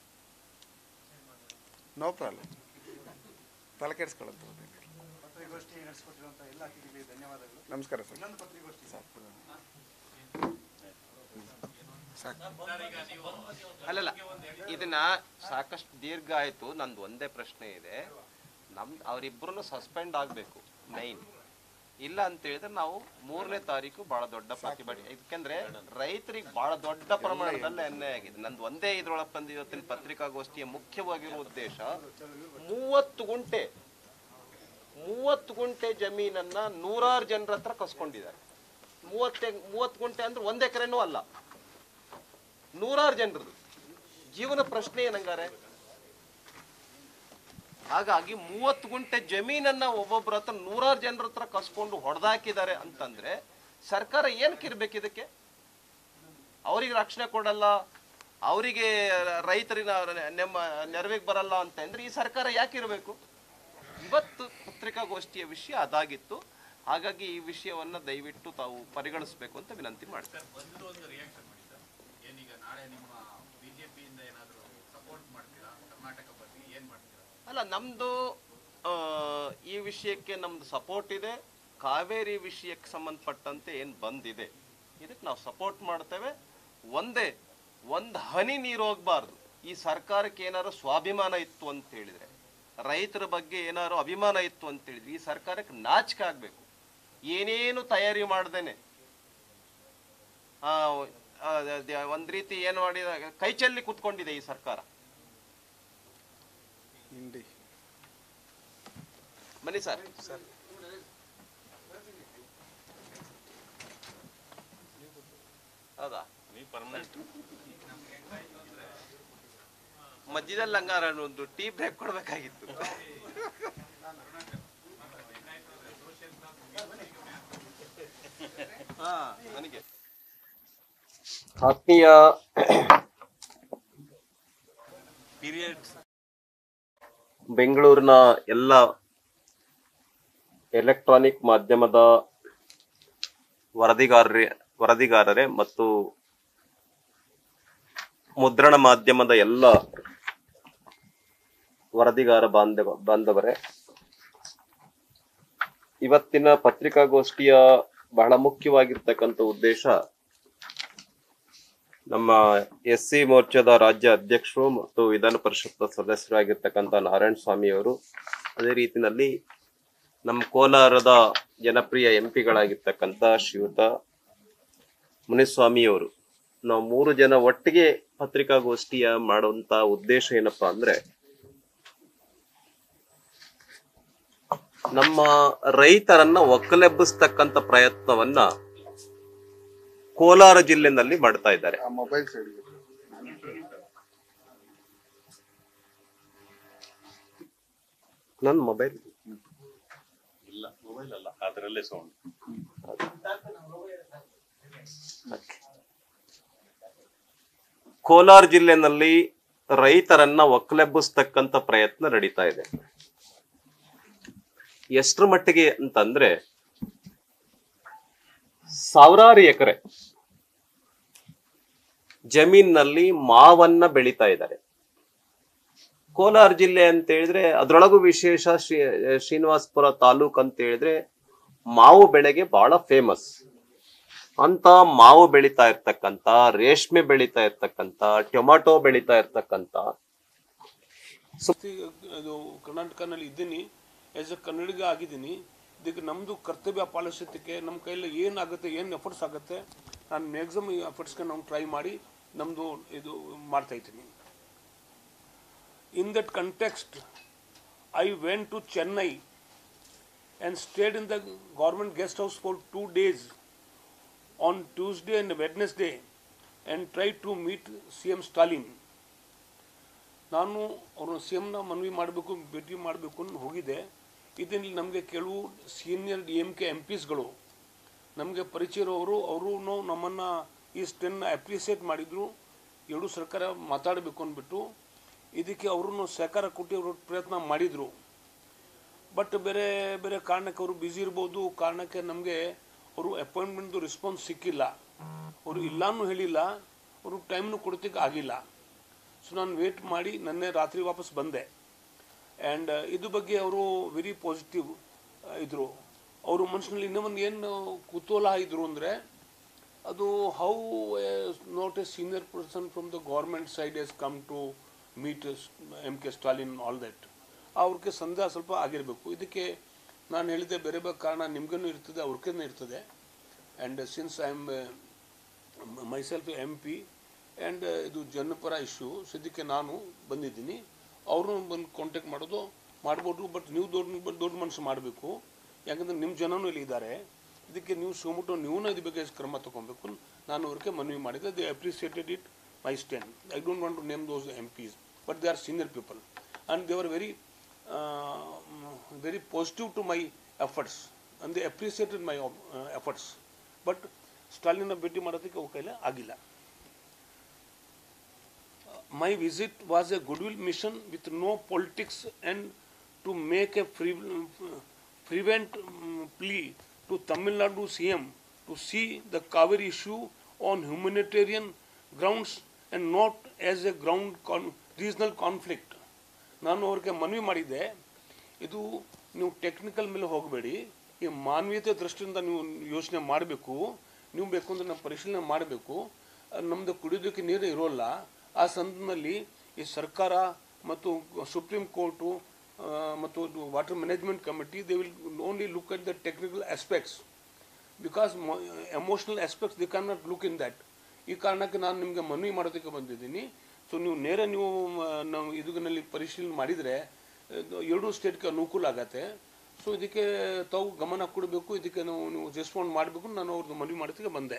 no problem ತಲೆ ಕೆಡಿಸ್ಕೊಳ್ಳೋದು
ಪತ್ರಿಕಾಗೋಷ್ಠಿ ನಡೆಸಿಕೊಟ್ಟಿರುವಂಥ ಎಲ್ಲ ಅತಿಥಿಗಳಿಗೆ ಧನ್ಯವಾದಗಳು
ನಮಸ್ಕಾರ ಸರ್
ಇನ್ನೊಂದು ಪತ್ರಿಕಾಗೋಷ್ಠಿ
ಅಲ್ಲಲ್ಲ ಇದನ್ನ ಸಾಕಷ್ಟು ದೀರ್ಘ ಆಯ್ತು ನಂದು ಒಂದೇ ಪ್ರಶ್ನೆ ಇದೆ ನಮ್ ಅವರಿಬ್ಬರನ್ನು ಸಸ್ಪೆಂಡ್ ಆಗಬೇಕು ಮೈನ್ ಇಲ್ಲ ಅಂತ ಹೇಳಿದ್ರೆ ನಾವು ಮೂರನೇ ತಾರೀಕು ಬಹಳ ದೊಡ್ಡ ಪ್ರತಿಭಟನೆ ಯಾಕೆಂದ್ರೆ ರೈತರಿಗೆ ಬಹಳ ದೊಡ್ಡ ಪ್ರಮಾಣದಲ್ಲಿ ಅನ್ಯಾಯ ಆಗಿದೆ ನಂದು ಒಂದೇ ಇದ್ರೊಳಗೆ ಬಂದು ಇವತ್ತಿನ ಪತ್ರಿಕಾಗೋಷ್ಠಿಯ ಮುಖ್ಯವಾಗಿರುವ ಉದ್ದೇಶ ಮೂವತ್ತು ಗುಂಟೆ ಮೂವತ್ತು ಗುಂಟೆ ಜಮೀನನ್ನ ನೂರಾರು ಜನರ ಹತ್ರ ಕಸ್ಕೊಂಡಿದ್ದಾರೆ ಮೂವತ್ತೆ ಮೂವತ್ತು ಗುಂಟೆ ಅಂದ್ರೆ ಒಂದ್ ಎಕರೆನೂ ಅಲ್ಲ ನೂರಾರು ಜನರದು ಜೀವನ ಪ್ರಶ್ನೆ ಏನಂಗಾರೆ ಹಾಗಾಗಿ ಮೂವತ್ತು ಗುಂಟೆ ಜಮೀನನ್ನ ಒಬ್ಬೊಬ್ಬರ ಹತ್ರ ನೂರಾರು ಜನರ ಹತ್ರ ಕಸ್ಕೊಂಡು ಹೊಡೆದಾಕಿದ್ದಾರೆ ಅಂತಂದ್ರೆ ಸರ್ಕಾರ ಏನಕ್ಕೆ ಇರ್ಬೇಕು ಇದಕ್ಕೆ ಅವರಿಗೆ ರಕ್ಷಣೆ ಕೊಡಲ್ಲ ಅವರಿಗೆ ರೈತರಿನ ನಮ್ಮ ನೆರವಿಗೆ ಬರಲ್ಲ ಅಂತ ಅಂದ್ರೆ ಈ ಸರ್ಕಾರ ಯಾಕೆ ಇರಬೇಕು ಇವತ್ತು ಪತ್ರಿಕಾಗೋಷ್ಠಿಯ ವಿಷಯ ಅದಾಗಿತ್ತು ಹಾಗಾಗಿ ಈ ವಿಷಯವನ್ನ ದಯವಿಟ್ಟು ತಾವು ಪರಿಗಣಿಸಬೇಕು ಅಂತ ವಿನಂತಿ ಮಾಡ್ತೇನೆ
ಬಂದು ಒಂದು ರಿಯಾಕ್ಷನ್ ಮಾಡಿ ಸರ್ ಏನೀಗ ನಾಳೆ ನಿಮ್ಮ ಬಿಜೆಪಿಯಿಂದ ಏನಾದರೂ ಸಪೋರ್ಟ್ ಮಾಡ್ತೀರಾ ಕರ್ನಾಟಕ ಬಗ್ಗೆ ಏನ್ ಮಾಡ್ತೀರಾ
ಅಲ್ಲ ನಮ್ದು ಆ, ಈ ವಿಷಯಕ್ಕೆ ನಮ್ದು ಸಪೋರ್ಟ್ ಇದೆ ಕಾವೇರಿ ವಿಷಯಕ್ಕೆ ಸಂಬಂಧಪಟ್ಟಂತೆ ಏನು ಬಂದಿದೆ ಇದಕ್ಕೆ ನಾವು ಸಪೋರ್ಟ್ ಮಾಡ್ತೇವೆ ಒಂದೇ ಒಂದು ಹನಿ ನೀರು ಹೋಗ್ಬಾರ್ದು ಈ ಸರ್ಕಾರಕ್ಕೆ ಏನಾದ್ರು ಸ್ವಾಭಿಮಾನ ಇತ್ತು ಅಂತ ಹೇಳಿದ್ರೆ ರೈತರ ಬಗ್ಗೆ ಏನಾದ್ರು ಅಭಿಮಾನ ಇತ್ತು ಅಂತ ಹೇಳಿದ್ರೆ ಈ ಸರ್ಕಾರಕ್ಕೆ ನಾಚಿಕೆ ಆಗ್ಬೇಕು ಏನೇನು ತಯಾರಿ ಮಾಡ್ದೇನೆ ಆ, ಆ, ಅದ್- ಒಂದ್ ರೀತಿ ಏನು ಮಾಡಿದ ಕೈ ಚೆಲ್ಲಿ ಕುತ್ಕೊಂಡಿದೆ ಈ ಸರ್ಕಾರ
ಹಿಂಡಿ
ಬನ್ನಿ ಸರ್ ಹೌದಾ ಮಧ್ಯದಲ್ಲಿ ಹಂಗಾರ ಒಂದು ಟೀ ಬ್ರೇಕ್ ಕೊಡ್ಬೇಕಾಗಿತ್ತು ಹಾ ನನಗೆ ಆತ್ಮೀಯ ಬೆಂಗಳೂರಿನ ಎಲ್ಲ ಎಲೆಕ್ಟ್ರಾನಿಕ್ ಮಾಧ್ಯಮದ ವರದಿಗಾರರೇ ವರದಿಗಾರರೇ ಮತ್ತು ಮುದ್ರಣ ಮಾಧ್ಯಮದ ಎಲ್ಲ ವರದಿಗಾರ ಬಾಂಧವ ಬಾಂಧವರೇ ಇವತ್ತಿನ ಪತ್ರಿಕಾಗೋಷ್ಠಿಯ ಬಹಳ ಮುಖ್ಯವಾಗಿರ್ತಕ್ಕಂಥ ಉದ್ದೇಶ ನಮ್ಮ ಎಸ್ ಸಿ ಮೋರ್ಚಾದ ರಾಜ್ಯ ಅಧ್ಯಕ್ಷರು ಮತ್ತು ವಿಧಾನ ಪರಿಷತ್ ಸದಸ್ಯರಾಗಿರ್ತಕ್ಕಂಥ ನಾರಾಯಣ ಸ್ವಾಮಿ ಅವರು ಅದೇ ರೀತಿನಲ್ಲಿ ನಮ್ಮ ಕೋಲಾರದ ಜನಪ್ರಿಯ ಎಂ ಪಿಗಳಾಗಿರ್ತಕ್ಕಂಥ ಶ್ರೀಯುತ ಮುನಿಸ್ವಾಮಿಯವರು ನಾವು ಮೂರು ಜನ ಒಟ್ಟಿಗೆ ಪತ್ರಿಕಾಗೋಷ್ಠಿಯ ಮಾಡುವಂತ ಉದ್ದೇಶ ಏನಪ್ಪಾ ಅಂದ್ರೆ ನಮ್ಮ ರೈತರನ್ನ ಒಕ್ಕಲೆಬ್ಬಿಸ್ತಕ್ಕಂಥ ಪ್ರಯತ್ನವನ್ನ ಕೋಲಾರ ಜಿಲ್ಲೆನಲ್ಲಿ ಮಾಡ್ತಾ ಇದ್ದಾರೆ
ಆ ಮೊಬೈಲ್ ಸೈಡ್ಗೆ
ನನ್ನ ಮೊಬೈಲ್
ಇಲ್ಲ ಮೊಬೈಲ್ ಅಲ್ಲ ಅದರಲ್ಲೇ ಸೌಂಡ್
ಕೋಲಾರ ಜಿಲ್ಲೆನಲ್ಲಿ ರೈತರನ್ನ ಒಕ್ಕಲೆಬ್ಬಿಸ್ತಕ್ಕಂಥ ಪ್ರಯತ್ನ ನಡೀತಾ ಇದೆ ಎಷ್ಟರ ಮಟ್ಟಿಗೆ ಅಂತಂದ್ರೆ ಸಾವಿರಾರು ಎಕರೆ ಜಮೀನಿನಲ್ಲಿ ಮಾವನ್ನ ಬೆಳೀತಾ ಇದ್ದಾರೆ ಕೋಲಾರ ಜಿಲ್ಲೆ ಅಂತ ಹೇಳಿದ್ರೆ ಅದ್ರೊಳಗೂ ವಿಶೇಷ ಶ್ರೀ ಶ್ರೀನಿವಾಸಪುರ ತಾಲೂಕ್ ಅಂತ ಹೇಳಿದ್ರೆ ಮಾವು ಬೆಳೆಗೆ ಬಹಳ ಫೇಮಸ್ ಅಂತ ಮಾವು ಬೆಳೀತಾ ಇರ್ತಕ್ಕಂತ ರೇಷ್ಮೆ ಬೆಳೀತಾ ಇರ್ತಕ್ಕಂತ ಟೊಮಾಟೊ ಬೆಳೀತಾ ಇರ್ತಕ್ಕಂತ
ಅದು ಕರ್ನಾಟಕನಲ್ಲಿ ಇದ್ದೀನಿ ಆಸ್ ಎ ಕನ್ನಡಿಗ ಆಗಿದ್ದೀನಿ ಇದಕ್ಕೆ ನಮ್ಮದು ಕರ್ತವ್ಯ ಪಾಲಿಸೋದಕ್ಕೆ ನಮ್ಮ ಕೈಯಲ್ಲಿ ಏನಾಗುತ್ತೆ ಏನು ಎಫರ್ಟ್ಸ್ ಆಗುತ್ತೆ ನಾನು ಮ್ಯಾಕ್ಸಿಮಮ್ ಈ ಎಫರ್ಟ್ಸ್ಗೆ ನಾವು ಟ್ರೈ ಮಾಡಿ ನಮ್ಮದು ಇದು ಮಾಡ್ತಾ ಇದ್ದೀನಿ in that context I went to Chennai and stayed in the government guest house for two days on Tuesday and Wednesday and try to meet C M Stalin ನಾನು ಅವ್ರನ್ನ ಸಿ ಎಮ್ನ ಮನವಿ ಮಾಡಬೇಕು ಭೇಟಿ ಮಾಡಬೇಕು ಅಂತ ಹೋಗಿದ್ದೆ ಇದರಲ್ಲಿ ನಮಗೆ ಕೆಲವು senior D M K M ಪಿಸ್ಗಳು ನಮಗೆ ಪರಿಚಯ ಇರೋರು ಅವರು ನಮ್ಮನ್ನು ಈ ಸ್ಟೆನ್ನ ಅಪ್ರಿಸಿಯೇಟ್ ಮಾಡಿದರು ಎರಡೂ ಸರ್ಕಾರ ಮಾತಾಡಬೇಕು ಅಂದ್ಬಿಟ್ಟು ಇದಕ್ಕೆ ಅವ್ರನ್ನು ಸಹಕಾರ ಕೊಟ್ಟು ಅವರು ಪ್ರಯತ್ನ ಮಾಡಿದರು ಬಟ್ ಬೇರೆ ಬೇರೆ ಕಾರಣಕ್ಕೆ ಅವರು ಬ್ಯುಸಿ ಇರ್ಬೋದು ಕಾರಣಕ್ಕೆ ನಮಗೆ ಅವರು ಅಪಾಯಿಂಟ್ಮೆಂಟ್ದು ರೆಸ್ಪಾನ್ಸ್ ಸಿಕ್ಕಿಲ್ಲ ಅವರು ಇಲ್ಲಾನು ಹೇಳಿಲ್ಲ ಅವರು ಟೈಮ್ನು ಕೊಡ್ತಿಕ್ಕೆ ಆಗಿಲ್ಲ ಸೊ ನಾನು ವೇಟ್ ಮಾಡಿ ನನ್ನೆ ರಾತ್ರಿ ವಾಪಸ್ ಬಂದೆ ಆ್ಯಂಡ್ ಇದು ಬಗ್ಗೆ ಅವರು ವೆರಿ ಪಾಸಿಟಿವ್ ಇದ್ದರು ಅವರು ಮನುಷ್ಯನಲ್ಲಿ ಇನ್ನೂ ಒಂದು ಏನು ಕುತೂಹಲ ಇದ್ರು ಅಂದರೆ ಅದು how not a senior person from the government side has come to meet M K Stalin all that ಅವ್ರಿಗೆ ಸಂದೇಹ ಸ್ವಲ್ಪ ಆಗಿರಬೇಕು ಇದಕ್ಕೆ ನಾನು ಹೇಳಿದೆ ಬೇರೆ ಬೇರೆ ಕಾರಣ ನಿಮ್ಗೂ ಇರ್ತದೆ ಅವ್ರಿಗೇನು ಇರ್ತದೆ and since I am myself M P and ಇದು ಜನಪರ ಇಶ್ಯೂ ಸದ್ಯಕ್ಕೆ ನಾನು ಬಂದಿದ್ದೀನಿ ಅವ್ರನ್ನೂ ಬಂದು ಕಾಂಟ್ಯಾಕ್ಟ್ ಮಾಡೋದು ಮಾಡ್ಬೋದು ಬಟ್ ನೀವು ದೊಡ್ಡ ದೊಡ್ಡ ಮನಸ್ಸು ಮಾಡಬೇಕು ಯಾಕಂದರೆ ನಿಮ್ಮ ಜನನೂ ಇಲ್ಲಿ ಇದ್ದಾರೆ ಇದಕ್ಕೆ ನೀವು ಶಿವಮೊಗ್ಗ ನೀವು ಇದ್ರ ಬಗ್ಗೆ ಕ್ರಮ ತಗೊಬೇಕು ನಾನು ಅವ್ರಿಗೆ ಮನವಿ ಮಾಡಿದೆ they appreciated it my stand I don't want to name those M Ps but they are senior people and they are very very positive to my efforts and they appreciated my efforts but ಸ್ಟಾಲಿನ ಭೇಟಿ ಮಾಡೋದಕ್ಕೆ ಅವ್ರ ಕೈಲಿ ಆಗಿಲ್ಲ my visit was a goodwill mission with no politics and to make a free, fervent um, plea to Tamil Nadu CM to see the Kaveri issue on humanitarian grounds and not as a ground con- regional conflict. ನಾನು ಅವ್ರಿಗೆ ಮನವಿ ಮಾಡಿದ್ದೆ ಇದು ನೀವು technical ಮೇಲೆ ಹೋಗಬೇಡಿ ಈ ಮಾನವೀಯತೆ ದೃಷ್ಟಿಯಿಂದ ನೀವು ಯೋಚನೆ ಮಾಡಬೇಕು ನೀವು ಬೇಕು ಅಂದ್ರೆ ನಾವು ಪರಿಶೀಲನೆ ಮಾಡಬೇಕು ನಮ್ಮದು ಕುಡಿಯೋದಕ್ಕೆ ನೀರು ಇರೋಲ್ಲ ಆ ಸಂದರ್ಭದಲ್ಲಿ ಈ ಸರ್ಕಾರ ಮತ್ತು ಸುಪ್ರೀಂ ಕೋರ್ಟು ಆ, ಮತ್ತು water management committee they will only look at the technical aspects because emotional aspects they can not look in that ಈ ಕಾರಣಕ್ಕೆ ನಾನು ನಿಮಗೆ ಮನವಿ ಮಾಡೋದಕ್ಕೆ ಬಂದಿದ್ದೀನಿ ಸೊ ನೀವು ನೇರ ನೀವು ಮ, ನಾವು ಇದರಲ್ಲಿ ಪರಿಶೀಲನೆ ಮಾಡಿದರೆ ಎರಡೂ ಸ್ಟೇಟ್ಗೆ ಅನುಕೂಲ ಆಗತ್ತೆ ಸೊ ಇದಕ್ಕೆ ತಾವು ಗಮನ ಕೊಡಬೇಕು ಇದಕ್ಕೆ ನಾವು ನೀವು ರೆಸ್ಪಾಂಡ್ ಮಾಡಬೇಕು ನಾನು ಅವ್ರದ್ದು ಮನವಿ ಮಾಡೋದಕ್ಕೆ ಬಂದೆ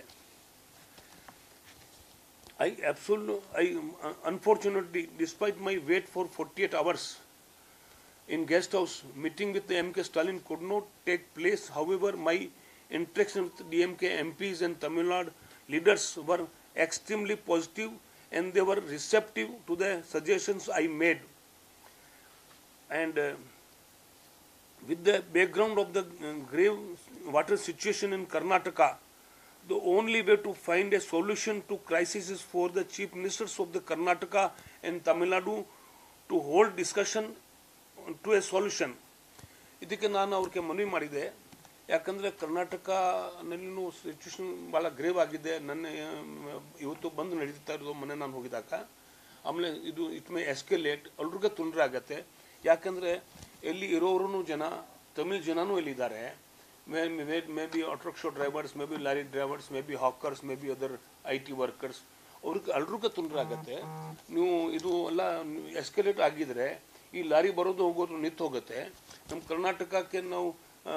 I absolutely, I uh, unfortunately, despite my wait for 48 hours in guest house, meeting with the MK Stalin could not take place. However, my interaction with DMK MPs and Tamil Nadu leaders were extremely positive and they were receptive to the suggestions I made. And uh, with the background of the uh, grave water situation in Karnataka, the only way to find a solution to crisis is for the chief ministers of the Karnataka and Tamil Nadu to hold discussion to a solution. ಇದಕ್ಕೆ ನಾನು ಅವ್ರಿಗೆ ಮನವಿ ಮಾಡಿದೆ ಯಾಕಂದರೆ ಕರ್ನಾಟಕನಲ್ಲಿನೂ situation ಭಾಳ grave ಆಗಿದೆ ನನ್ನ ಆ, ಇವತ್ತು ಬಂದು ನಡೀತಾ ಇರೋದು ಮೊನ್ನೆ ನಾನು ಹೋಗಿದಾಗ ಆಮೇಲೆ ಇದು ಇಟ್ ಮೇ ಎಸ್ಕೆಲೇಟ್ ಎಲ್ರಿಗೂ ತೊಂದರೆ ಆಗತ್ತೆ ಯಾಕಂದರೆ ಎಲ್ಲಿ ಇರೋರು ಜನ ತಮಿಳ್ ಜನನೂ ಇಲ್ಲಿದ್ದಾರೆ may may maybe auto rickshaw drivers maybe lorry drivers maybe hawkers maybe other I T workers ಅವ್ರಿಗೆ ಎಲ್ರಿಗೂ ತೊಂದರೆ ಆಗತ್ತೆ ನೀವು ಇದು ಎಲ್ಲ ಎಸ್ಕಲೇಟ್ ಆಗಿದ್ರೆ ಈ ಲಾರಿ ಬರೋದು ಹೋಗೋದು ನಿಂತು ಹೋಗುತ್ತೆ ನಮ್ಮ ಕರ್ನಾಟಕಕ್ಕೆ ನಾವು ಆ,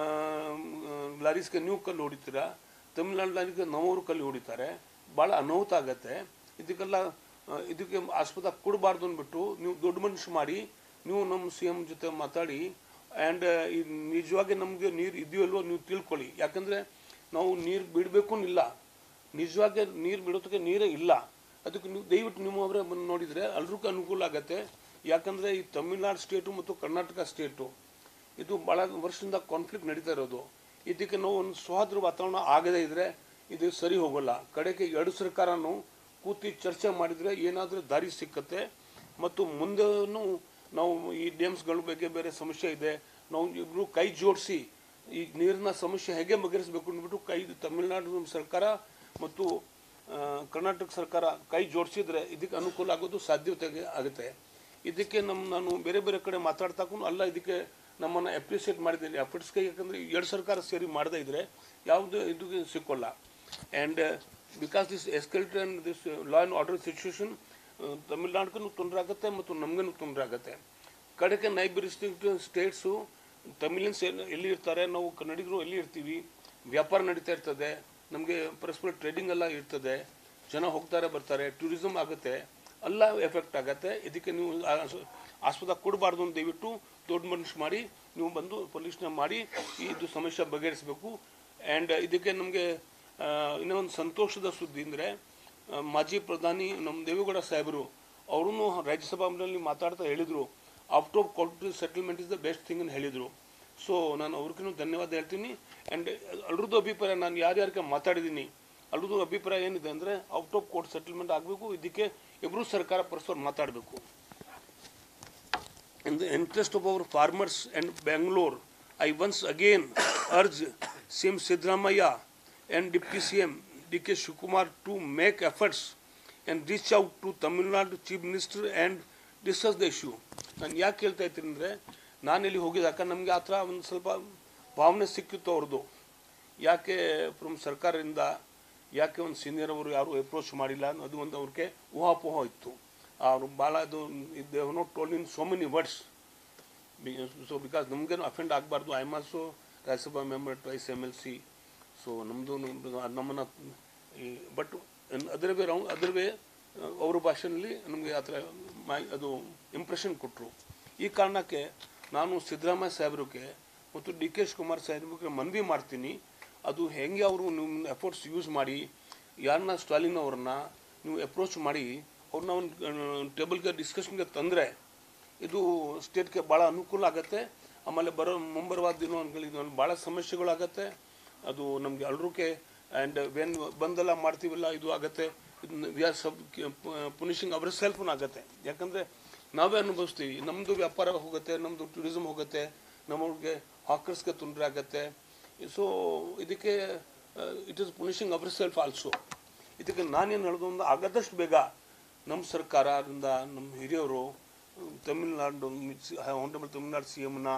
ಲಾರೀಸ್ಗೆ ನೀವು ಕಲ್ಲು ಹೊಡಿತೀರಾ ತಮಿಳ್ನಾಡು ಲಾರಿಗೆ ನಮ್ಮವರು ಕಲ್ಲು ಹೊಡಿತಾರೆ ಭಾಳ ಅನಾಹುತ ಆಗತ್ತೆ ಇದಕ್ಕೆಲ್ಲ ಆ, ಇದಕ್ಕೆ ಆಸ್ಪದ ಕೊಡಬಾರ್ದು ಅಂದ್ಬಿಟ್ಟು ನೀವು ದೊಡ್ಡ ಮನುಷ್ಯ ಮಾಡಿ ನೀವು ನಮ್ಮ ಸಿ ಎಮ್ ಜೊತೆ ಮಾತಾಡಿ ಆ್ಯಂಡ್ ಈ ನಿಜವಾಗಿ ನಮಗೆ ನೀರು ಇದೆಯೋ ಇಲ್ವೋ ನೀವು ತಿಳ್ಕೊಳ್ಳಿ ಯಾಕಂದರೆ ನಾವು ನೀರು ಬಿಡಬೇಕು ಇಲ್ಲ ನಿಜವಾಗಿ ನೀರು ಬಿಡೋದಕ್ಕೆ ನೀರೇ ಇಲ್ಲ ಅದಕ್ಕೆ ನೀವು ದಯವಿಟ್ಟು ನಿಮ್ಮ ಅವರೇ ಬಂದು ನೋಡಿದರೆ ಎಲ್ರಿಗೂ ಅನುಕೂಲ ಆಗತ್ತೆ ಯಾಕಂದರೆ ಈ ತಮಿಳ್ನಾಡು ಸ್ಟೇಟು ಮತ್ತು ಕರ್ನಾಟಕ ಸ್ಟೇಟು ಇದು ಭಾಳ ವರ್ಷದಿಂದ ಕಾನ್ಫ್ಲಿಕ್ಟ್ ನಡೀತಾ ಇರೋದು ಇದಕ್ಕೆ ನಾವು ಒಂದು ಸೌಹಾರ್ದ ವಾತಾವರಣ ಆಗದೇ ಇದ್ದರೆ ಇದು ಸರಿ ಹೋಗೋಲ್ಲ ಕಡೆಗೆ ಎರಡು ಸರ್ಕಾರನೂ ಕೂತಿ ಚರ್ಚೆ ಮಾಡಿದರೆ ಏನಾದರೂ ದಾರಿ ಸಿಕ್ಕತ್ತೆ ಮತ್ತು ಮುಂದೆನೂ ನಾವು ಈ ಡ್ಯಾಮ್ಸ್ಗಳ ಬಗ್ಗೆ ಬೇರೆ ಸಮಸ್ಯೆ ಇದೆ ನಾವು ಇಬ್ಬರು ಕೈ ಜೋಡಿಸಿ ಈ ನೀರಿನ ಸಮಸ್ಯೆ ಹೇಗೆ ಬಗೆಹರಿಸಬೇಕು ಅಂದ್ಬಿಟ್ಟು ಕೈ ತಮಿಳುನಾಡು ಸರ್ಕಾರ ಮತ್ತು ಆ, ಕರ್ನಾಟಕ ಸರ್ಕಾರ ಕೈ ಜೋಡಿಸಿದ್ರೆ ಇದಕ್ಕೆ ಅನುಕೂಲ ಆಗೋದು ಸಾಧ್ಯತೆ ಆಗುತ್ತೆ ಇದಕ್ಕೆ ನಮ್ಮ ನಾನು ಬೇರೆ ಬೇರೆ ಕಡೆ ಮಾತಾಡ್ತಾಕೊಂಡು ಅಲ್ಲ ಇದಕ್ಕೆ ನಮ್ಮನ್ನು ಅಪ್ರಿಸಿಯೇಟ್ ಮಾಡಿದ್ದೀನಿ ಎಫರ್ಟ್ಸ್ಗೆ ಯಾಕಂದರೆ ಎರಡು ಸರ್ಕಾರ ಸೇರಿ ಮಾಡದೇ ಇದ್ರೆ ಯಾವುದು ಇದು ಸಿಕ್ಕೋಲ್ಲ and because this escalate and this law and order situation ತಮಿಳ್ನಾಡಿಗೂ ತೊಂದರೆ ಆಗುತ್ತೆ ಮತ್ತು ನಮಗೂ ತೊಂದರೆ ಆಗುತ್ತೆ ಕಡೆಗೆ ನೈಬರ್ ಸ್ಟೇಟ್ಸು ತಮಿಳಿನ್ಸ್ ಎಲ್ಲಿ ಇರ್ತಾರೆ ನಾವು ಕನ್ನಡಿಗರು ಎಲ್ಲಿ ಇರ್ತೀವಿ ವ್ಯಾಪಾರ ನಡೀತಾ ಇರ್ತದೆ ನಮಗೆ ಪರಸ್ಪರ ಟ್ರೇಡಿಂಗ್ ಎಲ್ಲ ಇರ್ತದೆ ಜನ ಹೋಗ್ತಾರೆ ಬರ್ತಾರೆ ಟೂರಿಸಮ್ ಆಗುತ್ತೆ ಎಲ್ಲ ಎಫೆಕ್ಟ್ ಆಗುತ್ತೆ ಇದಕ್ಕೆ ನೀವು ಆ- ಆಸ್ಪದ ಕೊಡಬಾರ್ದು ಅಂತ ದಯವಿಟ್ಟು ದೊಡ್ಡ ಮನುಷ್ಯ ಮಾಡಿ ನೀವು ಬಂದು ಪೊಲೀಸ್ನ ಮಾಡಿ ಇದು ಸಮಸ್ಯೆ ಬಗೆಹರಿಸಬೇಕು ಆ್ಯಂಡ್ ಇದಕ್ಕೆ ನಮಗೆ ಇನ್ನೊಂದು ಸಂತೋಷದ ಸುದ್ದಿ ಅಂದರೆ ಮಾಜಿ ಪ್ರಧಾನಿ ನಮ್ಮ ದೇವೇಗೌಡ ಸಾಹೇಬರು ಅವರು ರಾಜ್ಯಸಭಾದಲ್ಲಿ ಮಾತಾಡ್ತಾ ಹೇಳಿದರು after court settlement is the best thing ಅಂತ ಹೇಳಿದರು ಸೊ ನಾನು ಅವ್ರಿಗೂ ಧನ್ಯವಾದ ಹೇಳ್ತೀನಿ ಆ್ಯಂಡ್ ಅಲ್ರದ್ದು ಅಭಿಪ್ರಾಯ ನಾನು ಯಾರ್ಯಾರಿಗೆ ಮಾತಾಡಿದ್ದೀನಿ ಅಲ್ರದ್ದು ಅಭಿಪ್ರಾಯ ಏನಿದೆ ಅಂದರೆ ಔಟ್ ಆಫ್ ಕೋರ್ಟ್ ಸೆಟಲ್ಮೆಂಟ್ ಆಗಬೇಕು ಇದಕ್ಕೆ ಇಬ್ಬರು ಸರ್ಕಾರ ಪರಸ್ಪರ ಮಾತಾಡಬೇಕು In the interest of our farmers and Bangalore, I once again urge CM Sidramaya and Deputy CM DK Shukumar to make efforts and reach out to Tamil Nadu Chief Minister and discuss the issue. ನಾನು ಯಾಕೆ ಹೇಳ್ತಾ ಇದ್ದೀನಿ ಅಂದರೆ ನಾನಿಲ್ಲಿ ಹೋಗಿದಾಗ ನಮಗೆ ಆ ಥರ ಒಂದು ಸ್ವಲ್ಪ ಭಾವನೆ ಸಿಕ್ಕಿತ್ತು ಅವ್ರದ್ದು ಯಾಕೆ ಫ್ರಮ್ ಸರ್ಕಾರದಿಂದ ಯಾಕೆ ಒಂದು ಸೀನಿಯರ್ ಅವರು ಯಾರು ಅಪ್ರೋಚ್ ಮಾಡಿಲ್ಲ ಅದು ಒಂದು ಅವ್ರಿಗೆ ಊಹಾಪೋಹ ಇತ್ತು ಅವರು ಭಾಳ ಅದು they not told in so many words so because ನಮಗೇನು ಅಫೆಂಡ್ ಆಗಬಾರ್ದು I am also Rajya Sabha member twice M L C so ನಮ್ಮದು ನಮ್ಮನ್ನು ಬಟ್ ಅದರ ವೇ ರೌಂಡ್ ಅದರ ವೇ ಅವ್ರ ಭಾಷೆಯಲ್ಲಿ ನಮಗೆ ಆ ಥರ ಮಾ ಅದು ಇಂಪ್ರೆಷನ್ ಕೊಟ್ಟರು ಈ ಕಾರಣಕ್ಕೆ ನಾನು ಸಿದ್ದರಾಮಯ್ಯ ಸಾಹೇಬ್ರಿಗೆ ಮತ್ತು ಡಿ ಕೆ ಶಿವಕುಮಾರ್ ಸಾಹೇಬ್ರಿಗೆ ಮನವಿ ಮಾಡ್ತೀನಿ ಅದು ಹೆಂಗೆ ಅವರು ನಿಮ್ಮ ಎಫರ್ಟ್ಸ್ ಯೂಸ್ ಮಾಡಿ ಯಾರನ್ನ ಸ್ಟಾಲಿನ್ ಅವ್ರನ್ನ ನೀವು ಅಪ್ರೋಚ್ ಮಾಡಿ ಅವ್ರನ್ನ ಒಂದು ಟೇಬಲ್ಗೆ ಡಿಸ್ಕಷನ್ಗೆ ತಂದರೆ ಇದು ಸ್ಟೇಟ್ಗೆ ಭಾಳ ಅನುಕೂಲ ಆಗುತ್ತೆ ಆಮೇಲೆ ಬರೋ ಮುಂಬರುವ ದಿನಗಳಲ್ಲಿ ಭಾಳ ಸಮಸ್ಯೆಗಳಾಗತ್ತೆ ಅದು ನಮಗೆ ಅಲ್ರೂಕೆ ಆ್ಯಂಡ್ ವೆನ್ ಬಂದೆಲ್ಲ ಮಾಡ್ತೀವಲ್ಲ ಇದು ಆಗುತ್ತೆ we are sub punishing our ಸೆಲ್ಫ್ನ ಆಗುತ್ತೆ ಯಾಕಂದರೆ ನಾವೇ ಅನುಭವಿಸ್ತೀವಿ ನಮ್ಮದು ವ್ಯಾಪಾರ ಹೋಗುತ್ತೆ ನಮ್ಮದು ಟೂರಿಸಮ್ ಹೋಗುತ್ತೆ ನಮಗೆ ಹಾಕರ್ಸ್ಗೆ ತೊಂದರೆ ಆಗುತ್ತೆ ಸೊ ಇದಕ್ಕೆ it is punishing our self also ಇದಕ್ಕೆ ನಾನೇನು ಹೇಳೋದು ಒಂದು ಆಗದಷ್ಟು ಬೇಗ ನಮ್ಮ ಸರ್ಕಾರದಿಂದ ನಮ್ಮ ಹಿರಿಯರು ತಮಿಳ್ನಾಡು ಹೊಂಡಮಲ್ ತಮಿಳ್ನಾಡು ಸಿ ಎಮ್ನ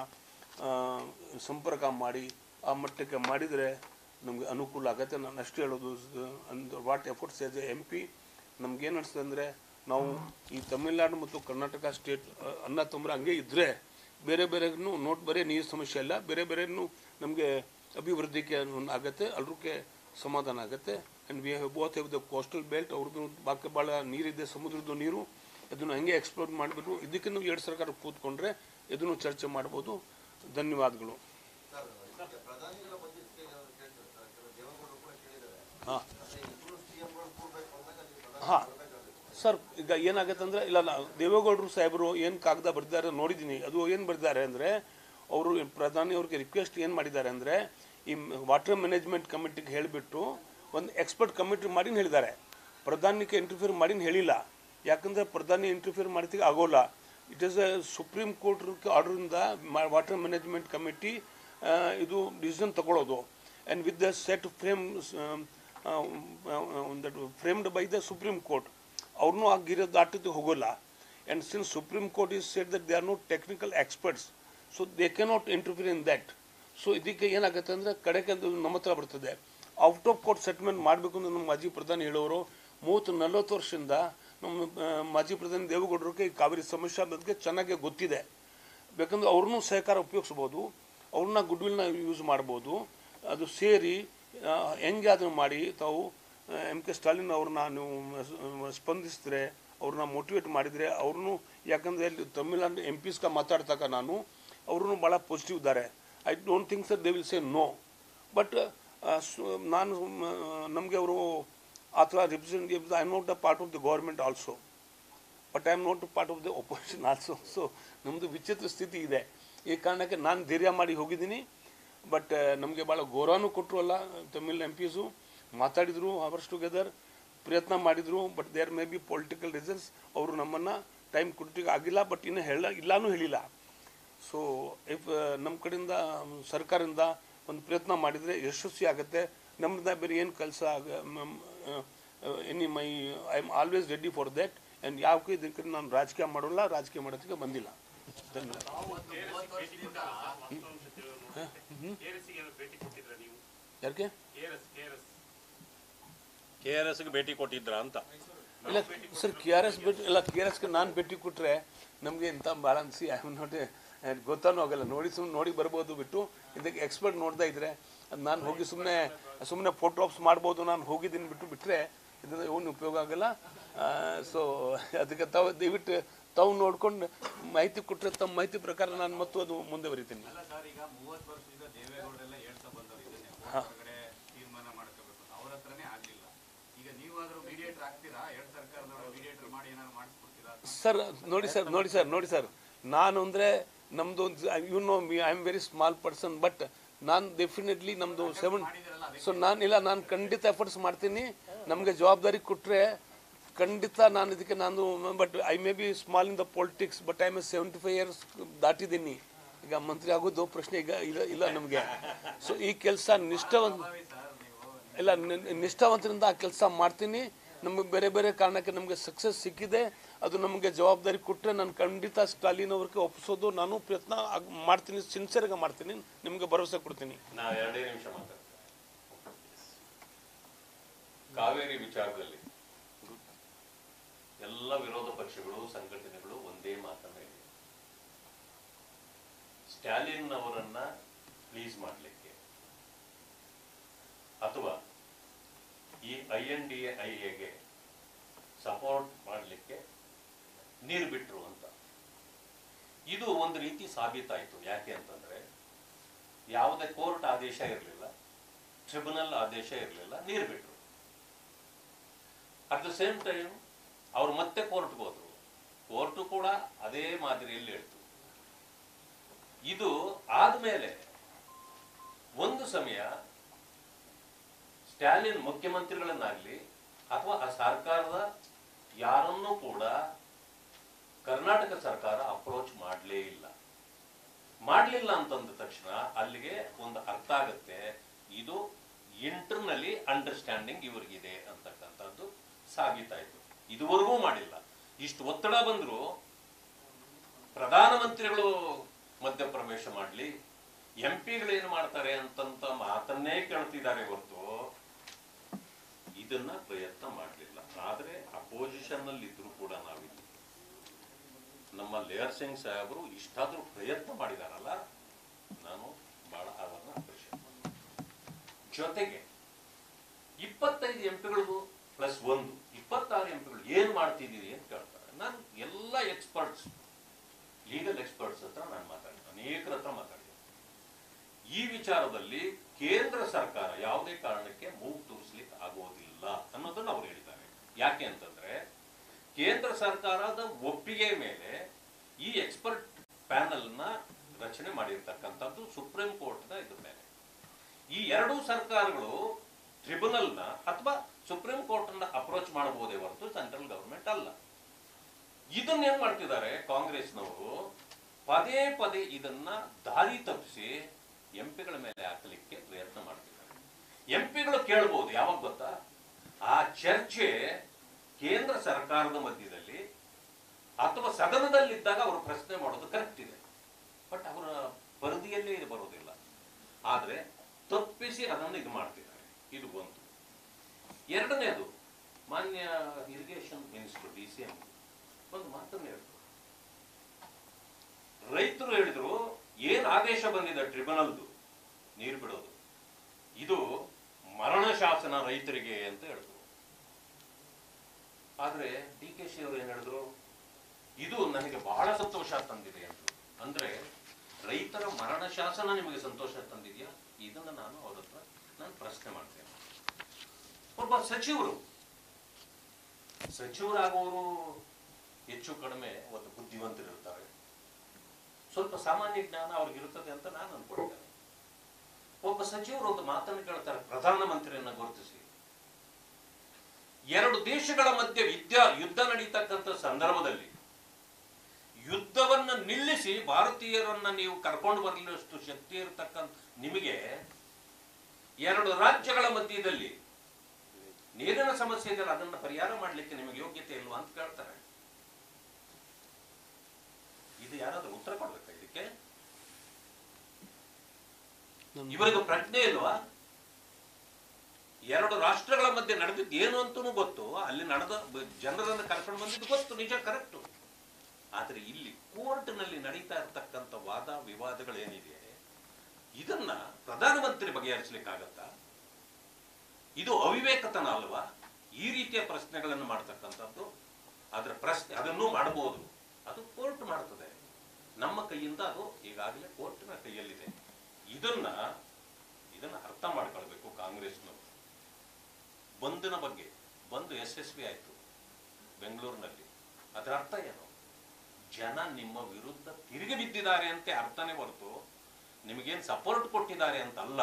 ಸಂಪರ್ಕ ಮಾಡಿ ಆ ಮಟ್ಟಕ್ಕೆ ಮಾಡಿದರೆ ನಮಗೆ ಅನುಕೂಲ ಆಗುತ್ತೆ ನಾನು ಅಷ್ಟೇ ಹೇಳೋದು and what efforts as a M P ನಮ್ಗೇನು ಅನಿಸ್ತದೆ ಅಂದರೆ ನಾವು ಈ ತಮಿಳ್ನಾಡು ಮತ್ತು ಕರ್ನಾಟಕ ಸ್ಟೇಟ್ ಅನ್ನ ತೊಂದರೆ ಹಂಗೆ ಇದ್ದರೆ ಬೇರೆ ಬೇರೆಗೂ ನೋಟ್ ಬರೀ ನೀರು ಸಮಸ್ಯೆ ಅಲ್ಲ ಬೇರೆ ಬೇರೆನೂ ನಮಗೆ ಅಭಿವೃದ್ಧಿಗೆ ಒಂದು ಆಗುತ್ತೆ ಎಲ್ರಿಗೂ ಸಮಾಧಾನ ಆಗುತ್ತೆ and we have both have the coastal belt ಅವ್ರದ್ದು ಬಾಕಿ ಭಾಳ ನೀರಿದೆ ಸಮುದ್ರದ ನೀರು ಅದನ್ನು ಹಂಗೆ ಎಕ್ಸ್ಪ್ಲೋರ್ ಮಾಡಿಬಿಟ್ಟು ಇದಕ್ಕೆ ನಾವು ಎರಡು ಸರ್ಕಾರ ಕೂತ್ಕೊಂಡ್ರೆ ಇದನ್ನು ಚರ್ಚೆ ಮಾಡ್ಬೋದು ಧನ್ಯವಾದಗಳು
ಪ್ರಧಾನಿಗಳ ಬಗ್ಗೆ ಕೇಳ್ತಾರೆ ಸರ್ ಕೆಲವು ದೇವೇಗೌಡರು ಕೂಡ ಕೇಳಿದ್ದಾರೆ
ಹಾಂ
ಅದೇ ಇಬ್ರು ಸಿಎಂಗಳು ಕೂರ್ಬೇಕು ಅಂದಾಗ ಅಲ್ಲಿ ಪ್ರಧಾನಿ
ಹಾಂ ಸರ್ ಈಗ ಏನಾಗುತ್ತೆ ಅಂದರೆ ಇಲ್ಲ ನಾ ದೇವೇಗೌಡರು ಸಾಹೇಬರು ಏನು ಕಾಗದ ಬರೆದಿದ್ದಾರೆ ನೋಡಿದ್ದೀನಿ ಅದು ಏನು ಬರೆದಿದ್ದಾರೆ ಅಂದರೆ ಅವರು ಪ್ರಧಾನಿ ಅವ್ರಿಗೆ ರಿಕ್ವೆಸ್ಟ್ ಏನು ಮಾಡಿದ್ದಾರೆ ಅಂದರೆ ಈ ವಾಟರ್ ಮ್ಯಾನೇಜ್ಮೆಂಟ್ ಕಮಿಟಿಗೆ ಹೇಳಿಬಿಟ್ಟು ಒಂದು ಎಕ್ಸ್ಪರ್ಟ್ ಕಮಿಟಿ ಮಾಡಿನ ಹೇಳಿದ್ದಾರೆ ಪ್ರಧಾನಿಗೆ ಇಂಟರ್ಫಿಯರ್ ಮಾಡಿನ ಹೇಳಿಲ್ಲ ಯಾಕಂದರೆ ಪ್ರಧಾನಿ ಇಂಟರ್ಫಿಯರ್ ಮಾಡ್ತಿಗೆ ಆಗೋಲ್ಲ it is a supreme court ಆರ್ಡರಿಂದ ವಾಟರ್ ಮ್ಯಾನೇಜ್ಮೆಂಟ್ ಕಮಿಟಿ ಇದು ಡಿಸಿಷನ್ ತಗೊಳ್ಳೋದು and with the set frame that framed by the supreme court ಅವ್ರನ್ನೂ ಆ ಗಿರ ದಾಟಿದ್ದು ಹೋಗೋಲ್ಲ and since supreme court is set that they are not technical experts so they cannot interfere in that so ಇದಕ್ಕೆ ಏನಾಗುತ್ತೆ ಅಂದರೆ ಕಡೆಗೆ ಅದು ನಮ್ಮ ಹತ್ರ ಬರ್ತದೆ ಔಟ್ ಆಫ್ ಕೋರ್ಟ್ ಸೆಟ್ಲ್ಮೆಂಟ್ ಮಾಡಬೇಕು ಅಂತ ನಮ್ಮ ಮಾಜಿ ಪ್ರಧಾನಿ ಹೇಳೋರು ಮೂವತ್ತು ನಲ್ವತ್ತು ವರ್ಷದಿಂದ ನಮ್ಮ ಆ, ಮಾಜಿ ಪ್ರಧಾನಿ ದೇವೇಗೌಡರಿಗೆ ಈ ಕಾವೇರಿ ಸಮಸ್ಯೆ ಬಗ್ಗೆ ಚೆನ್ನಾಗಿ ಗೊತ್ತಿದೆ ಬೇಕಂದ್ರೆ ಅವ್ರನ್ನೂ ಸಹಕಾರ ಉಪಯೋಗಿಸ್ಬೋದು ಅವ್ರನ್ನ ಗುಡ್ವಿಲ್ನ ಯೂಸ್ ಮಾಡ್ಬೋದು ಅದು ಸೇರಿ ಆ, ಹೆಂಗೆ ಅದನ್ನು ಮಾಡಿ ತಾವು ಎಮ್ ಕೆ ಸ್ಟಾಲಿನ್ ಅವ್ರನ್ನ ನೀವು ಸ್- ಸ್ಪಂದಿಸಿದ್ರೆ ಅವ್ರನ್ನ ಮೋಟಿವೇಟ್ ಮಾಡಿದರೆ ಅವ್ರನ್ನೂ ಯಾಕಂದರೆ ಇಲ್ಲಿ ತಮಿಳ್ನಾಡು ಎಂ ಪಿಸ್ಗ ಮಾತಾಡ್ತಾಗ ನಾನು ಅವ್ರೂ ಭಾಳ ಪಾಸಿಟಿವ್ ಇದ್ದಾರೆ I don't think sir they will say no but ನಾನು ನಮಗೆ ಅವರು ಆ ಥರ represent I am not a part of the government also but I am not part of the opposition also so ನಮ್ಮದು ವಿಚಿತ್ರ ಸ್ಥಿತಿ ಇದೆ ಈ ಕಾರಣಕ್ಕೆ ನಾನು ಧೈರ್ಯ ಮಾಡಿ ಹೋಗಿದ್ದೀನಿ ಬಟ್ ನಮಗೆ ಭಾಳ ಗೌರವನೂ ಕೊಟ್ಟರು ಅಲ್ಲ ತಮಿಳ್ ಎಂ ಪಿಸು ಮಾತಾಡಿದರು ಅವರ್ಸ್ ಟುಗೆದರ್ ಪ್ರಯತ್ನ ಮಾಡಿದರು but there may be political reasons ಅವರು ನಮ್ಮನ್ನು ಟೈಮ್ ಕೊಟ್ಟಿಗೆ ಆಗಿಲ್ಲ ಬಟ್ ಇನ್ನೂ ಹೇಳ ಇಲ್ಲಾನೂ ಹೇಳಿಲ್ಲ ಸೊ ಇಫ್ ನಮ್ಮ ಕಡೆಯಿಂದ ಸರ್ಕಾರದಿಂದ ಒಂದು ಪ್ರಯತ್ನ ಮಾಡಿದರೆ ಯಶಸ್ವಿ ಆಗುತ್ತೆ ನಮ್ಮಿಂದ ಬೇರೆ ಏನು ಕೆಲಸ any my I am always ready for that and ಯಾವ ಇದಕ್ಕೆ ನಾನು ರಾಜಕೀಯ ಮಾಡೋಲ್ಲ ರಾಜಕೀಯ ಮಾಡೋದಕ್ಕೆ ಬಂದಿಲ್ಲ ಧನ್ಯವಾದ ಯಾರಿಗೆ
ಕೆ ಆರ್ ಎಸ್ಗೆ ಭೇಟಿ ಕೊಟ್ಟಿದ್ರ ಅಂತ
ಇಲ್ಲ ಸರ್ ಕೆ ಆರ್ ಎಸ್ ಭೇಟಿ ಇಲ್ಲ ಕೆ ಆರ್ ಎಸ್ಗೆ ನಾನು ಭೇಟಿ ಕೊಟ್ಟರೆ ನಮಗೆ ಇಂಥ ಭಾಳ ಅನಿಸಿ ಐ ನೋಟ್ ಗೊತ್ತಾನೂ ಆಗಲ್ಲ ನೋಡಿ ಸುಮ್ಮನೆ ನೋಡಿ ಬರ್ಬೋದು ಬಿಟ್ಟು ಇದಕ್ಕೆ ಎಕ್ಸ್ಪರ್ಟ್ ನೋಡ್ತಾ ಇದ್ರೆ ಅದು ನಾನು ಹೋಗಿ ಸುಮ್ಮನೆ ಸುಮ್ಮನೆ ಫೋಟೋ ಆಪ್ಸ್ ಮಾಡ್ಬೋದು ನಾನು ಹೋಗಿದ್ದೀನಿ ಬಿಟ್ಟು ಬಿಟ್ಟರೆ ಇದರಿಂದ ಏನು ಉಪಯೋಗ ಆಗಲ್ಲ ಸೊ ಅದಕ್ಕೆ ತಾವು ದಯವಿಟ್ಟು ತಾವು ನೋಡ್ಕೊಂಡು ಮಾಹಿತಿ ಕೊಟ್ಟರೆ ತಮ್ಮ ಮಾಹಿತಿ ಪ್ರಕಾರ ನಾನು ಮತ್ತು ಅದು ಮುಂದೆ ಬರಿತೀನಿ
ಅಲ್ಲ ಸರ್ ಈಗ ಮೂವತ್ತು ವರ್ಷದಿಂದ ದೇವೇಗೌಡರೆಲ್ಲ ಹೇಳ್ತಾ ಬಂದವರು ಇದನ್ನೇ
ಹಾ.
ಹೊರಗಡೆ ತೀರ್ಮಾನ ಮಾಡ್ಕೋಬೇಕು ಅವ್ರ ಹತ್ರನೇ ಆಗ್ಲಿಲ್ಲ ಈಗ ನೀವಾದ್ರೂ ಮೀಡಿಯೇಟರ್ ಆಗ್ತೀರಾ ಎರಡ್ ಸರ್ಕಾರದವರು ಮೀಡಿಯೇಟರ್ ಮಾಡಿ ಏನಾದ್ರು ಮಾಡಿಸ್ಕೊಡ್ತೀರಾ
ಸರ್ ನೋಡಿ ಸರ್ ನೋಡಿ ಸರ್ ನೋಡಿ ಸರ್ ನಾನು ಅಂದರೆ ನಮ್ಮದು you know me I am very small person but ನಾನು ಡೆಫಿನೆಟ್ಲಿ ನಮ್ಮದು ಸೆವೆನ್ ಸೊ ನಾನು ಇಲ್ಲ ನಾನು ಖಂಡಿತ ಎಫರ್ಟ್ಸ್ ಮಾಡ್ತೀನಿ ನಮಗೆ ಜವಾಬ್ದಾರಿ ಕೊಟ್ಟರೆ ಖಂಡಿತ ನಾನು ಇದಕ್ಕೆ ನಾನು but I may be small in the politics but I am seventy five years ದಾಟಿದ್ದೀನಿ ಈಗ ಮಂತ್ರಿ ಆಗೋದು ಪ್ರಶ್ನೆ ಈಗ ಇಲ್ಲ ಇಲ್ಲ ನಮಗೆ ಸೊ ಈ ಕೆಲಸ ನಿಷ್ಠವಂತ ಇಲ್ಲ ನಿ- ನಿಷ್ಠಾವಂತರಿಂದ ಆ ಕೆಲಸ ಮಾಡ್ತೀನಿ ನಮಗೆ ಬೇರೆ ಬೇರೆ ಕಾರಣಕ್ಕೆ ನಮಗೆ ಸಕ್ಸಸ್ ಸಿಕ್ಕಿದೆ ಅದು ನಮಗೆ ಜವಾಬ್ದಾರಿ ಕೊಟ್ಟರೆ ನಾನು ಖಂಡಿತ ಸ್ಟಾಲಿನ್ ಅವ್ರಿಗೆ ಒಪ್ಪಿಸೋದು ನಾನು ಪ್ರಯತ್ನ ಆಗ್- ಮಾಡ್ತೀನಿ ಸಿನ್ಸಿಯರ್ಗೆ ಮಾಡ್ತೀನಿ ನಿಮಗೆ ಭರವಸೆ ಕೊಡ್ತೀನಿ
ನಾವು ಎರಡೇ ನಿಮಿಷ ಮಾತಾಡ್ತೇವೆ ಕಾವೇರಿ ವಿಚಾರದಲ್ಲಿ ಎಲ್ಲ ವಿರೋಧ ಪಕ್ಷಗಳು ಸಂಘಟನೆಗಳು ಒಂದೇ ಮಾತನ್ನ ಹೇಳಿವೆ ಸ್ಟಾಲಿನ್ ಅವರನ್ನ ಪ್ಲೀಸ್ ಮಾಡಲಿಕ್ಕೆ ಅಥವಾ ಈ ಐ ಎನ್ ಡಿ ಐ ಎಗೆ ಸಪೋರ್ಟ್ ಮಾಡಲಿಕ್ಕೆ ನೀರು ಬಿಟ್ರು ಅಂತ ಇದು ಒಂದು ರೀತಿ ಸಾಬೀತಾಯಿತು ಯಾಕೆ ಅಂತಂದ್ರೆ ಯಾವುದೇ ಕೋರ್ಟ್ ಆದೇಶ ಇರಲಿಲ್ಲ ಟ್ರಿಬ್ಯುನಲ್ ಆದೇಶ ಇರಲಿಲ್ಲ ನೀರು ಬಿಟ್ರು ಅಟ್ ದ ಸೇಮ್ ಟೈಮ್ ಅವ್ರು ಮತ್ತೆ ಕೋರ್ಟ್ಗೆ ಹೋದ್ರು ಕೋರ್ಟು ಕೂಡ ಅದೇ ಮಾದರಿಯಲ್ಲಿ ಹೇಳ್ತು ಇದು ಆದ್ಮೇಲೆ ಒಂದು ಸಮಯ ಸ್ಟಾಲಿನ್ ಮುಖ್ಯಮಂತ್ರಿಗಳನ್ನಾಗ್ಲಿ ಅಥವಾ ಆ ಸರ್ಕಾರದ ಯಾರನ್ನೂ ಕೂಡ ಕರ್ನಾಟಕ ಸರ್ಕಾರ ಅಪ್ರೋಚ್ ಮಾಡಲೇ ಇಲ್ಲ ಮಾಡಲಿಲ್ಲ ಅಂತಂದ ತಕ್ಷಣ ಅಲ್ಲಿಗೆ ಒಂದು ಅರ್ಥ ಆಗುತ್ತೆ ಇದು ಇಂಟರ್ನಲಿ ಅಂಡರ್ಸ್ಟ್ಯಾಂಡಿಂಗ್ ಇವ್ರಿಗಿದೆ ಅಂತಕ್ಕಂಥದ್ದು ಸಾಬೀತಾಯ್ತು ಇದುವರೆಗೂ ಮಾಡಿಲ್ಲ ಇಷ್ಟು ಒತ್ತಡ ಬಂದ್ರು ಪ್ರಧಾನಮಂತ್ರಿಗಳು ಮಧ್ಯಪ್ರವೇಶ ಮಾಡಲಿ ಎಂ ಪಿಗಳೇನು ಮಾಡ್ತಾರೆ ಅಂತಂತ ಮಾತನ್ನೇ ಕೇಳ್ತಿದ್ದಾರೆ ಹೊರತು ಇದನ್ನ ಪ್ರಯತ್ನ ಮಾಡಲಿಲ್ಲ ಆದ್ರೆ ಅಪೋಸಿಷನ್ ಅಲ್ಲಿ ಇದ್ರು ಕೂಡ ನಾವಿಲ್ಲಿ ನಮ್ಮ ಲೇಯರ್ ಸಿಂಗ್ ಸಾಹೇಬರು ಇಷ್ಟಾದ್ರೂ ಪ್ರಯತ್ನ ಮಾಡಿದಾರಲ್ಲ ನಾನು ಬಹಳ ಅವರನ್ನ ಅಪ್ರಿಷಿಯೇಟ್ ಜೊತೆಗೆ ಇಪ್ಪತ್ತೈದು ಎಂಪಿಗಳು ಪ್ಲಸ್ ಒಂದು ಇಪ್ಪತ್ತಾರು ಎಂಪಿಗಳು ಏನ್ ಮಾಡ್ತಿದ್ದೀರಿ ಅಂತ ಕೇಳ್ತಾರೆ ನಾನು ಎಲ್ಲ ಎಕ್ಸ್ಪರ್ಟ್ಸ್ ಲೀಗಲ್ ಎಕ್ಸ್ಪರ್ಟ್ಸ್ ಹತ್ರ ನಾನು ಮಾತಾಡಿದೆ ಅನೇಕರ ಹತ್ರ ಮಾತಾಡಿದೆ ಈ ವಿಚಾರದಲ್ಲಿ ಕೇಂದ್ರ ಸರ್ಕಾರ ಯಾವುದೇ ಕಾರಣಕ್ಕೆ ಮೂಗು ತೂರಿಸ್ಲಿಕ್ಕೆ ಆಗೋದಿಲ್ಲ ಅನ್ನೋದನ್ನ ಅವ್ರು ಹೇಳಿದ್ದಾರೆ ಯಾಕೆ ಅಂತಂದ್ರೆ ಕೇಂದ್ರ ಸರ್ಕಾರದ ಒಪ್ಪಿಗೆ ಮೇಲೆ ಈ ಎಕ್ಸ್ಪರ್ಟ್ ಪ್ಯಾನಲ್ ನ ರಚನೆ ಮಾಡಿರ್ತಕ್ಕಂಥದ್ದು ಸುಪ್ರೀಂ ಕೋರ್ಟ್ ನ ಇದ್ರ ಮೇಲೆ ಈ ಎರಡೂ ಸರ್ಕಾರಗಳು ಟ್ರಿಬ್ಯುನಲ್ ನ ಅಥವಾ ಸುಪ್ರೀಂ ಕೋರ್ಟ್ ನ ಅಪ್ರೋಚ್ ಮಾಡಬಹುದೇ ಹೊರತು ಸೆಂಟ್ರಲ್ ಗವರ್ಮೆಂಟ್ ಅಲ್ಲ ಇದನ್ನ ಏನ್ ಮಾಡ್ತಿದ್ದಾರೆ ಕಾಂಗ್ರೆಸ್ನವರು ಪದೇ ಪದೇ ಇದನ್ನ ದಾರಿ ತಪ್ಪಿಸಿ ಎಂಪಿಗಳ ಮೇಲೆ ಹಾಕಲಿಕ್ಕೆ ಪ್ರಯತ್ನ ಮಾಡ್ತಿದ್ದಾರೆ ಎಂಪಿಗಳು ಕೇಳ್ಬೋದು ಯಾವಾಗ ಗೊತ್ತಾ ಆ ಚರ್ಚೆ ಕೇಂದ್ರ ಸರ್ಕಾರದ ಮಧ್ಯದಲ್ಲಿ ಅಥವಾ ಸದನದಲ್ಲಿದ್ದಾಗ ಅವರು ಪ್ರಶ್ನೆ ಮಾಡೋದು ಕರೆಕ್ಟ್ ಇದೆ ಬಟ್ ಅವರ ವರದಿಯಲ್ಲೇ ಇದು ಬರೋದಿಲ್ಲ ಆದ್ರೆ ತಪ್ಪಿಸಿ ಅದನ್ನು ಇದು ಮಾಡ್ತಿದ್ದಾರೆ ಇದು ಒಂದು ಎರಡನೇದು ಮಾನ್ಯ irrigation minister D C M ಒಂದು ಮಾತನ್ನು ಹೇಳಿದ್ರು ರೈತರು ಹೇಳಿದ್ರು ಏನ್ ಆದೇಶ ಬಂದಿದೆ ಟ್ರಿಬ್ಯುನಲ್ದು ನೀರು ಬಿಡೋದು ಇದು ಮರಣ ಶಾಸನ ರೈತರಿಗೆ ಅಂತ ಹೇಳಿದ್ರು ಆದ್ರೆ ಡಿ ಕೆ ಶಿ ಅವರು ಏನ್ ಹೇಳಿದ್ರು ಇದು ನನಗೆ ಬಹಳ ಸಂತೋಷ ತಂದಿದೆ ಅಂದ್ರು ಅಂದ್ರೆ ರೈತರ ಮರಣ ಶಾಸನ ನಿಮಗೆ ಸಂತೋಷ ತಂದಿದೆಯಾ ಇದನ್ನ ನಾನು ಅವ್ರ ಹತ್ರ ನಾನು ಪ್ರಶ್ನೆ ಮಾಡ್ತೇನೆ ಒಬ್ಬ ಸಚಿವರು ಸಚಿವರಾಗುವವರು ಹೆಚ್ಚು ಕಡಿಮೆ ಒಂದು ಬುದ್ಧಿವಂತರಿರ್ತಾರೆ ಸ್ವಲ್ಪ ಸಾಮಾನ್ಯ ಜ್ಞಾನ ಅವ್ರಿಗೆ ಇರುತ್ತದೆ ಅಂತ ನಾನು ಅನ್ಕೊಳ್ತೇನೆ ಒಬ್ಬ ಸಚಿವರು ಒಂದು ಮಾತನ್ನು ಕೇಳ್ತಾರೆ ಪ್ರಧಾನಮಂತ್ರಿಯನ್ನ ಗುರುತಿಸಿ ಎರಡು ದೇಶಗಳ ಮಧ್ಯೆ ಯುದ್ಧ ಯುದ್ಧ ನಡೀತಕ್ಕಂಥ ಸಂದರ್ಭದಲ್ಲಿ ಯುದ್ಧವನ್ನ ನಿಲ್ಲಿಸಿ ಭಾರತೀಯರನ್ನ ನೀವು ಕರ್ಕೊಂಡು ಬರಲಷ್ಟು ಶಕ್ತಿ ಇರತಕ್ಕಂಥ ನಿಮಗೆ ಎರಡು ರಾಜ್ಯಗಳ ಮಧ್ಯದಲ್ಲಿ ನೀರಿನ ಸಮಸ್ಯೆ ಇದೆಯಲ್ಲ ಅದನ್ನ ಪರಿಹಾರ ಮಾಡ್ಲಿಕ್ಕೆ ನಿಮಗೆ ಯೋಗ್ಯತೆ ಇಲ್ವಾ ಅಂತ ಕೇಳ್ತಾರೆ ಇದು ಯಾರಾದ್ರೂ ಉತ್ತರ ಕೊಡ್ಬೇಕಾ ಇದಕ್ಕೆ ಇವರಿಗೆ ಪ್ರಜ್ಞೆ ಇಲ್ವಾ ಎರಡು ರಾಷ್ಟ್ರಗಳ ಮಧ್ಯೆ ನಡೆದಿದ್ದು ಏನು ಅಂತನೂ ಗೊತ್ತು ಅಲ್ಲಿ ನಡೆದ ಬ- ಜನರನ್ನು ಕರ್ಕೊಂಡು ಬಂದಿದ್ದು ಗೊತ್ತು ನಿಜ ಕರೆಕ್ಟು ಆದ್ರೆ ಇಲ್ಲಿ ಕೋರ್ಟ್ನಲ್ಲಿ ನಡೀತಾ ಇರತಕ್ಕಂಥ ವಾದ ವಿವಾದಗಳೇನಿದೆ ಇದನ್ನ ಪ್ರಧಾನಮಂತ್ರಿ ಬಗೆಹರಿಸಲಿಕ್ಕಾಗತ್ತಾ ಇದು ಅವಿವೇಕತನ ಅಲ್ವಾ ಈ ರೀತಿಯ ಪ್ರಶ್ನೆಗಳನ್ನು ಮಾಡ್ತಕ್ಕಂಥದ್ದು ಅದರ ಪ್ರಶ್ನೆ ಅದನ್ನು ಮಾಡಬಹುದು ಅದು ಕೋರ್ಟ್ ಮಾಡ್ತದೆ ನಮ್ಮ ಕೈಯಿಂದ ಅದು ಈಗಾಗಲೇ ಕೋರ್ಟ್ನ ಕೈಯಲ್ಲಿದೆ ಇದನ್ನ ಇದನ್ನ ಅರ್ಥ ಮಾಡ್ಕೊಳ್ಬೇಕು ಕಾಂಗ್ರೆಸ್ನವರು ಬಂದ್ನ ಬಗ್ಗೆ ಬಂದು ಯಶಸ್ವಿ ಆಯಿತು ಬೆಂಗಳೂರಿನಲ್ಲಿ ಅದರ ಅರ್ಥ ಏನು ಜನ ನಿಮ್ಮ ವಿರುದ್ಧ ತಿರುಗಿ ಬಿದ್ದಿದ್ದಾರೆ ಅಂತ ಅರ್ಥನೇ ಹೊರತು ನಿಮಗೇನು ಸಪೋರ್ಟ್ ಕೊಟ್ಟಿದ್ದಾರೆ ಅಂತ ಅಲ್ಲ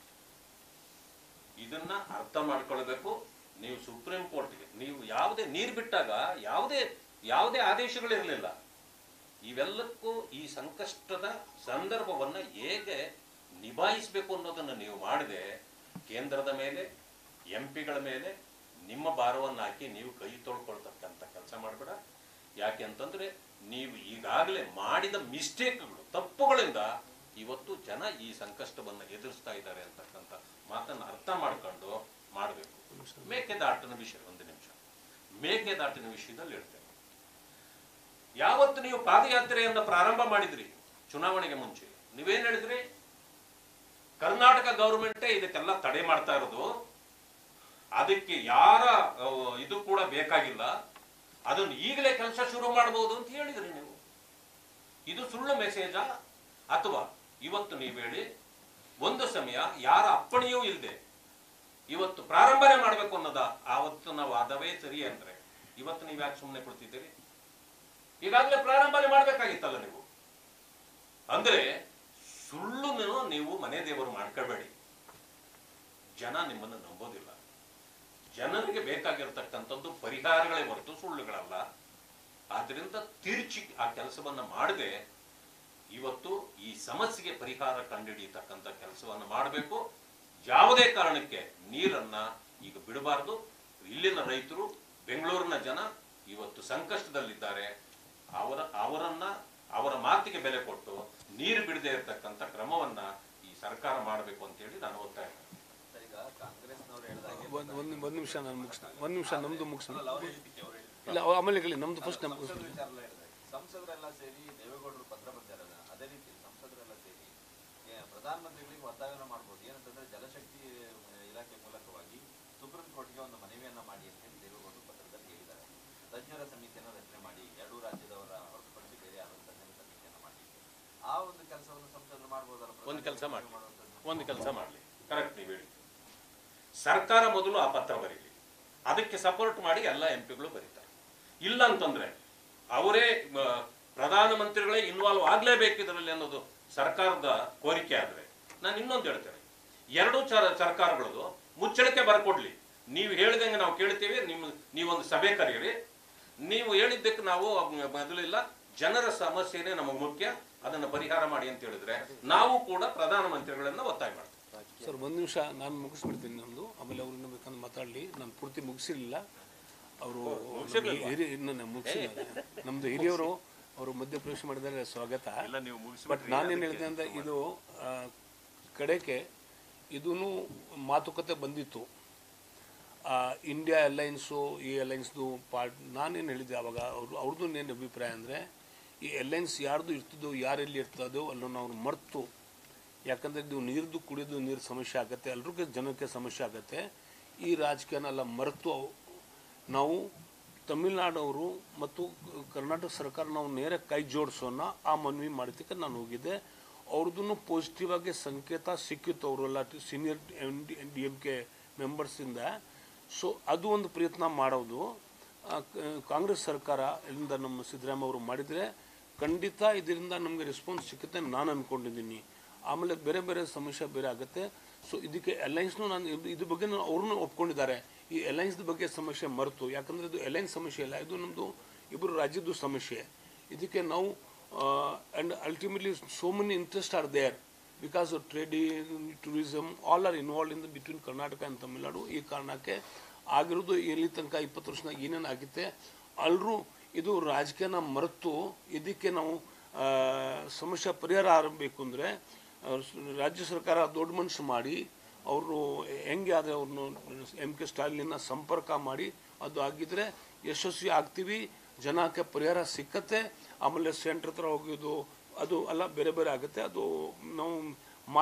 ಇದನ್ನ ಅರ್ಥ ಮಾಡ್ಕೊಳ್ಬೇಕು ನೀವು ಸುಪ್ರೀಂ ಕೋರ್ಟ್ಗೆ ನೀವು ಯಾವುದೇ ನೀರು ಬಿಟ್ಟಾಗ ಯಾವುದೇ ಯಾವುದೇ ಆದೇಶಗಳಿರಲಿಲ್ಲ ಇವೆಲ್ಲಕ್ಕೂ ಈ ಸಂಕಷ್ಟದ ಸಂದರ್ಭವನ್ನ ಹೇಗೆ ನಿಭಾಯಿಸಬೇಕು ಅನ್ನೋದನ್ನು ನೀವು ಮಾಡದೆ ಕೇಂದ್ರದ ಮೇಲೆ ಎಂ ಪಿಗಳ ಮೇಲೆ ನಿಮ್ಮ ಭಾರವನ್ನು ಹಾಕಿ ನೀವು ಕೈ ತೊಳ್ಕೊಳ್ತಕ್ಕಂಥ ಕೆಲಸ ಮಾಡಬೇಡ ಯಾಕೆ ಅಂತಂದ್ರೆ ನೀವು ಈಗಾಗಲೇ ಮಾಡಿದ ಮಿಸ್ಟೇಕ್ಗಳು ತಪ್ಪುಗಳಿಂದ ಇವತ್ತು ಜನ ಈ ಸಂಕಷ್ಟವನ್ನು ಎದುರಿಸ್ತಾ ಇದ್ದಾರೆ ಅಂತಕ್ಕಂಥ ಮಾತನ್ನು ಅರ್ಥ ಮಾಡ್ಕೊಂಡು ಮಾಡಬೇಕು ಮೇಕೆದಾಟಿನ ವಿಷಯ ಒಂದು ನಿಮಿಷ ಮೇಕೆದಾಟಿನ ವಿಷಯದಲ್ಲಿ ಹೇಳ್ತೇನೆ ಯಾವತ್ತು ನೀವು ಪಾದಯಾತ್ರೆಯನ್ನ ಪ್ರಾರಂಭ ಮಾಡಿದ್ರಿ ಚುನಾವಣೆಗೆ ಮುಂಚೆ ನೀವೇನ್ ಹೇಳಿದ್ರಿ ಕರ್ನಾಟಕ ಗೌರ್ಮೆಂಟೇ ಇದಕ್ಕೆಲ್ಲ ತಡೆ ಮಾಡ್ತಾ ಇರೋದು ಅದಕ್ಕೆ ಯಾರ ಆ, ಇದು ಕೂಡ ಬೇಕಾಗಿಲ್ಲ ಅದನ್ನು ಈಗಲೇ ಕೆಲಸ ಶುರು ಮಾಡಬಹುದು ಅಂತ ಹೇಳಿದ್ರಿ ನೀವು ಇದು ಸುಳ್ಳು ಮೆಸೇಜಾ ಅಥವಾ ಇವತ್ತು ನೀವು ಹೇಳಿ ಒಂದು ಸಮಯ ಯಾರ ಅಪ್ಪಣೆಯೂ ಇಲ್ಲದೆ ಇವತ್ತು ಪ್ರಾರಂಭನೆ ಮಾಡಬೇಕು ಅನ್ನೋದ ಆವತ್ತು ನಾವು ವಾದವೇ ಸರಿ ಅಂದ್ರೆ ಇವತ್ತು ನೀವು ಯಾಕೆ ಸುಮ್ಮನೆ ಕೊಡ್ತಿದ್ದೀರಿ ಈಗಾಗಲೇ ಪ್ರಾರಂಭನೆ ಮಾಡ್ಬೇಕಾಗಿತ್ತಲ್ಲ ನೀವು ಅಂದ್ರೆ ಸುಳ್ಳು ನೀವು ಮನೆ ದೇವರು ಮಾಡ್ಕೊಳ್ಬೇಡಿ ಜನ ನಿಮ್ಮನ್ನು ನಂಬೋದಿಲ್ಲ ಜನರಿಗೆ ಬೇಕಾಗಿರ್ತಕ್ಕಂಥದ್ದು ಪರಿಹಾರಗಳೇ ಹೊರತು ಸುಳ್ಳುಗಳಲ್ಲ ಆದ್ರಿಂದ ತಿರುಚಿ ಆ ಕೆಲಸವನ್ನ ಮಾಡದೆ ಇವತ್ತು ಈ ಸಮಸ್ಯೆಗೆ ಪರಿಹಾರ ಕಂಡುಹಿಡಿಯತಕ್ಕಂಥ ಕೆಲಸವನ್ನ ಮಾಡಬೇಕು ಯಾವುದೇ ಕಾರಣಕ್ಕೆ ನೀರನ್ನ ಈಗ ಬಿಡಬಾರದು ಇಲ್ಲಿನ ರೈತರು ಬೆಂಗಳೂರಿನ ಜನ ಇವತ್ತು ಸಂಕಷ್ಟದಲ್ಲಿದ್ದಾರೆ ಅವರ ಅವರನ್ನ ಅವರ ಮಾತಿಗೆ ಬೆಲೆ ಕೊಟ್ಟು ನೀರು ಬಿಡದೆ ಇರತಕ್ಕಂಥ ಕ್ರಮವನ್ನ ಈ ಸರ್ಕಾರ ಮಾಡಬೇಕು ಅಂತೇಳಿ ನಾನು ಒತ್ತಾಯ ಮಾಡ್ತೀನಿ.
ಸರ್, ಈಗ ಕಾಂಗ್ರೆಸ್ನವ್ರು ಹೇಳಿದಾಗೆ
ಒಂದು ಒಂದು ಒಂದು ನಿಮಿಷ ನಾನು ಮುಗಿಸ್ತೀನಿ ಒಂದು ನಿಮಿಷ ನಮ್ಮದು ಮುಗಿಸ್ತೀನಿ ಇಲ್ಲ ಅವ- ಆಮೇಲೆ ಹೇಳಿ ನಮ್ಮದು ಫಸ್ಟ್ ನಮ್ಗೆ
ಸಂಸದರು ವಿಚಾರ ಎಲ್ಲ ಹೇಳಿದ್ರೆ ಸಂಸದರೆಲ್ಲ ಸೇರಿ ದೇವೇಗೌಡರು ಪತ್ರ ಬರ್ದಿರೋದ ಅದೇ ರೀತಿ ಸಂಸದರೆಲ್ಲ ಸೇರಿ ಏ, ಪ್ರಧಾನಮಂತ್ರಿಗಳಿಗೆ ಒತ್ತಾಯನ ಮಾಡ್ಬೋದು ಏನಂತಂದ್ರೆ ಜಲಶಕ್ತಿ ಆ, ಇಲಾಖೆ ಮೂಲಕವಾಗಿ ಸುಪ್ರೀಂ ಕೋರ್ಟ್ಗೆ ಒಂದು ಮನವಿಯನ್ನ ಮಾಡಿ ಅಂತ ಹೇಳಿ ದೇವೇಗೌಡರು ಪತ್ರದಲ್ಲಿ ಹೇಳಿದ್ದಾರೆ ತಜ್ಞರ ಸಮಿತಿಯನ್ನು ರಚನೆ ಮಾಡಿ ಎರಡೂ ರಾಜ್ಯದವರ ಹೊರತುಪಡಿಸಿ ಬೇರೆ ಯಾರು ತಜ್ಞರ ಸಮಿತಿಯನ್ನ ಮಾಡಿ ಆ ಒಂದು ಕೆಲಸವನ್ನು ಸಂಸದರು ಮಾಡ್ಬೋದಲ್ಲ
ಒಂದು ಕೆಲಸ ಮಾಡಿ
ಮಾಡುವಂಥದ್ದು.
ಒಂದು ಕೆಲಸ ಮಾಡಲಿ ಕರೆಕ್ಟ್ ನೀವು ಹೇಳಿ ಸರ್ಕಾರ ಮೊದಲು ಆ ಪತ್ರ ಬರೀಲಿ ಅದಕ್ಕೆ ಸಪೋರ್ಟ್ ಮಾಡಿ ಎಲ್ಲ ಎಂ ಪಿಗಳು ಬರೀತಾರೆ ಇಲ್ಲ ಅಂತಂದ್ರೆ ಅವರೇ ಆ, ಪ್ರಧಾನಮಂತ್ರಿಗಳೇ ಇನ್ವಾಲ್ವ್ ಆಗ್ಲೇಬೇಕು ಇದರಲ್ಲಿ ಅನ್ನೋದು ಸರ್ಕಾರದ ಕೋರಿಕೆ ಆದ್ರೆ ನಾನು ಇನ್ನೊಂದು ಹೇಳ್ತೇನೆ ಎರಡೂ ಚರ ಸರ್ಕಾರಗಳದು ಮುಚ್ಚಳಿಕೆ ಬರ್ಕೊಡ್ಲಿ ನೀವು ಹೇಳಿದಂಗೆ ನಾವು ಕೇಳ್ತೀವಿ ನಿಮ್ಮ ನೀವೊಂದು ಸಭೆ ಕರೀರಿ ನೀವು ಹೇಳಿದ್ದಕ್ಕೆ ನಾವು ಮೊದಲಿಲ್ಲ ಜನರ ಸಮಸ್ಯೆನೇ ನಮಗೆ ಮುಖ್ಯ ಅದನ್ನು ಪರಿಹಾರ ಮಾಡಿ ಅಂತ ಹೇಳಿದ್ರೆ ನಾವು ಕೂಡ ಪ್ರಧಾನಮಂತ್ರಿಗಳನ್ನ ಒತ್ತಾಯ ಮಾಡ್ತೀವಿ
ಸರ್ ಒಂದು ನಿಮಿಷ ನಾನು ಮುಗಿಸ್ಬಿಡ್ತೀನಿ ನಮ್ಮದು ಆಮೇಲೆ ಅವ್ರು ಇನ್ನೂ ಬೇಕಂದ್ರೆ ಮಾತಾಡಲಿ ನಾನು ಪೂರ್ತಿ ಮುಗಿಸಿರಲಿಲ್ಲ ಅವರು ಹಿರಿಯ ಇನ್ನು ನಾನು ಮುಗಿಸಿಲ್ಲ ನಮ್ಮದು ಹಿರಿಯವರು ಅವರು ಮಧ್ಯಪ್ರವೇಶ ಮಾಡಿದರೆ ಸ್ವಾಗತ ಬಟ್ ನಾನೇನು ಹೇಳಿದೆ ಅಂದರೆ ಇದು ಆ, ಕಡೆಗೆ ಇದೂ ಮಾತುಕತೆ ಬಂದಿತ್ತು ಆ, ಇಂಡಿಯಾ ಅಲೈನ್ಸು ಈ ಅಲೈನ್ಸ್ದು ಪಾರ್ಟ್ ನಾನೇನು ಹೇಳಿದ್ದೆ ಅವಾಗ ಅವರು ಅವ್ರದ್ದು ಏನು ಅಭಿಪ್ರಾಯ ಅಂದರೆ ಈ ಅಲೈನ್ಸ್ ಯಾರ್ದು ಇರ್ತದೋ ಯಾರೆಲ್ಲಿ ಇರ್ತದೋ ಅಲ್ಲನ್ನು ಅವ್ರು ಮರ್ತು ಯಾಕಂದರೆ ಇದು ನೀರ್ದು ಕುಡಿಯೋದು ನೀರು ಸಮಸ್ಯೆ ಆಗುತ್ತೆ ಎಲ್ರಿಗೂ ಜನಕ್ಕೆ ಸಮಸ್ಯೆ ಆಗುತ್ತೆ ಈ ರಾಜಕೀಯನೆಲ್ಲ ಮರೆತು ನಾವು ತಮಿಳ್ನಾಡವರು ಮತ್ತು ಕರ್ನಾಟಕ ಸರ್ಕಾರ ನಾವು ನೇರ ಕೈ ಜೋಡಿಸೋಣ ಆ ಮನವಿ ಮಾಡಿದ್ದಕ್ಕೆ ನಾನು ಹೋಗಿದ್ದೆ ಅವ್ರದ್ದು ಪಾಸಿಟಿವ್ ಆಗಿ ಸಂಕೇತ ಸಿಕ್ಕಿತ್ತು ಅವರೆಲ್ಲ ಸೀನಿಯರ್ ಡಿ ಎಮ್ ಕೆ ಮೆಂಬರ್ಸಿಂದ ಸೊ ಅದು ಒಂದು ಪ್ರಯತ್ನ ಮಾಡೋದು ಆ, ಕ- ಕಾಂಗ್ರೆಸ್ ಸರ್ಕಾರ ಇಲ್ಲಿಂದ ನಮ್ಮ ಸಿದ್ದರಾಮಯ್ಯ ಅವರು ಮಾಡಿದರೆ ಖಂಡಿತ ಇದರಿಂದ ನಮಗೆ ರೆಸ್ಪಾನ್ಸ್ ಸಿಕ್ಕುತ್ತೆ ನಾನು ಅಂದ್ಕೊಂಡಿದ್ದೀನಿ ಆಮೇಲೆ ಬೇರೆ ಬೇರೆ ಸಮಸ್ಯೆ ಬೇರೆ ಆಗುತ್ತೆ ಸೊ ಇದಕ್ಕೆ ಅಲೈನ್ಸ್ನು ನಾನು ಇದು- ಇದ್ರ ಬಗ್ಗೆ ಅವ್ರನ್ನೂ ಒಪ್ಕೊಂಡಿದ್ದಾರೆ ಈ ಅಲೈನ್ಸ್ ಬಗ್ಗೆ ಸಮಸ್ಯೆ ಮರೆತು ಯಾಕಂದರೆ ಇದು ಅಲೈನ್ಸ್ ಸಮಸ್ಯೆ ಇಲ್ಲ ಇದು ನಮ್ಮದು ಇಬ್ಬರು ರಾಜ್ಯದ್ದು ಸಮಸ್ಯೆ ಇದಕ್ಕೆ ನಾವು and ultimately so many interest are there because trade tourism all are involve in the between Karnataka and Tamil Nadu ಈ ಕಾರಣಕ್ಕೆ ಆಗಿರೋದು ಇಲ್ಲಿ ತನಕ ಇಪ್ಪತ್ತು ವರ್ಷನಾಗ ಏನೇನು ಆಗಿತ್ತೆ ಎಲ್ಲರೂ ಇದು ರಾಜಕೀಯನ ಮರೆತು ಇದಕ್ಕೆ ನಾವು ಆ, ಸಮಸ್ಯೆ ಪರಿಹಾರ ಆಗಬೇಕು ಅಂದರೆ ರಾಜ್ಯ ಸರ್ಕಾರ ದೊಡ್ಡ ಮನಸ್ಸು ಮಾಡಿ ಅವರು ಹೆಂಗೆ ಆದರೆ ಅವ್ರನ್ನು ಎಮ್ ಕೆ ಸ್ಟಾಲಿನ ಸಂಪರ್ಕ ಮಾಡಿ ಅದು ಆಗಿದ್ರೆ ಯಶಸ್ವಿ ಆಗ್ತೀವಿ ಜನಕ್ಕೆ ಪರಿಹಾರ ಸಿಕ್ಕತ್ತೆ ಆಮೇಲೆ ಸೆಂಟ್ರ್ ಹತ್ರ ಹೋಗೋದು ಅದು ಎಲ್ಲ ಬೇರೆ ಬೇರೆ ಆಗುತ್ತೆ ಅದು ನಾವು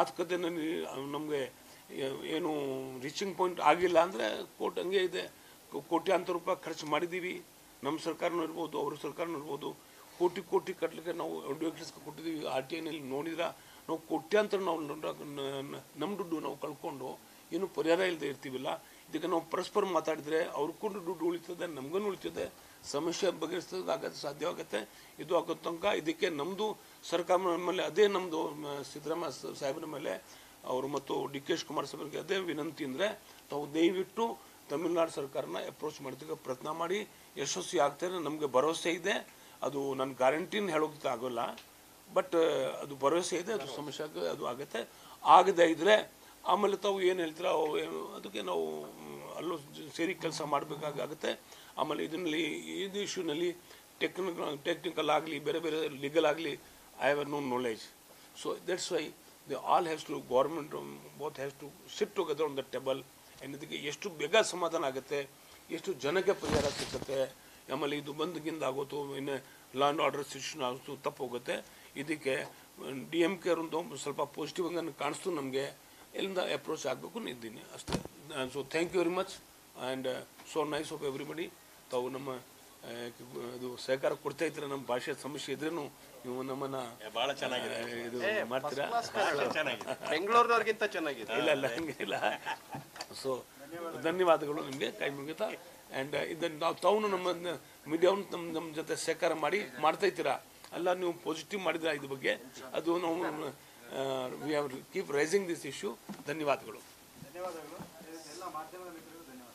ಮಾತುಕತೆನಲ್ಲಿ ನಮಗೆ ಏನು ರೀಚಿಂಗ್ ಪಾಯಿಂಟ್ ಆಗಿಲ್ಲ ಅಂದರೆ ಕೋರ್ಟ್ ಹಂಗೆ ಇದೆ ಕೋ- ಕೋಟ್ಯಾಂತರ ರೂಪಾಯಿ ಖರ್ಚು ಮಾಡಿದ್ದೀವಿ ನಮ್ಮ ಸರ್ಕಾರನೂ ಇರ್ಬೋದು ಅವ್ರ ಸರ್ಕಾರನೂ ಇರ್ಬೋದು ಕೋಟಿ ಕೋಟಿ ಕಟ್ಟಲಿಕ್ಕೆ ನಾವು ಅಡ್ವೊಕೇಟ್ಸ್ಗೆ ಕೊಟ್ಟಿದ್ದೀವಿ ಆರ್ ಟಿ ಐನಲ್ಲಿ ನೋಡಿದ್ರೆ ನಾವು ಕೋಟ್ಯಾಂತರ ನಾವು ನಮ್ಮ ದುಡ್ಡು ನಾವು ಕಳ್ಕೊಂಡು ಏನು ಪರಿಹಾರ ಇಲ್ಲದೆ ಇರ್ತೀವಿಲ್ಲ ಇದಕ್ಕೆ ನಾವು ಪರಸ್ಪರ ಮಾತಾಡಿದ್ರೆ ಅವ್ರಿಗೂ ದುಡ್ಡು ಉಳಿತದೆ ನಮಗೂ ಉಳಿತದೆ ಸಮಸ್ಯೆ ಬಗೆಹರಿಸೋದು ಆಗತ್ತೆ ಸಾಧ್ಯವಾಗುತ್ತೆ ಇದು ಆಗೋ ತನಕ ಇದಕ್ಕೆ ನಮ್ಮದು ಸರ್ಕಾರ ಮೇಲೆ ಅದೇ ನಮ್ಮದು ಸಿದ್ದರಾಮಯ್ಯ ಸ- ಸಾಹೇಬ್ರ ಮೇಲೆ ಅವರು ಮತ್ತು ಡಿ ಕೆ ಶಿವಕುಮಾರ್ ಸಾಹೇಬ್ರಿಗೆ ಅದೇ ವಿನಂತಿ ಅಂದರೆ ತಾವು ದಯವಿಟ್ಟು ತಮಿಳುನಾಡು ಸರ್ಕಾರನ ಅಪ್ರೋಚ್ ಮಾಡೋದಕ್ಕೆ ಪ್ರಯತ್ನ ಮಾಡಿ ಯಶಸ್ವಿ ಆಗ್ತಾರೆ ನಮಗೆ ಭರವಸೆ ಇದೆ ಅದು ನನ್ನ ಗ್ಯಾರಂಟಿನ ಹೇಳೋದಕ್ಕೆ ಆಗೋಲ್ಲ ಬಟ್ ಅದು ಭರವಸೆ ಇದೆ ಅದು ಸಮಸ್ಯೆ ಆಗ- ಅದು ಆಗುತ್ತೆ ಆಗದೇ ಇದ್ರೆ ಆಮೇಲೆ ತಾವು ಏನು ಹೇಳ್ತೀರ ಅವು ಏನು ಅದಕ್ಕೆ ನಾವು ಮ್, ಅಲ್ಲೂ ಜ- ಸೇರಿ ಕೆಲಸ ಮಾಡಬೇಕಾಗುತ್ತೆ ಆಮೇಲೆ ಇದರಲ್ಲಿ ಇದು ಇಶ್ಯೂನಲ್ಲಿ ಟೆಕ್ನಿಕಲ್ ಟೆಕ್ನಿಕಲ್ ಆಗಲಿ ಬೇರೆ ಬೇರೆ ಲೀಗಲ್ ಆಗಲಿ I have no knowledge so that's why they all has to government both has to sit together on the table and ಇದಕ್ಕೆ ಎಷ್ಟು ಬೇಗ ಸಮಾಧಾನ ಆಗುತ್ತೆ ಎಷ್ಟು ಜನಕ್ಕೆ ಪರಿಹಾರ ಸಿಗುತ್ತೆ ಆಮೇಲೆ ಇದು ಬಂದ್ಗಿಂದ ಆಗೋತು ಇನ್ನು ಲಾ ಆ್ಯಂಡ್ ಆರ್ಡರ್ ಸಿಚುಷನ್ ಆಗೋದು ತಪ್ಪು ಹೋಗುತ್ತೆ ಇದಕ್ಕೆ ಡಿ ಎಮ್ ಕೆ ಒಂದು ಸ್ವಲ್ಪ ಪಾಸಿಟಿವ್ ಆಗಿ ಕಾಣಿಸ್ತು ನಮಗೆ ಎಲ್ಲಿಂದ ಅಪ್ರೋಚ್ ಆಗಬೇಕು ಇದ್ದೀನಿ ಅಷ್ಟೇ so thank you very much and so nice of everybody ತಾವು ನಮ್ಮ ಆ, ಇದು ಸಹಕಾರ ಕೊಡ್ತಾ ಇದ್ರೆ ನಮ್ಮ ಭಾಷೆ ಸಮಸ್ಯೆ ಇದ್ರೂ ನೀವು ನಮ್ಮನ್ನ
ಬಹಳ ಚೆನ್ನಾಗಿದೆ.
ಆ, ಇದು
ಏ,
ಮಾಡ್ತೀರಾ
first class ಬಹಳ ಚೆನ್ನಾಗಿದೆ. ಬೆಂಗಳೂರಿನವ್ರಿಗಿಂತ ಚೆನ್ನಾಗಿದೆ.
ಇಲ್ಲ ಇಲ್ಲ ಹಂಗಿಲ್ಲ ಸೊ ಧನ್ಯವಾದಗಳು ನಿಮಗೆ ಕೈ ಮುಗಿತಾ ಆ್ಯಂಡ್ ಇದನ್ನು ನಾವು ತಾವು ನಮ್ಮ ಮೀಡಿಯಾವನ್ನು ನಮ್ಮ ನಮ್ಮ ಜೊತೆ ಸಹಕಾರ ಮಾಡಿ ಮಾಡ್ತಾ ಇದ್ದೀರಾ ಅಲ್ಲ ನೀವು ಪಾಸಿಟಿವ್ ಮಾಡಿದ್ರ ಇದ್ರ ಬಗ್ಗೆ ಅದು ನಾವು we have keep raising this issue ಧನ್ಯವಾದಗಳು
ಧನ್ಯವಾದಗಳು ಎಲ್ಲ ಮಾಧ್ಯಮದ ಮಿತ್ರರಿಗೂ ಧನ್ಯವಾದ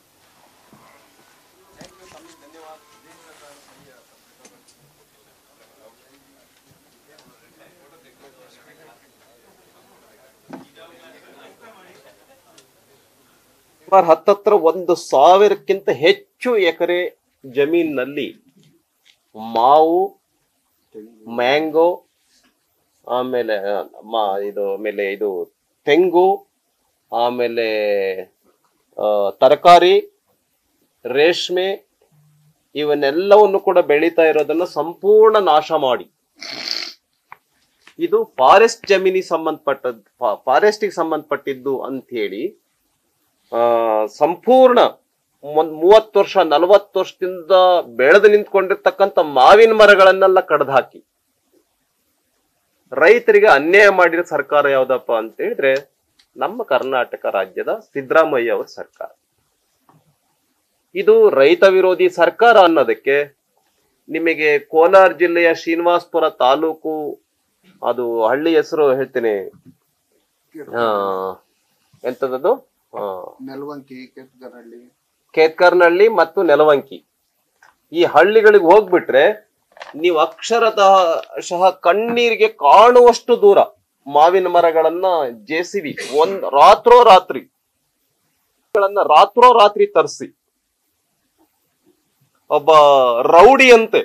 ಸುಮಾರು ಹತ್ತತ್ರ ಒಂದು ಸಾವಿರಕ್ಕಿಂತ ಹೆಚ್ಚು ಎಕರೆ ಜಮೀನಿನಲ್ಲಿ ಮಾವು ಮ್ಯಾಂಗೋ ಆಮೇಲೆ ಆ, ಮಾ ಇದು ಆಮೇಲೆ ಇದು ತೆಂಗು ಆಮೇಲೆ ತರಕಾರಿ ರೇಷ್ಮೆ ಇವನ್ನೆಲ್ಲವನ್ನು ಕೂಡ ಬೆಳೀತಾ ಇರೋದನ್ನ ಸಂಪೂರ್ಣ ನಾಶ ಮಾಡಿ ಇದು ಫಾರೆಸ್ಟ್ ಜಮೀನಿಗೆ ಸಂಬಂಧಪಟ್ಟದ್ದು ಫಾರೆಸ್ಟಿಗೆ ಸಂಬಂಧಪಟ್ಟಿದ್ದು ಅಂತ ಹೇಳಿ ಆ, ಸಂಪೂರ್ಣ ಒಂದ್ ಮೂವತ್ತು ವರ್ಷ ನಲವತ್ತು ವರ್ಷದಿಂದ ಬೆಳೆದು ನಿಂತ್ಕೊಂಡಿರ್ತಕ್ಕಂಥ ಮಾವಿನ ಮರಗಳನ್ನೆಲ್ಲ ಕಡ್ದು ಹಾಕಿ ರೈತರಿಗೆ ಅನ್ಯಾಯ ಮಾಡಿರೋ ಸರ್ಕಾರ ಯಾವ್ದಪ್ಪ ಅಂತ ಹೇಳಿದ್ರೆ ನಮ್ಮ ಕರ್ನಾಟಕ ರಾಜ್ಯದ ಸಿದ್ದರಾಮಯ್ಯ ಅವರ ಸರ್ಕಾರ ಇದು ರೈತ ವಿರೋಧಿ ಸರ್ಕಾರ ಅನ್ನೋದಕ್ಕೆ ನಿಮಗೆ ಕೋಲಾರ ಜಿಲ್ಲೆಯ ಶ್ರೀನಿವಾಸ್ಪುರ ತಾಲೂಕು ಅದು ಹಳ್ಳಿ ಹೆಸರು ಹೇಳ್ತೀನಿ ಆ, ಎಂತದದು ಆ,
ನೆಲವಂಕಿ ಕೆತ್ಗರಹಳ್ಳಿ
ಕೇತ್ಕರ್ನಹಳ್ಳಿ ಮತ್ತು ನೆಲವಂಕಿ ಈ ಹಳ್ಳಿಗಳಿಗೆ ಹೋಗ್ಬಿಟ್ರೆ ನೀವು ಅಕ್ಷರತಃ ಶಹ ಕಣ್ಣೀರಿಗೆ ಕಾಣುವಷ್ಟು ದೂರ ಮಾವಿನ ಮರಗಳನ್ನ ಜೇಸಿವಿ ಒಂದ್ ರಾತ್ರೋ ರಾತ್ರಿ ಗಳನ್ನ ರಾತ್ರೋ ರಾತ್ರಿ ತರಿಸಿ ಒಬ್ಬ ರೌಡಿಯಂತೆ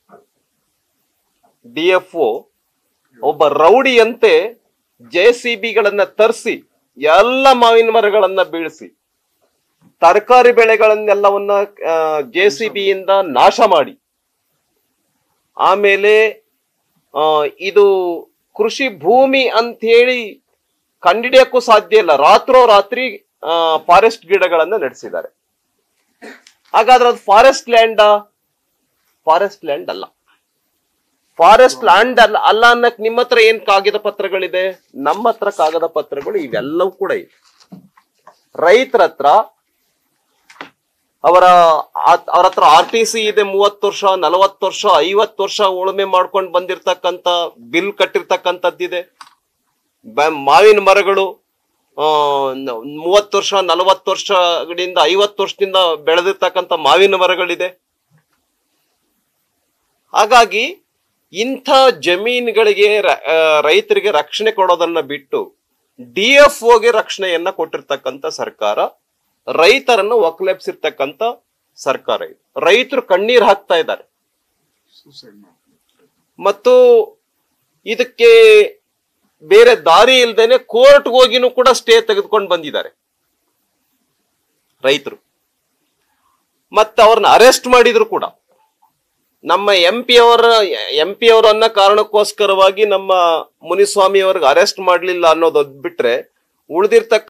ಡಿ ಎಫ್ ಒಬ್ಬ ರೌಡಿಯಂತೆ ಜೆ ಸಿ ಬಿಗಳನ್ನ ತರಿಸಿ ಎಲ್ಲ ಮಾವಿನ ಮರಗಳನ್ನ ಬೀಳಿಸಿ ತರಕಾರಿ ಬೆಳೆಗಳನ್ನೆಲ್ಲವನ್ನ ಜೆ ಸಿ ಬಿಯಿಂದ ನಾಶ ಮಾಡಿ ಆಮೇಲೆ ಆ, ಇದು ಕೃಷಿ ಭೂಮಿ ಅಂತ ಹೇಳಿ ಕಂಡಿಡಿಯಕ್ಕೂ ಸಾಧ್ಯ ಇಲ್ಲ ರಾತ್ರೋ ರಾತ್ರಿ ಫಾರೆಸ್ಟ್ ಗಿಡಗಳನ್ನ ನಡೆಸಿದ್ದಾರೆ ಹಾಗಾದ್ರೆ ಅದು ಫಾರೆಸ್ಟ್ ಲ್ಯಾಂಡ್ ಫಾರೆಸ್ಟ್ ಲ್ಯಾಂಡ್ ಅಲ್ಲ ಫಾರೆಸ್ಟ್ ಲ್ಯಾಂಡ್ ಅಲ್ಲ ಅಲ್ಲ ಅನ್ನಕ್ ನಿಮ್ಮ ಹತ್ರ ಏನ್ ಕಾಗದ ಪತ್ರಗಳಿದೆ ನಮ್ಮ ಹತ್ರ ಕಾಗದ ಪತ್ರಗಳು ಇವೆಲ್ಲವೂ ಕೂಡ ಇದೆ ರೈತರ ಹತ್ರ ಅವರ ಆ- ಅವ್ರ ಹತ್ರ ಆರ್ ಟಿ ಸಿ ಇದೆ ಮೂವತ್ತು ವರ್ಷ ನಲವತ್ತು ವರ್ಷ ಐವತ್ತು ವರ್ಷ ಉಳುಮೆ ಮಾಡ್ಕೊಂಡು ಬಂದಿರ್ತಕ್ಕಂತ ಬಿಲ್ ಕಟ್ಟಿರ್ತಕ್ಕಂಥದ್ದಿದೆ ಬ- ಮಾವಿನ ಮರಗಳು ಆ, ನ- ಮೂವತ್ತು ವರ್ಷ ನಲವತ್ತು ವರ್ಷಗಳಿಂದ ಐವತ್ತು ವರ್ಷದಿಂದ ಬೆಳೆದಿರ್ತಕ್ಕಂಥ ಮಾವಿನ ಮರಗಳಿದೆ ಹಾಗಾಗಿ ಇಂಥ ಜಮೀನುಗಳಿಗೆ ರ- ಆ, ರೈತರಿಗೆ ರಕ್ಷಣೆ ಕೊಡೋದನ್ನ ಬಿಟ್ಟು ಡಿ ಎಫ್ ಓಗೆ ರಕ್ಷಣೆಯನ್ನ ಕೊಟ್ಟಿರ್ತಕ್ಕಂಥ ಸರ್ಕಾರ ರೈತರನ್ನು ಒಕ್ಕಲೆಬ್ಸಿರ್ತಕ್ಕಂಥ ಸರ್ಕಾರ ಇದು ರೈತರು ಕಣ್ಣೀರ್ ಹಾಕ್ತಾ ಇದ್ದಾರೆ
ಸೂಸೈಡ್ ಮಾಡಿ
ಮತ್ತು ಇದಕ್ಕೆ ಬೇರೆ ದಾರಿ ಇಲ್ದೇನೆ ಕೋರ್ಟ್ ಹೋಗಿನೂ ಕೂಡ ಸ್ಟೇ ತೆಗೆದುಕೊಂಡು ಬಂದಿದ್ದಾರೆ ರೈತರು ಮತ್ತೆ ಅವ್ರನ್ನ ಅರೆಸ್ಟ್ ಮಾಡಿದ್ರು ಕೂಡ ನಮ್ಮ ಎಂ ಪಿ ಅವರ ಎಂ ಪಿ ಅವರು ಅನ್ನೋ ಕಾರಣಕ್ಕೋಸ್ಕರವಾಗಿ ನಮ್ಮ ಮುನಿಸ್ವಾಮಿ ಅವ್ರಿಗೆ ಅರೆಸ್ಟ್ ಮಾಡ್ಲಿಲ್ಲ ಅನ್ನೋದು ಬಿಟ್ರೆ ಉಳಿದಿರ್ತಕ್ಕ